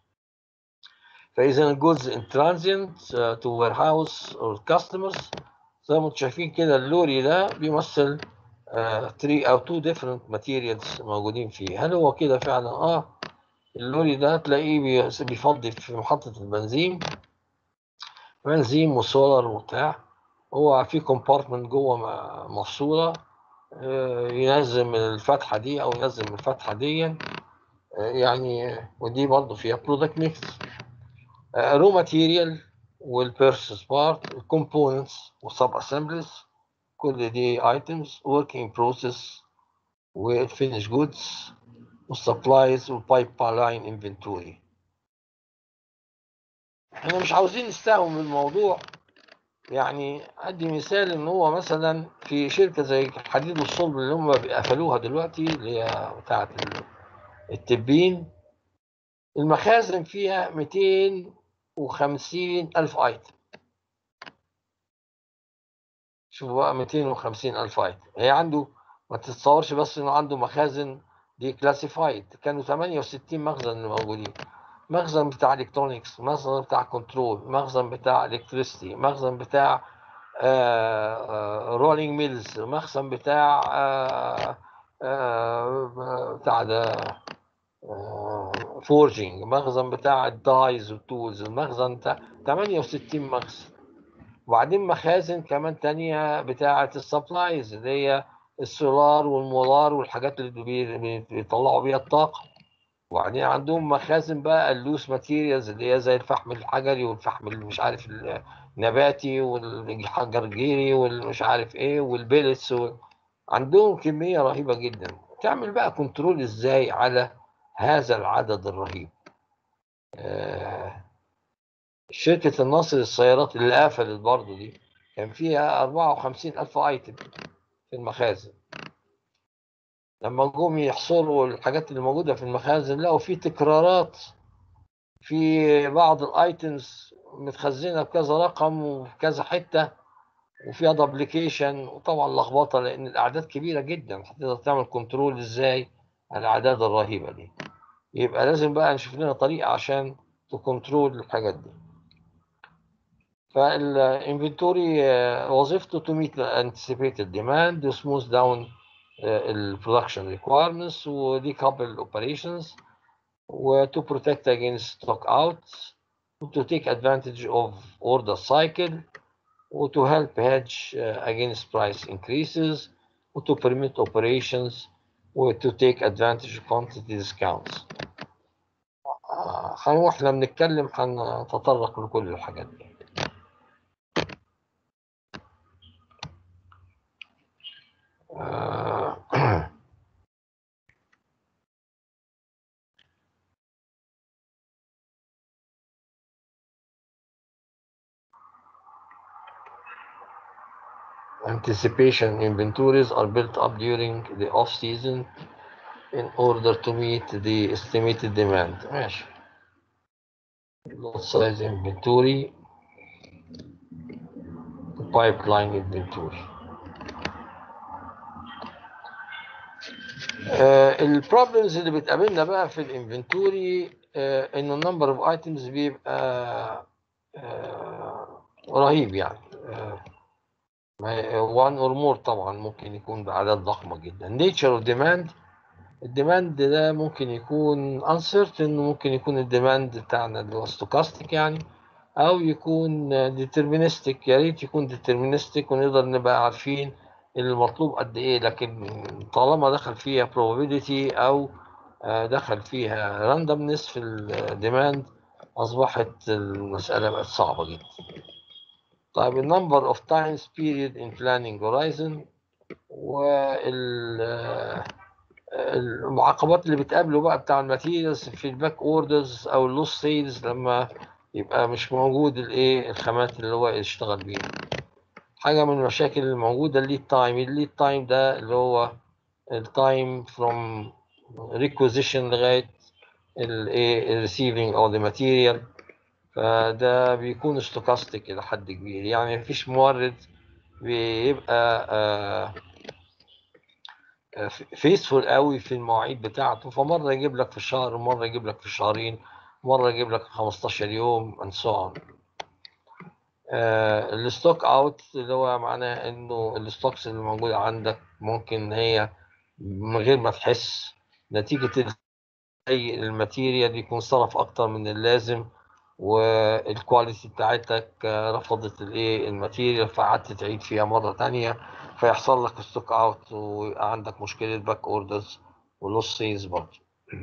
فاذا الجودز ان ترانزينت تو وير هاوس اور كاستمرز زي ما انتم شايفين كده اللوري ده بيمثل 3 او 2 ديفرنت ماتيريالز موجودين فيه هل هو كده فعلا اه اللوري ده تلاقيه بيفضي في محطة البنزين بنزين وسولار وبتاع هو في كومبارتمنت جوه مفصولة آه ينزل من الفتحة دي أو ينزل من الفتحة دي آه يعني ودي برضه فيها برودكت ميكس رو ماتيريال والبيرسس بارت الكومبوننتس والسب اسمبليز كل دي items work in process والفينش جودز والسبلايز والبايب لاين انفنتوري احنا مش عاوزين نستهون بالموضوع يعني ادي مثال ان هو مثلا في شركه زي الحديد والصلب اللي هم قفلوها دلوقتي اللي هي بتاعه التبين المخازن فيها 250 الف ايتم شوفوا بقى 250 ألف ايتم هي عنده ما تتصورش بس إنه عنده مخازن دي كلاسيفايد كانوا 68 مخزن موجودين مخزن بتاع الكترونكس مخزن بتاع كنترول مخزن بتاع الكتريستي مخزن بتاع رولينج ميلز مخزن بتاع آه آه بتاع ده فورجينج مخزن بتاع الدايز والتولز المخزن بتاع 68 مخزن وبعدين مخازن كمان تانية بتاعة السبلايز اللي هي السولار والمولار والحاجات اللي بيطلعوا بيها الطاقة وبعدين عندهم مخازن بقى اللوس ماتيريالز اللي هي زي الفحم الحجري والفحم اللي مش عارف النباتي والحجر الجيري والمش عارف ايه والبيلتس و... عندهم كمية رهيبة جدا تعمل بقى كنترول ازاي على هذا العدد الرهيب آه، شركة النصر للسيارات اللي قفلت برضه دي كان فيها 54 ألف ايتم في المخازن لما جم يحصروا الحاجات اللي موجودة في المخازن لقوا في تكرارات في بعض الايتمز متخزنة بكذا رقم وفي كذا حتة وفيها دبليكيشن وطبعا لخبطة لأن الأعداد كبيرة جدا هتقدر تعمل كنترول ازاي على الأعداد الرهيبة دي يبقى لازم بقى نشوف لنا طريقة عشان تكنترول الحاجات دي فالانفنتوري وظيفته to meet the anticipated demand to smooth down ال production requirements و decouple operations و to protect against stock outs و to take advantage of order cycle و to help hedge uh, against price increases و to permit operations و to take advantage of quantity discounts آه، هنروح احنا بنتكلم هنتطرق لكل الحاجات دي آه، Anticipation inventories are built up during the off season in order to meet the estimated demand. ماشي. Lot size inventory pipeline inventory. البروبلمز اللي بتقابلنا بقى في الانفنتوري ان النمبر اوف ايتمز بيبقى آه، رهيب يعني وان اور مور طبعا ممكن يكون باعداد ضخمه جدا نيتشر اوف ديماند الديماند ده ممكن يكون uncertain ممكن يكون الديماند بتاعنا اللي هو stochastic يعني او يكون deterministic يا ريت يكون deterministic ونقدر نبقى عارفين المطلوب قد ايه لكن طالما دخل فيها probability او آه، دخل فيها randomness في الديماند اصبحت المساله بقت صعبه جدا طيب النمبر اوف تايمز بيريد ان بلاننج هورايزن وال آه، المعاقبات اللي بتقابله بقى بتاع الماتيريالز في الباك اوردرز او اللوس سيلز لما يبقى مش موجود الايه الخامات اللي هو يشتغل بيها حاجه من المشاكل الموجوده الليد تايم الليد تايم ده اللي هو التايم فروم ريكوزيشن لغايه الايه receiving او the material فده بيكون ستوكاستيك الى حد كبير يعني مفيش مورد بيبقى آه فيسفول قوي في المواعيد بتاعته فمره يجيب لك في الشهر ومره يجيب لك في شهرين مره يجيب لك في 15 يوم and so on آه الستوك اوت اللي هو معناه انه الستوكس اللي موجوده عندك ممكن هي من غير ما تحس نتيجه زي الماتيريال يكون صرف اكتر من اللازم والكواليتي بتاعتك آه، رفضت الايه الماتيريال فقعدت تعيد فيها مره تانية فيحصل لك ستوك اوت ويبقى عندك مشكله باك اوردرز ولوس سيلز برضه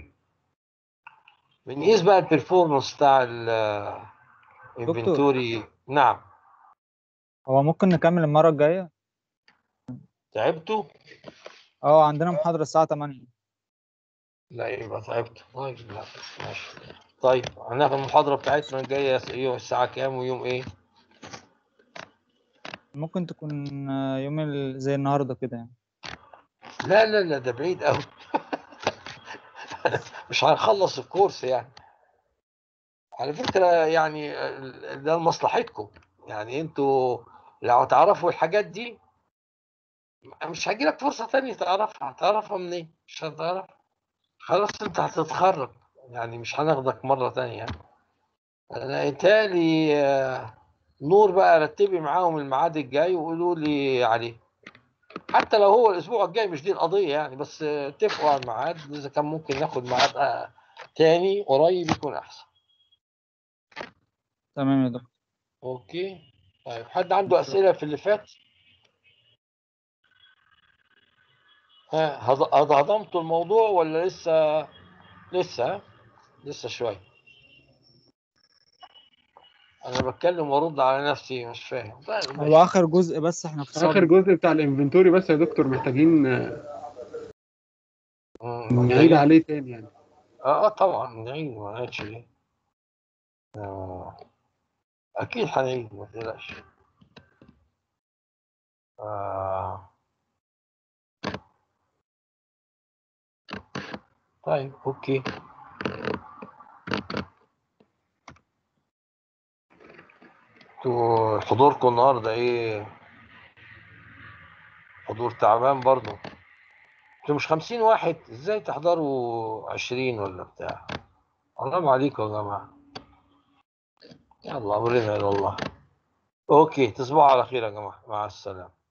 بنقيس بقى البرفورمانس بتاع الانفنتوري نعم هو ممكن نكمل المرة الجاية تعبتوا اه عندنا محاضرة الساعة 8 لا يبقى تعبت طيب لا ماشي طيب هناخد المحاضرة بتاعتنا الجاية يوم الساعة كام ويوم ايه؟ ممكن تكون آه، يوم ال- زي النهاردة كده يعني لا لا لا ده بعيد قوي مش هنخلص الكورس يعني على فكرة يعني ال- ده لمصلحتكم يعني انتوا لو تعرفوا الحاجات دي مش هيجيلك فرصة تانية تعرفها هتعرفها منين؟ مش هتعرف خلاص انت هتتخرج يعني مش هناخدك مرة تانية انا اتهيألي آه، نور بقى رتبي معاهم الميعاد الجاي وقولوا لي عليه حتى لو هو الاسبوع الجاي مش دي القضية يعني بس آه، اتفقوا على الميعاد اذا كان ممكن ناخد ميعاد آه، تاني قريب يكون احسن تمام يا دكتور اوكي طيب حد عنده اسئلة في اللي فات؟ ها هض- هضمتوا الموضوع ولا لسه لسه ها؟ لسه شوية أنا بتكلم وأرد على نفسي مش فاهم طيب هو ماشي. اخر جزء بس احنا في اخر صدر جزء بتاع الانفنتوري بس يا دكتور محتاجين آه، مم، نعيد عليه تاني يعني اه آه، طبعا نعيد ما نعيدش ليه آه. اكيد هنعيد ما تقلقش آه. طيب اوكي انتوا حضوركم النهارده ايه حضور تعبان برضو انتوا مش خمسين واحد ازاي تحضروا عشرين ولا بتاع حرام عليكم يا جماعة يلا امرنا الى الله اوكي تصبحوا على خير يا جماعة مع السلامة